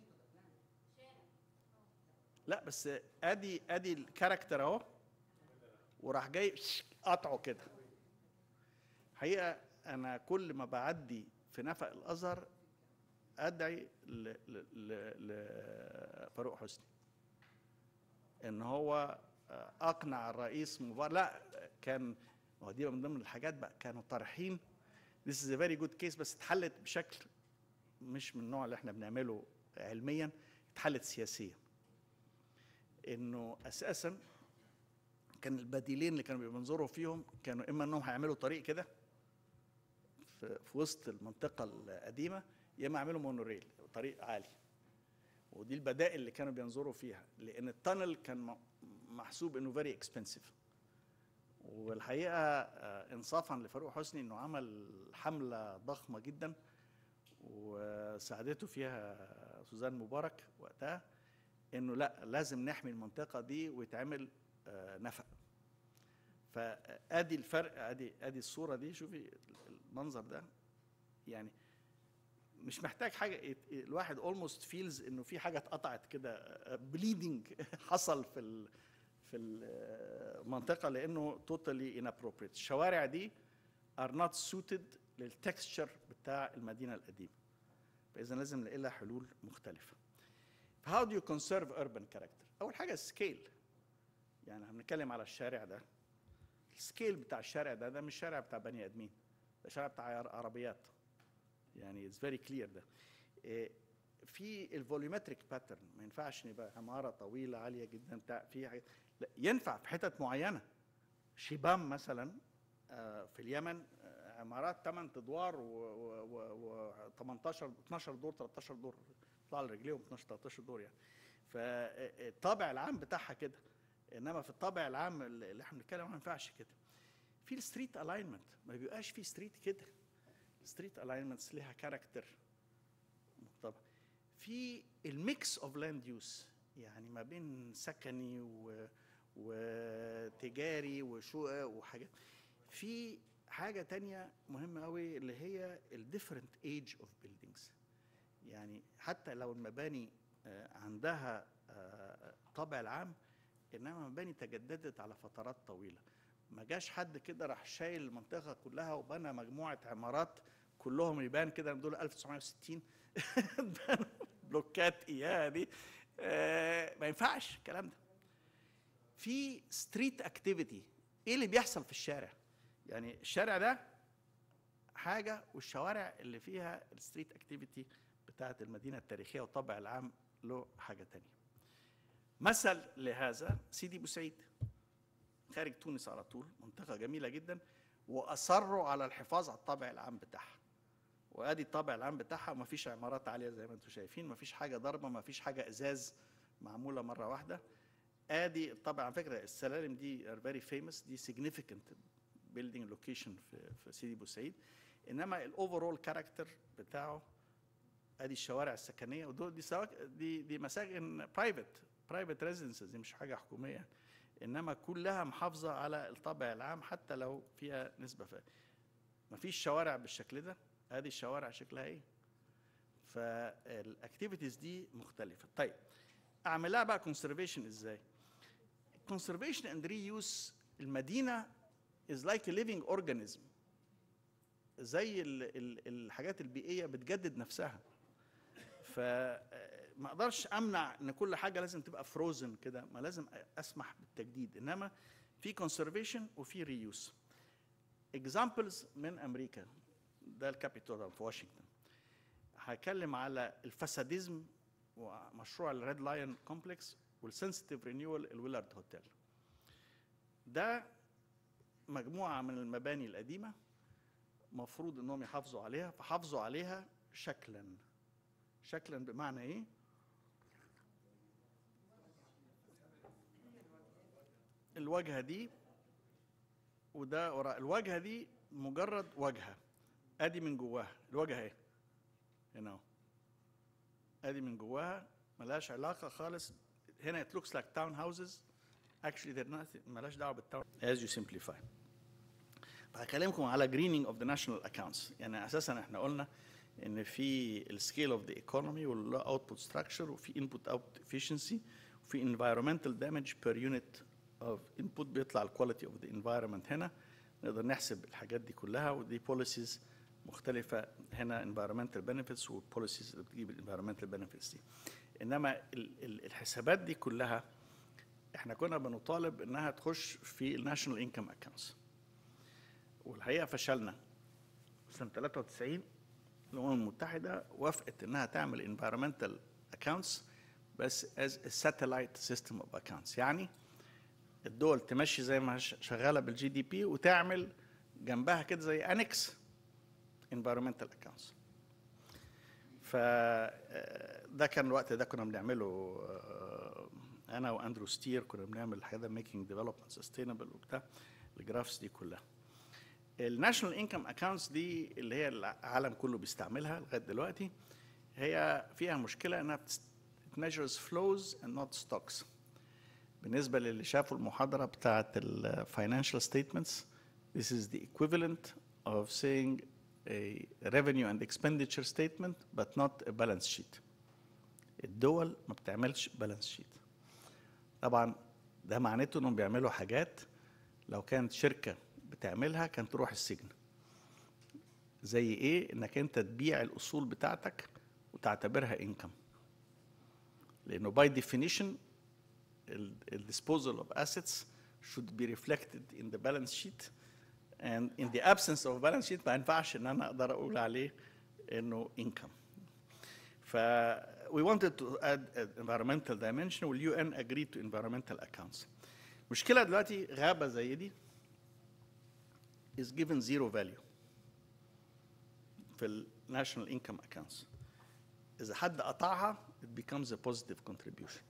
لا بس ادي ادي الكاركتر اهو وراح جاي قطعه كده حقيقه انا كل ما بعدي في نفق الازهر ادعي ل- ل- ل- لفاروق حسني ان هو اقنع الرئيس مبارك لا كان ما هو دي من ضمن الحاجات بقى كانوا طارحين This is a very good case بس اتحلت بشكل مش من النوع اللي احنا بنعمله علميا اتحلت سياسيا انه اساسا كان البديلين اللي كانوا بينظروا فيهم كانوا اما انهم هيعملوا طريق كده في, في وسط المنطقه القديمه يا اما يعملوا مونوريل طريق عالي ودي البدائل اللي كانوا بينظروا فيها لان التانل كان م- محسوب انه فيري اكسبنسيف والحقيقه آه، انصافا لفاروق حسني انه عمل حمله ضخمه جدا وساعدته فيها سوزان مبارك وقتها انه لا لازم نحمي المنطقه دي ويتعمل آه، نفق فادي الفرق ادي ادي الصوره دي شوفي المنظر ده يعني مش محتاج حاجه يت- الواحد اولموست فيلز انه في حاجه اتقطعت كده بليدنج حصل في ال في المنطقه لانه توتالي inappropriate الشوارع دي are not suited للتكستشر بتاع المدينه القديمه فاذا لازم نلاقي لها حلول مختلفه how do you conserve urban character اول حاجه السكيل يعني هنتكلم على الشارع ده السكيل بتاع الشارع ده ده مش شارع بتاع بني ادمين ده شارع بتاع عربيات يعني اتس فيري كلير ده إيه، في الفوليومتريك باترن ما ينفعش يبقى عماره طويله عاليه جدا بتاع في حاجات لا ينفع في حتت معينه شيبام مثلا آه، في اليمن آه، عمارات 8 ادوار و 18 12 دور 13 دور يطلع على رجليهم 12 13 دور يعني فالطابع العام بتاعها كده انما في الطابع العام اللي احنا بنتكلم عنه ما ينفعش كده في الستريت الاينمنت ما بيبقاش في ستريت كده الستريت الاينمنتس ليها كاركتر طبعا في الميكس اوف لاند يوز يعني ما بين سكني و وتجاري وشقق وحاجات في حاجة تانية مهمة قوي اللي هي الديفرنت ايج اوف بيلدينجز يعني حتى لو المباني آه، عندها آه، طابع العام انما مباني تجددت على فترات طويله ما جاش حد كده راح شايل المنطقه كلها وبنى مجموعه عمارات كلهم يبان كده من دول 1960 بنوا بلوكات اياها دي آه، ما ينفعش الكلام ده في ستريت اكتيفيتي ايه اللي بيحصل في الشارع يعني الشارع ده حاجه والشوارع اللي فيها الستريت اكتيفيتي بتاعه المدينه التاريخيه والطابع العام له حاجه تانية مثل لهذا سيدي بوسعيد خارج تونس على طول منطقه جميله جدا واصروا على الحفاظ على الطابع العام بتاعها وادي الطابع العام بتاعها وما فيش عمارات عاليه زي ما انتم شايفين ما فيش حاجه ضربه ما فيش حاجه ازاز معموله مره واحده ادي الطابع على فكره السلالم دي ار فيري فيموس دي significant building لوكيشن في في سيدي بوسعيد انما الاوفرول كاركتر بتاعه ادي الشوارع السكنيه ودول دي سواك دي دي مساكن برايفت برايفت ريزيدنسز دي مش حاجه حكوميه انما كلها محافظه على الطابع العام حتى لو فيها نسبه ف مفيش شوارع بالشكل ده ادي الشوارع شكلها ايه فالاكتيفيتيز دي مختلفه طيب اعملها بقى كونسرفيشن ازاي conservation and reuse المدينه is like a living organism زي ال ال الحاجات البيئيه بتجدد نفسها فما اقدرش امنع ان كل حاجه لازم تبقى فروزن كده ما لازم اسمح بالتجديد انما في conservation وفي ريوز examples من امريكا ده الكابيتول في واشنطن هتكلم على الفساديزم ومشروع الريد لاين كومبلكس والسنسيتيف رينيوال الويلارد هوتيل ده مجموعه من المباني القديمه مفروض انهم يحافظوا عليها فحافظوا عليها شكلا شكلا بمعنى ايه الواجهه دي وده وراء الواجهه دي مجرد واجهه ادي من جواها الواجهه اهي هنا اهو ادي من جواها ملهاش علاقه خالص هنا it looks like town houses actually they're not ملهاش دعوه بالتاون as you simplify هكلمكم على greening of the national accounts يعني اساسا احنا قلنا ان في السكيل اوف ذا ايكونومي والاوتبوت ستراكشر وفي انبوت اوت efficiency وفي environmental damage per unit of input بيطلع الكواليتي اوف ذا environment هنا نقدر نحسب الحاجات دي كلها ودي بوليسيز مختلفة هنا environmental benefits والبوليسيز اللي بتجيب environmental benefits دي انما ال- ال- الحسابات دي كلها احنا كنا بنطالب انها تخش في الناشونال انكم اكاونتس والحقيقه فشلنا سنه 93 الامم المتحده وافقت انها تعمل environmental accounts بس as a satellite system of accounts يعني الدول تمشي زي ما هي ش- شغاله بالجي دي بي وتعمل جنبها كده زي انكس environmental accounts ف آه، ده كان الوقت ده كنا بنعمله آه، انا واندرو ستير كنا بنعمل الحاجه ده ميكينج ديفلوبمنت سستينبل وبتاع الجرافس دي كلها الناشونال انكم اكاونتس دي اللي هي العالم كله بيستعملها لغايه دلوقتي هي فيها مشكله انها measures flows and not stocks بالنسبه للي شافوا المحاضره بتاعه الفاينانشال statements this is the equivalent of saying a revenue and expenditure statement but not a balance sheet الدول ما بتعملش بالانس شيت طبعا ده معناته انهم بيعملوا حاجات لو كانت شركه بتعملها كانت تروح السجن زي ايه انك انت تبيع الاصول بتاعتك وتعتبرها انكم لانه باي ديفينيشن الديسبوزال اوف assets should be reflected in the balance sheet and in the absence of balance sheet ما ينفعش ان انا اقدر اقول عليه انه income ف we wanted to add an environmental dimension وال UN agreed to environmental accounts المشكلة دلوقتي غابة زي دي is given zero value في ال national income accounts إذا حد قطعها it becomes a positive contribution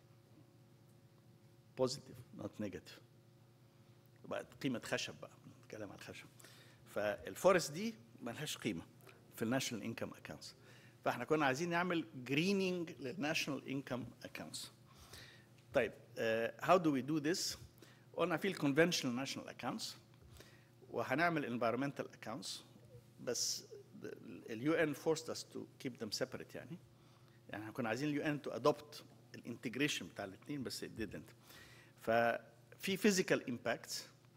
positive not negative بقت قيمة خشب بقى بنتكلم عن الخشب فالفورست دي ملهاش قيمة في الناشونال انكم اكاونتس فاحنا كنا عايزين نعمل جريننج للناشونال انكم اكاونتس طيب هاو دو وي دو ذس قلنا في الكونفنشنال ناشونال اكاونتس وهنعمل environmental accounts بس اليو ان forced us to keep them separate يعني يعني احنا كنا عايزين اليو ان to adopt الانتجريشن بتاع الاثنين بس it didn't ففي physical impacts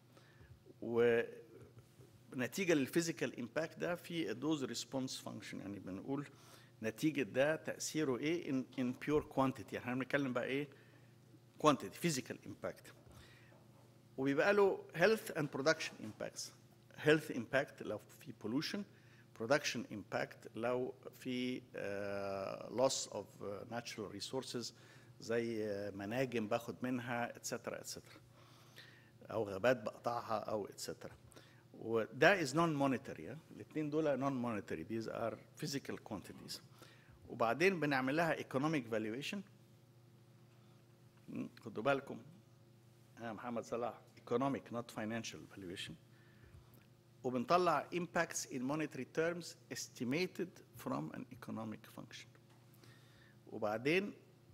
ونتيجه للفيزيكال امباكت ده في دوز ريسبونس فانكشن يعني بنقول نتيجه ده تاثيره ايه ان ان بيور كوانتيتي احنا بنتكلم بقى ايه كوانتيتي فيزيكال امباكت وبيبقى له health and production impacts health impact لو في pollution production impact لو في uh, loss of uh, natural resources زي uh, مناجم باخد منها etc etc او غابات بقطعها او etc وده is non monetary الاثنين دول non monetary these are physical quantities وبعدين بنعمل لها economic valuation مم، خدوا بالكم يا محمد صلاح economic not financial valuation وبنطلع impacts in monetary terms estimated from an economic function وبعدين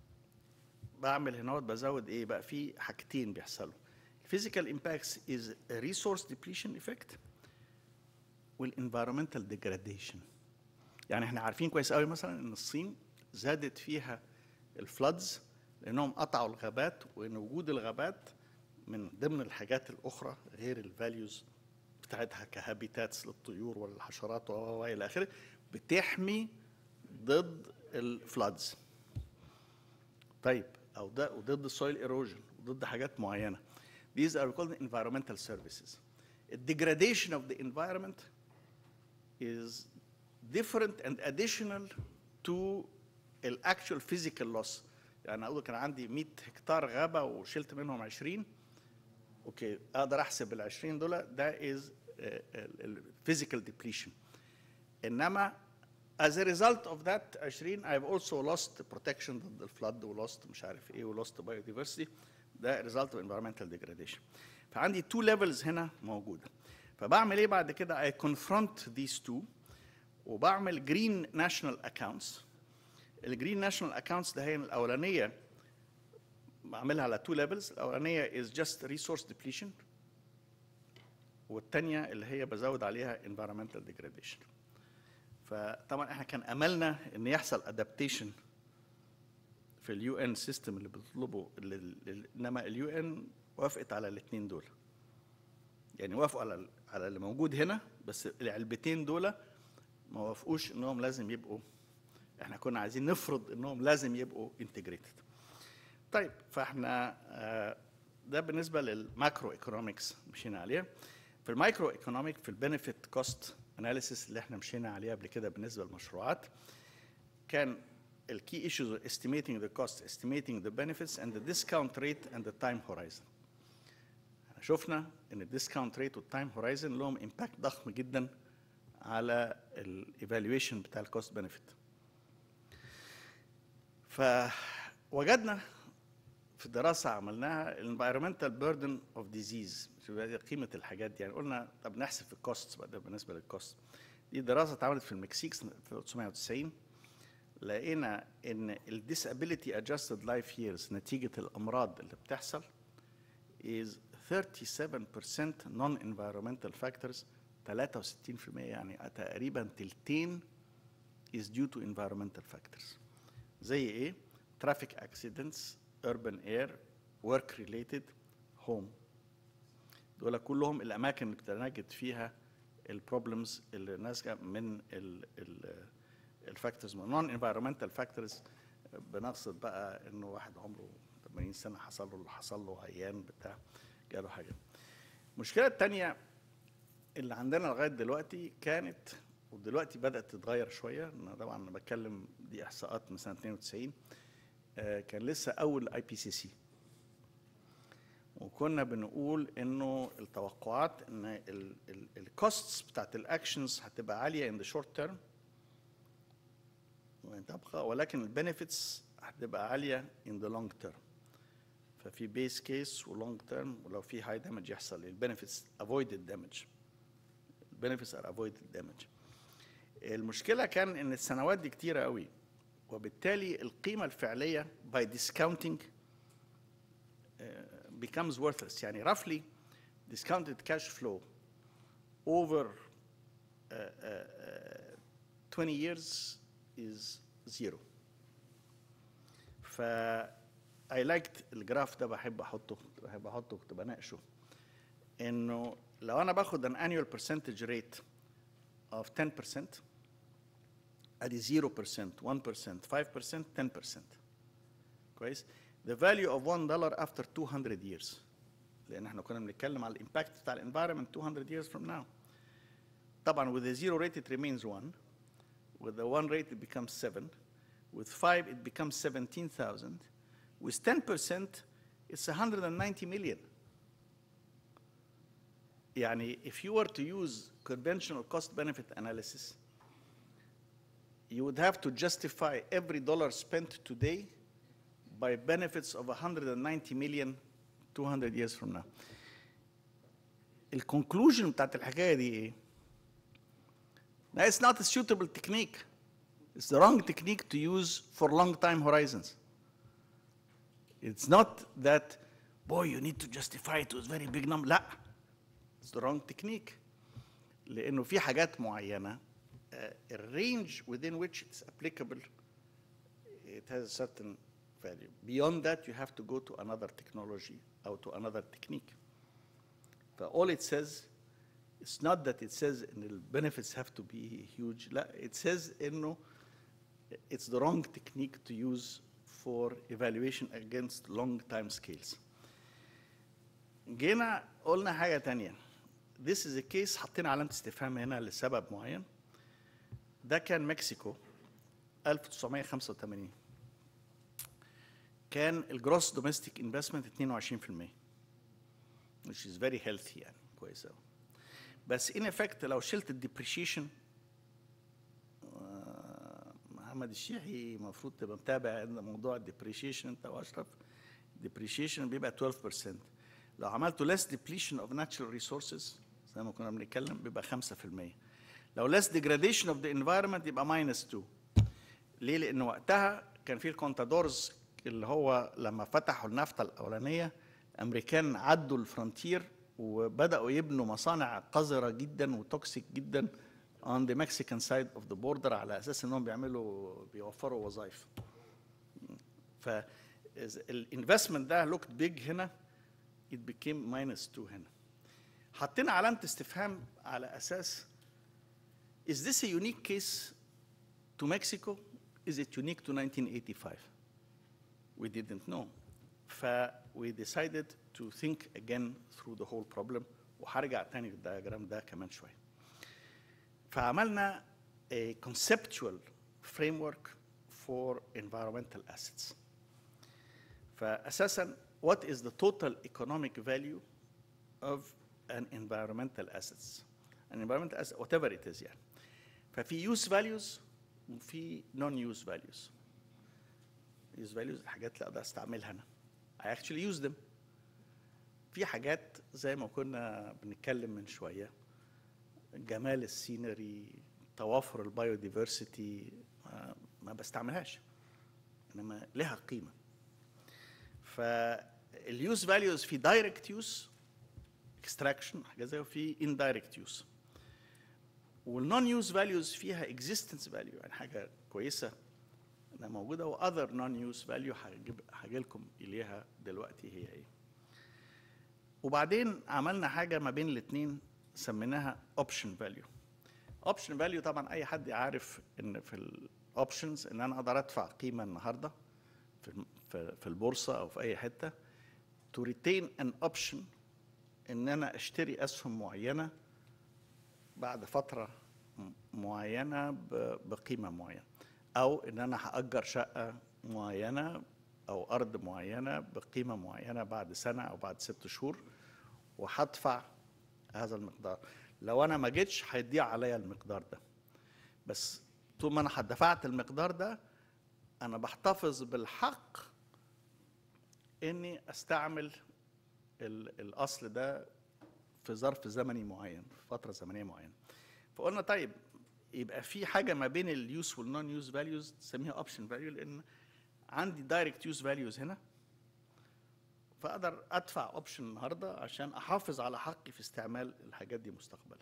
بعمل هنا بزود ايه بقى في حاجتين بيحصلوا physical impacts is a resource depletion effect والenvironmental degradation يعني احنا عارفين كويس قوي مثلا ان الصين زادت فيها الفلودز لانهم قطعوا الغابات وان وجود الغابات من ضمن الحاجات الاخرى غير الفاليوز بتاعتها كهابيتاتس للطيور والحشرات و و- و الى اخره بتحمي ضد الفلودز طيب او ده وضد السويل ايروجن وضد حاجات معينه these are called environmental services the degradation of the environment is different and additional to the actual physical loss يعني اقول كان عندي 100 هكتار غابه وشلت منهم 20 اوكي اقدر احسب ال 20 دول ده از الفيزيكال depletion انما as a result of that 20 I've also lost protection ضد الفلد ولوست مش عارف ايه ولوست biodiversity ده result of environmental degradation فعندي two levels هنا موجوده فبعمل ايه بعد كده I confront these two وبعمل green national accounts الجرين ناشونال اكاونتس ده هي الاولانيه بعملها على تو ليفلز الاولانيه is just resource depletion والثانيه اللي هي بزود عليها environmental degradation فطبعا احنا كان املنا ان يحصل adaptation في اليو ان سيستم اللي بتطلبه لل- لل- انما اليو ان وافقت على الاثنين دول يعني وافقوا على ال- على اللي موجود هنا بس العلبتين دول ما وافقوش انهم لازم يبقوا احنا كنا عايزين نفرض انهم لازم يبقوا انتجريتد طيب فاحنا آه، ده بالنسبه للماكرو ايكونومكس مشينا عليها في المايكرو ايكونوميك في البنفيت كوست اناليسيس اللي احنا مشينا عليها قبل كده بالنسبه للمشروعات كان الكي ايشوز estimating the cost estimating the benefits and the discount rate and the time horizon شفنا ان الديسكاونت ريت والتايم هورايزن لهم امباكت ضخم جدا على الايفالويشن بتاع الكوست بنفيت فوجدنا في دراسة عملناها الانفايرمنتال بيردن اوف ديزيز قيمة الحاجات دي يعني قلنا طب نحسب في الكوست بقى ده بالنسبة للكوست دي دراسة اتعملت في المكسيك سنة 1990 لقينا ان الديسابيليتي ادجستد لايف ييرز نتيجة الامراض اللي بتحصل is 37% non environmental factors 63% يعني تقريبا تلتين is due to environmental factors زي ايه traffic accidents urban air work related home دول كلهم الاماكن اللي بتنجد فيها البروبلمز اللي ناتجه من الفاكتورز نون انفايرمنتال فاكتورز بنقصد بقى انه واحد عمره 80 سنه حصل له اللي حصل له عيان بتاع جاله حاجه المشكله الثانيه اللي عندنا لغايه دلوقتي كانت ودلوقتي بدات تتغير شويه انا طبعا انا بتكلم دي احصاءات من سنه 92 آه، كان لسه اول اي بي سي سي وكنا بنقول انه التوقعات ان الكوستس بتاعت الاكشنز هتبقى عاليه ان ذا شورت تيرم تبقى ولكن البنفيتس هتبقى عاليه ان ذا لونج تيرم ففي بيس كيس ولونج تيرم ولو في هاي دامج يحصل البنفيتس افويدد دامج البنفيتس ار افويدد دامج المشكله كان ان السنوات دي كتيره قوي وبالتالي القيمه الفعليه by discounting uh, becomes worthless يعني roughly discounted cash flow over uh, uh, uh, 20 years is zero ف I liked الجراف ده بحب احطه بحب احطه كنت بناقشه انه لو انا باخد an annual percentage rate of 10% ادي 0% 1% 5% 10% كويس the value of 1 dollar after 200 years لان احنا كنا بنتكلم على الامباكت بتاع الانفايرمنت 200 years from now طبعا with the zero rate it remains 1 with the 1 rate it becomes 7 with 5 it becomes 17,000 with 10% it's 190 million يعني if you were to use conventional cost benefit analysis you would have to justify every dollar spent today by benefits of 190 million 200 years from now. الكونكلوجن بتاعت الحكايه دي ايه؟ That it's not a suitable technique. It's the wrong technique to use for long time horizons. It's not that, boy, you need to justify it with very big number. لا. It's the wrong technique. لأنه في حاجات معينة uh, a range within which it's applicable it has a certain value. Beyond that, you have to go to another technology or to another technique. But all it says, it's not that it says in the benefits have to be huge. لا, it says إنه it's the wrong technique to use for evaluation against long time scales. جينا قلنا حاجة تانية. This is a case حطينا علامة استفهام هنا لسبب معين. ده كان مكسيكو 1985 كان الجروس دوميستيك انفستمنت 22% which is very healthy يعني كويس قوي بس ان افكت لو شلت الديبريشيشن محمد الشيحي المفروض تبقى متابع موضوع الديبريشيشن انت واشرف الديبريشيشن بيبقى 12% لو عملته less depletion of natural resources زي ما كنا بنتكلم بيبقى 5% لو less degradation of the environment يبقى minus 2 ليه؟ لأن وقتها كان في الكونتادورز اللي هو لما فتحوا النفطة الأولانية أمريكان عدوا الفرونتير وبدأوا يبنوا مصانع قذرة جدا وتوكسيك جدا on the Mexican side of the border على أساس إنهم بيعملوا بيوفروا وظائف. فالانفستمنت ده looked big هنا it became minus 2 هنا. حطينا علامة استفهام على أساس Is this a unique case to Mexico? Is it unique to 1985? We didn't know. ف we decided to think again through the whole problem وهرجع تاني للدياجرام ده كمان شوية. فعملنا a conceptual framework for environmental assets. فأساسا what is the total economic value of an environmental assets an environmental asset whatever it is يعني ففي use values وفي non use values use values الحاجات اللي اقدر استعملها انا I actually use them في حاجات زي ما كنا بنتكلم من شويه جمال السينري توافر البايوديفرسيتي ما, ما بستعملهاش انما لها قيمه فاليوز فاليوز في دايركت يوز اكستراكشن حاجه زي وفي اندايركت يوز والنون يوز فاليوز فيها اكزيستنس فاليو يعني حاجه كويسه انها موجوده واذر نون يوز فاليو هاجي لكم اليها دلوقتي هي ايه وبعدين عملنا حاجه ما بين الاثنين سميناها اوبشن فاليو اوبشن فاليو طبعا اي حد عارف ان في الاوبشنز ان انا اقدر ادفع قيمه النهارده في الم- في في البورصه او في اي حته تو ريتين ان اوبشن ان انا اشتري اسهم معينه بعد فتره م- معينه ب- بقيمه معينه او ان انا هاجر شقه معينه او ارض معينه بقيمه معينه بعد سنه او بعد ست شهور وهدفع هذا المقدار لو انا ما جيتش هيضيع عليا المقدار ده بس طول ما انا دفعت المقدار ده انا بحتفظ بالحق اني استعمل ال- الاصل ده في ظرف زمني معين في فتره زمنيه معينه فقلنا طيب يبقى في حاجه ما بين اليوز والنون يوز فاليوز تسميها اوبشن فاليو لان عندي دايركت يوز فاليوز هنا فاقدر ادفع اوبشن النهارده عشان احافظ على حقي في استعمال الحاجات دي مستقبلا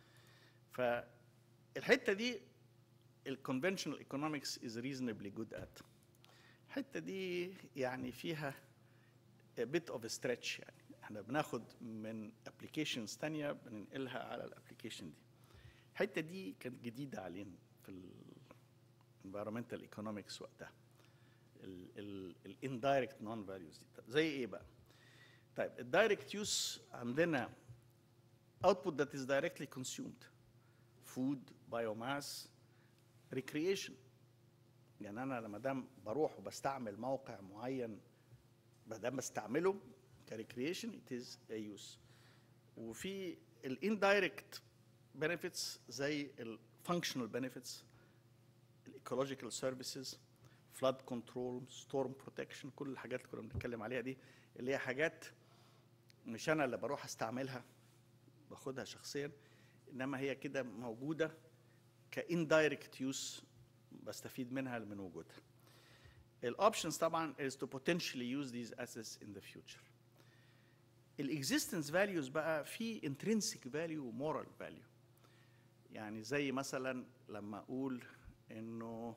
فالحته دي الكونفنشنال ايكونومكس از ريزونبلي جود ات الحته دي يعني فيها a bit of a stretch يعني احنا بناخد من ابلكيشنز تانية بننقلها على الابلكيشن دي الحته دي كانت جديده علينا في ال environmental economics وقتها الاندايركت نون فاليوز دي طب زي ايه بقى؟ طيب الدايركت يوز عندنا output that is directly consumed food biomass recreation يعني انا لما دام بروح وبستعمل موقع معين ما دام بستعمله كريكريشن it is a use وفي الاندايركت benefits زي الفانكشنال benefits الايكولوجيكال سيرفيسز فلاد كنترول ستورم بروتكشن كل الحاجات اللي كنا بنتكلم عليها دي اللي هي حاجات مش انا اللي بروح استعملها باخدها شخصيا انما هي كده موجوده كاندايركت يوز بستفيد منها من وجودها الاوبشنز طبعا is to potentially use these assets in the future الاكزيستنس فاليوز بقى في intrinsic value ومورال فاليو يعني زي مثلا لما اقول انه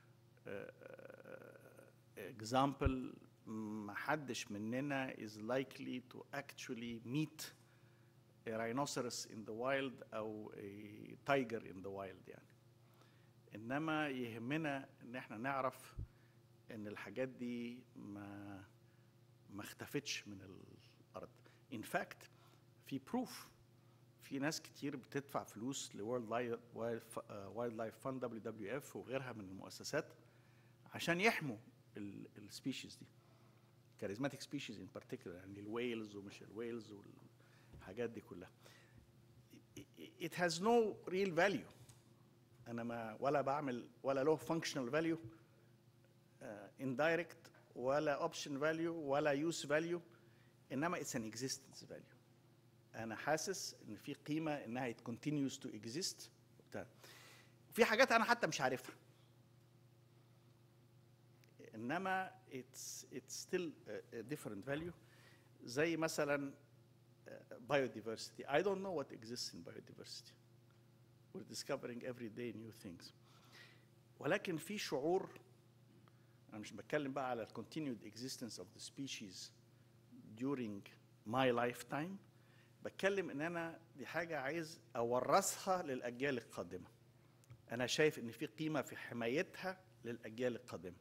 example ما حدش مننا is likely to actually meet a rhinoceros in the wild او a tiger in the wild يعني انما يهمنا ان احنا نعرف ان الحاجات دي ما ما اختفتش من الارض in fact في proof في ناس كتير بتدفع فلوس لورلد وايلد لايف فاند دبليو دبليو اف وغيرها من المؤسسات عشان يحموا السبيشيز دي كاريزماتيك سبيشيز ان بارتيكولار يعني الويلز ومش الويلز والحاجات دي كلها it has no real value انا ما ولا بعمل ولا له functional value uh, indirect ولا option value ولا use value انما it's an existence value انا حاسس ان في قيمه انها it continues to exist وبتاع. في حاجات انا حتى مش عارفها انما it's it's still a, a different value زي مثلا uh, biodiversity I don't know what exists in biodiversity we're discovering every day new things ولكن في شعور انا مش بتكلم بقى على continued existence of the species during my lifetime بتكلم ان انا دي حاجه عايز اورثها للاجيال القادمه انا شايف ان في قيمه في حمايتها للاجيال القادمه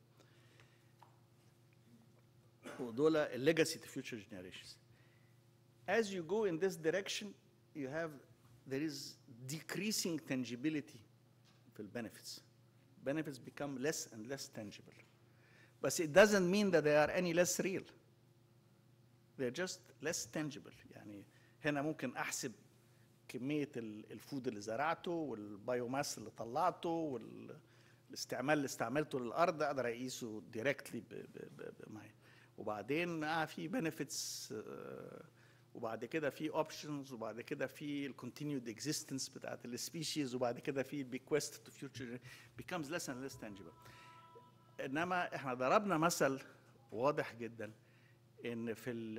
ودول الليجاسي to future generations as you go in this direction you have there is decreasing tangibility في البنفيتس benefits become less and less tangible but it doesn't mean that they are any less real they're just less tangible يعني هنا ممكن احسب كميه ال- الفود اللي زرعته والبايوماس اللي طلعته والاستعمال اللي استعملته للارض اقدر اقيسه دايركتلي معايا وبعدين اه في بنفيتس وبعد كده في اوبشنز وبعد كده في الكونتينيود اكزيستنس بتاعت السبيشيز وبعد كده في bequest تو فيوتشر becomes less and less tangible انما احنا ضربنا مثل واضح جدا ان في ال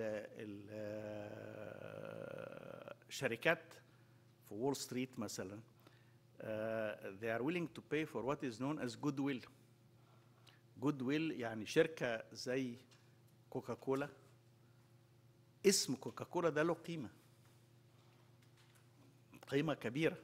ال شركات في وول ستريت مثلا uh, they are willing to pay for what is known as goodwill goodwill يعني شركة زي كوكاكولا اسم كوكاكولا ده له قيمة قيمة كبيرة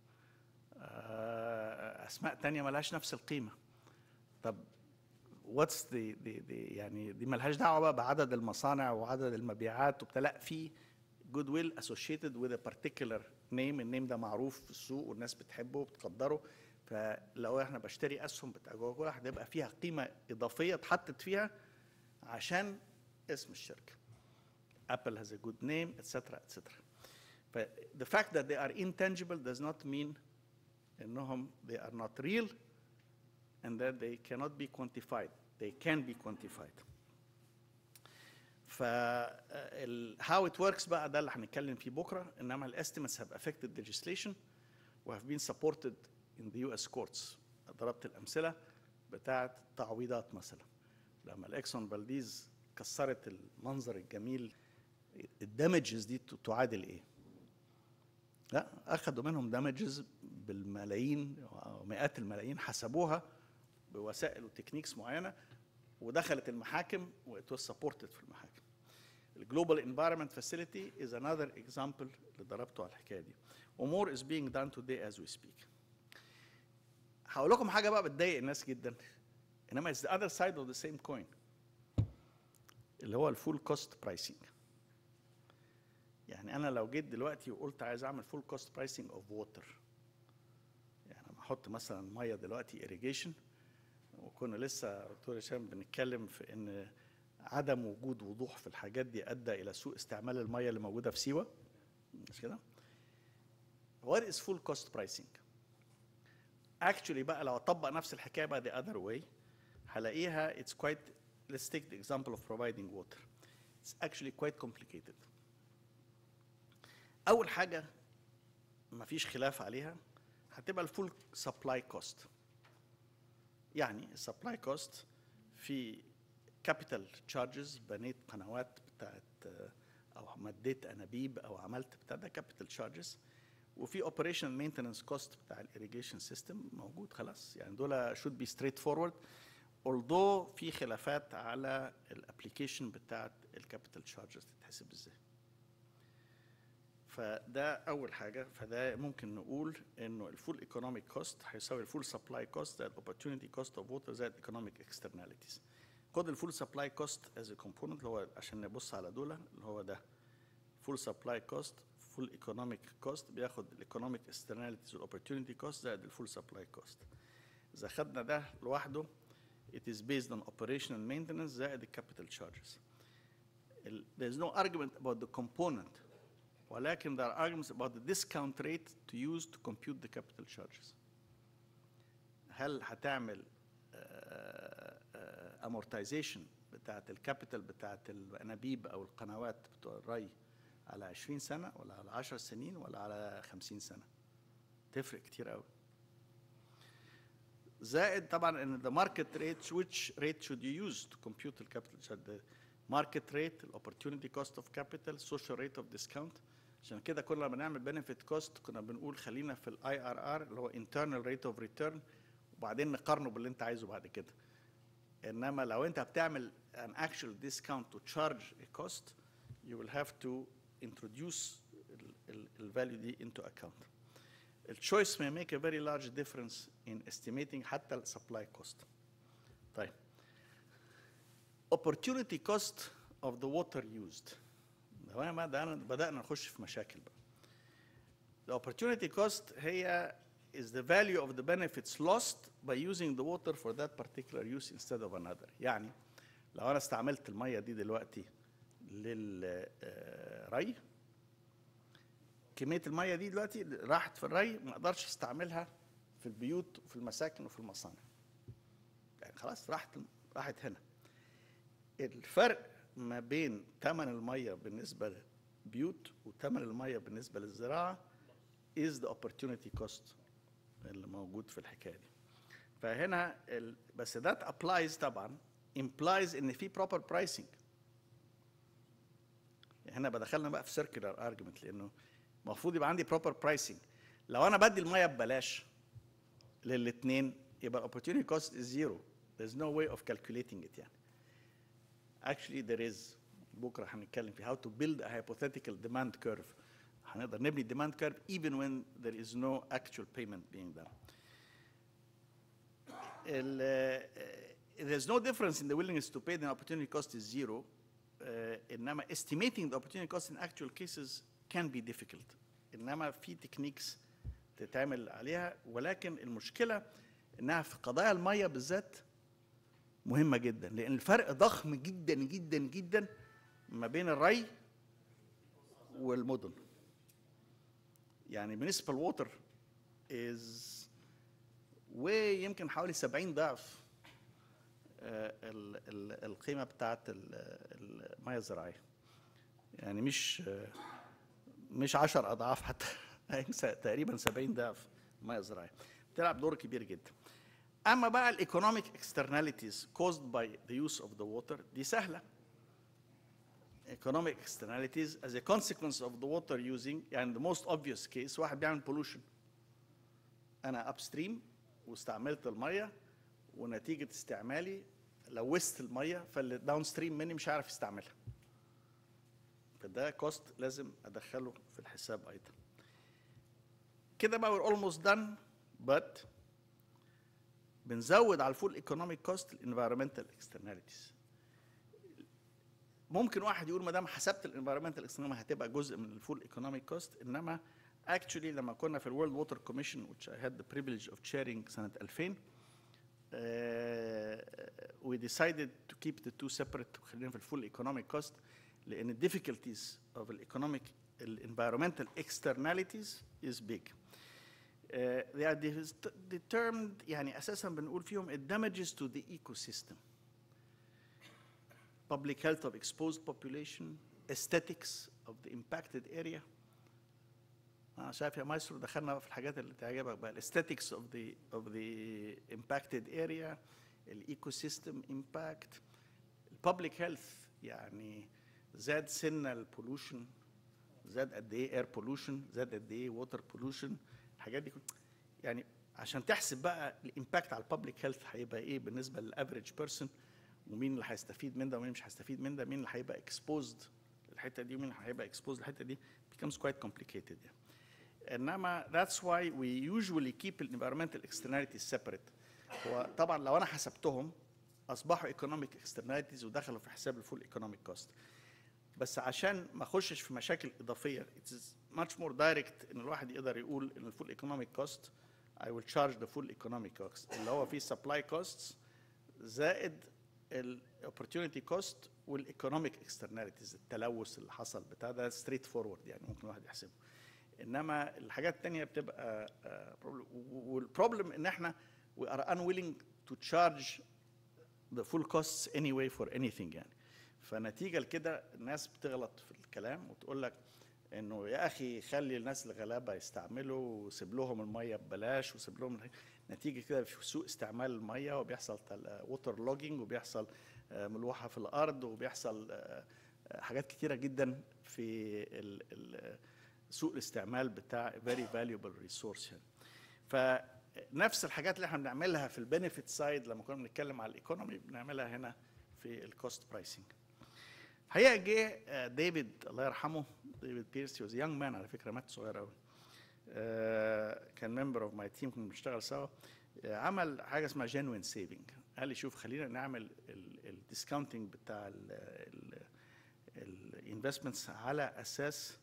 آه، أسماء تانية ملهاش نفس القيمة طب واتس the, the, the يعني دي ملهاش دعوة بقى بعدد المصانع وعدد المبيعات وبتاع لا في جود ويل associated with a particular name النيم ده معروف في السوق والناس بتحبه وبتقدره فلو احنا بشتري اسهم بتاع كوكاكولا هتبقى فيها قيمة إضافية اتحطت فيها عشان اسم الشركة Apple has a good name, etc. etc. ف the fact that they are intangible does not mean انهم they are not real and that they cannot be quantified. They can be quantified. ف ال- how it works بقى ده اللي هنتكلم فيه بكره انما ال estimates have affected legislation و have been supported in the US courts. ضربت الامثله بتاعه تعويضات مثلا لما الاكسون فالديز كسرت المنظر الجميل الدمجز دي ت- تعادل ايه؟ لا اخذوا منهم دمجز بالملايين ومئات الملايين حسبوها بوسائل وتكنيكس معينه ودخلت المحاكم وات was supported في المحاكم. الجلوبال انفايرمنت فاسيلتي از انذر اكزامبل اللي ضربته على الحكايه دي. ومور از being done today as we speak. هقول لكم حاجه بقى بتضايق الناس جدا انما it's the other side of the same coin اللي هو الفول كوست برايسنج يعني انا لو جيت دلوقتي وقلت عايز اعمل فول كوست برايسنج اوف ووتر يعني لما احط مثلا ميه دلوقتي irrigation وكنا لسه دكتور هشام بنتكلم في ان عدم وجود وضوح في الحاجات دي ادى الى سوء استعمال الميه اللي موجوده في سيوه مش كده؟ What is full cost pricing? Actually بقى لو اطبق نفس الحكايه بقى the other way هلاقيها it's quite let's take the example of providing water. It's actually quite complicated. أول حاجة مفيش خلاف عليها هتبقى الفول سبلاي كوست. يعني السبلاي كوست في كابيتال تشارجز بنيت قنوات بتاعت آه، او مديت انابيب او عملت بتاع ده كابيتال تشارجز وفي اوبريشن مينتننس كوست بتاع الاريجيشن سيستم موجود خلاص يعني دول شود بي ستريت فورورد although في خلافات على الابلكيشن بتاعت الكابيتال تشارجز تتحسب ازاي فده اول حاجه فده ممكن نقول انه الفول ايكونوميك كوست هيساوي الفول سبلاي كوست زائد opportunity كوست اوف ووتر زائد ايكونوميك اكسترناليتيز خد الفول سبلاي كوست از كومبوننت اللي هو عشان نبص على دول اللي هو ده فول سبلاي كوست فول ايكونوميك كوست بياخد الايكونوميك اكسترناليتيز والاوبورتيونيتي كوست زائد الفول سبلاي كوست اذا خدنا ده لوحده it is based on operational maintenance زائد الكابيتال charges ال- there is no argument about the component ولكن there are arguments about the discount rate to use to compute the capital charges هل هتعمل amortization بتاعت الكابيتال بتاعت الانابيب او القنوات بتوع الري على 20 سنه ولا على 10 سنين ولا على 50 سنه تفرق كتير قوي زائد طبعا ان the market rate which rate should you use to compute the capital charge the market rate the opportunity cost of capital social rate of discount عشان كده كل ما بنعمل benefit cost كنا بنقول خلينا في الاي ار ار اللي هو internal rate of return وبعدين نقارنه باللي انت عايزه بعد كده انما لو انت بتعمل an actual discount to charge a cost you will have to introduce ال- ال- ال value دي into account التشويس may make a very large difference in estimating حتى ال supply cost طيب opportunity cost of the water used ده ما ده بدأنا نخش في مشاكل بقى The opportunity cost هي is the value of the benefits lost by using the water for that particular use instead of another. يعني لو أنا استعملت المية دي دلوقتي للري كميه الميه دي دلوقتي راحت في الري ما اقدرش استعملها في البيوت وفي المساكن وفي المصانع يعني خلاص راحت راحت هنا الفرق ما بين ثمن الميه بالنسبه للبيوت وثمن الميه بالنسبه للزراعه is the opportunity cost اللي موجود في الحكايه دي فهنا ال... بس that applies طبعا implies ان في proper pricing هنا بدخلنا بقى في circular argument لانه المفروض يبقى عندي proper pricing لو انا بدي الميه ببلاش للاثنين يبقى opportunity cost is zero there's no way of calculating it يعني actually there is بكره هنتكلم في how to build a hypothetical demand curve هنقدر نبني demand curve even when there is no actual payment being done ال- uh, there's no difference in the willingness to pay the opportunity cost is zero uh, انما estimating the opportunity cost in actual cases can be difficult انما في تكنيكس تتعمل عليها ولكن المشكله انها في قضايا الميه بالذات مهمه جدا لان الفرق ضخم جدا جدا جدا ما بين الري والمدن يعني municipal water is ويمكن حوالي 70 ضعف آه، ال- ال- القيمه بتاعت ال- الميه الزراعيه يعني مش آه، مش 10 اضعاف حتى تقريبا 70 ضعف الميه الزراعيه بتلعب دور كبير جدا اما بقى الايكونوميك externalities caused by the use of the water دي سهله economic externalities as a consequence of the water using يعني the most obvious case واحد بيعمل pollution انا upstream واستعملت الميه ونتيجه استعمالي لوثت الميه فاللي داون ستريم مني مش هيعرف يستعملها فده كوست لازم ادخله في الحساب ايضا كده بقى we're almost done but بنزود على الفول ايكونوميك كوست الانفيرمنتال اكسترناليتيز ممكن واحد يقول ما دام حسبت الانفيرمنتال اكسترناليتيز هتبقى جزء من الفول ايكونوميك كوست انما actually لما كنا في الورلد ووتر كوميشن which I had the privilege of chairing سنه 2000 uh, we decided to keep the two separate وخلينا في الفول economic cost لان ال difficulties of the economic ال environmental externalities is big. Uh, they are de- determined يعني اساسا بنقول فيهم it damages to the ecosystem. Public health of exposed population, aesthetics of the impacted area. انا شايف يا مايسترو دخلنا في الحاجات اللي تعجبك بقى الاستاتيكس اوف ذا اوف ذا امباكتد اريا الايكو سيستم امباكت الببليك هيلث يعني زاد سن البولوشن زاد قد ايه اير بولوشن زاد قد ايه ووتر بولوشن الحاجات دي كل- يعني عشان تحسب بقى الامباكت على الببليك هيلث هيبقى ايه بالنسبه للافريج بيرسون ومين اللي هيستفيد من ده ومين مش هيستفيد من ده مين اللي هيبقى اكسبوزد الحته دي ومين اللي هيبقى اكسبوزد الحته دي becomes quite complicated يعني. انما that's why we usually keep the environmental externalities separate هو طبعا لو انا حسبتهم اصبحوا economic externalities ودخلوا في حساب الفول economic cost بس عشان ما اخشش في مشاكل اضافيه it is much more direct ان الواحد يقدر يقول ان الفول economic cost I will charge the full economic cost اللي هو فيه supply costs زائد ال opportunity cost والايكونوميك externalities التلوث اللي حصل بتاع ده straight forward يعني ممكن الواحد يحسبه انما الحاجات التانية بتبقى والبروبلم ان احنا we are unwilling to charge the full costs anyway for anything يعني فنتيجة لكده الناس بتغلط في الكلام وتقول لك انه يا اخي خلي الناس الغلابه يستعملوا وسيب لهم الميه ببلاش وسيب لهم الح- نتيجه كده في سوء استعمال الميه وبيحصل ووتر لوجينج وبيحصل آه، ملوحه في الارض وبيحصل آه، آه، حاجات كتيره جدا في ال- ال- سوء الاستعمال بتاع very valuable resource يعني فنفس الحاجات اللي احنا بنعملها في البنفيت سايد لما كنا بنتكلم على الايكونومي بنعملها هنا في الكوست برايسنج حقيقه جه آه، ديفيد الله يرحمه ديفيد بيرسي واز يونج مان على فكره مات صغير قوي كان ممبر اوف ماي تيم كنا بنشتغل سوا آه، عمل حاجه اسمها جينوين سيفنج قال لي شوف خلينا نعمل الديسكاونتنج بتاع الانفستمنتس على اساس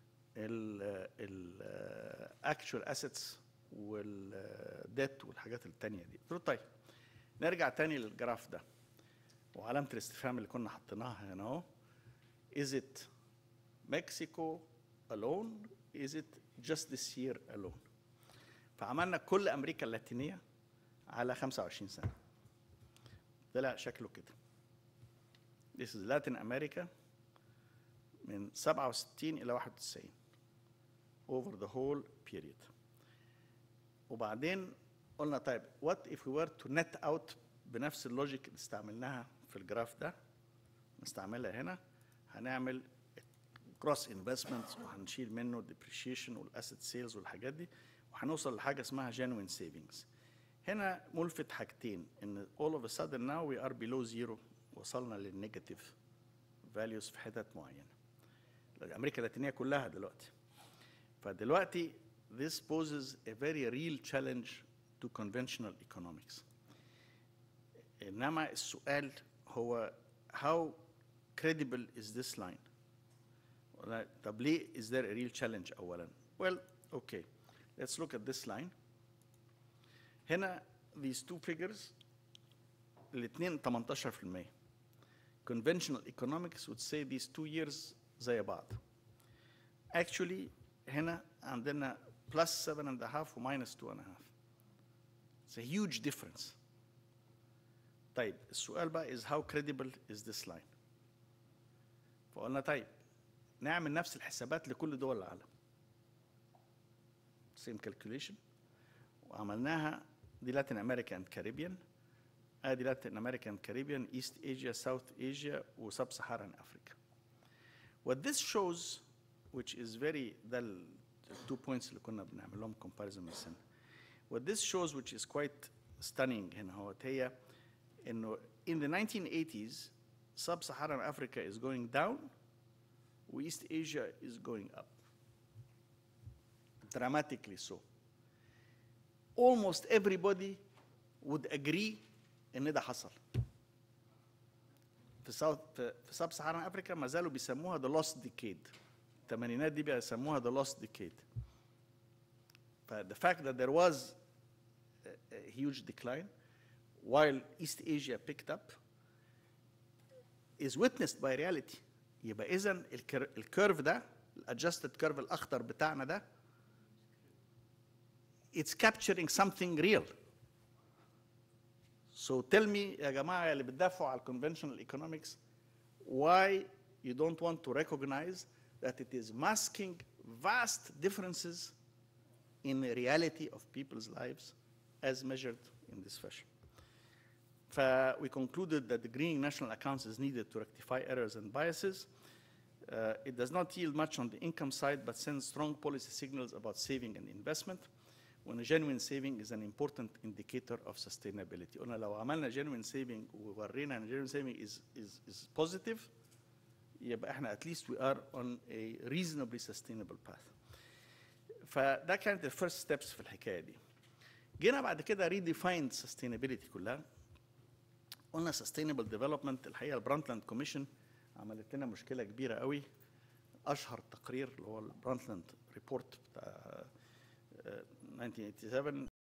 الاكشوال اسيتس والديت والحاجات التانية دي قلت له طيب نرجع تاني للجراف ده وعلامة الاستفهام اللي كنا حطيناها هنا اهو is it Mexico alone is it just this year alone فعملنا كل امريكا اللاتينيه على 25 سنه طلع شكله كده This is Latin America من 67 إلى 91 over the whole period وبعدين قلنا طيب what if we were to net out بنفس اللوجيك اللي استعملناها في الجراف ده نستعملها هنا هنعمل كروس انفستمنت وهنشيل منه depreciation والاسيت سيلز والحاجات دي وهنوصل لحاجه اسمها genuine savings هنا ملفت حاجتين ان all of a sudden now we are below zero وصلنا للنيجاتيف values في حتت معينه امريكا اللاتينيه كلها دلوقتي فدلوقتي this poses a very real challenge to conventional economics انما السؤال هو how credible is this line ولا- طب ليه is there a real challenge اولا well okay let's look at this line هنا these two figures الاثنين 18% conventional economics would say these two years زي بعض actually هنا عندنا plus seven and a half و minus two and a half it's a huge difference طيب السؤال بقى is how credible is this line فقلنا طيب نعمل نفس الحسابات لكل دول العالم same calculation وعملناها دي لاتين امريكا اند كاريبيان ادي لاتين امريكا اند كاريبيان ايست ايجيا ساوث ايجيا وسب سهران افريكا What this shows which is very ده ال two points اللي كنا بنعمل لهم comparison من سنة What this shows which is quite stunning هنا هو هي انه in the 1980s sub-Saharan Africa is going down East Asia is going up dramatically so almost everybody would agree ان ده حصل في ساوث في سب سهران افريكا ما زالوا بيسموها the lost decade الثمانينات دي بيسموها the lost decade ف the fact that there was a, a huge decline while East Asia picked up is witnessed by reality يبقى اذا الكيرف ده الادجستد كيرف الاخضر بتاعنا ده it's capturing something real So tell me يا جماعة اللي بتدافعوا على conventional economics why you don't want to recognize that it is masking vast differences in the reality of people's lives as measured in this fashion. ف- we concluded that the greening national accounts is needed to rectify errors and biases. Uh, it does not yield much on the income side, but sends strong policy signals about saving and investment. When a genuine saving is an important indicator of sustainability. قلنا لو عملنا genuine saving وورينا ان genuine saving is, is, is positive, يبقى احنا at least we are on a reasonably sustainable path. فده كانت الفيرست ستيبس في الحكايه دي. جينا بعد كده redefined sustainability كلها. قلنا sustainable development الحقيقه البرانتلاند كوميشن عملت لنا مشكله كبيره قوي اشهر تقرير اللي هو البرانتلاند ريبورت بتاع آه، 1987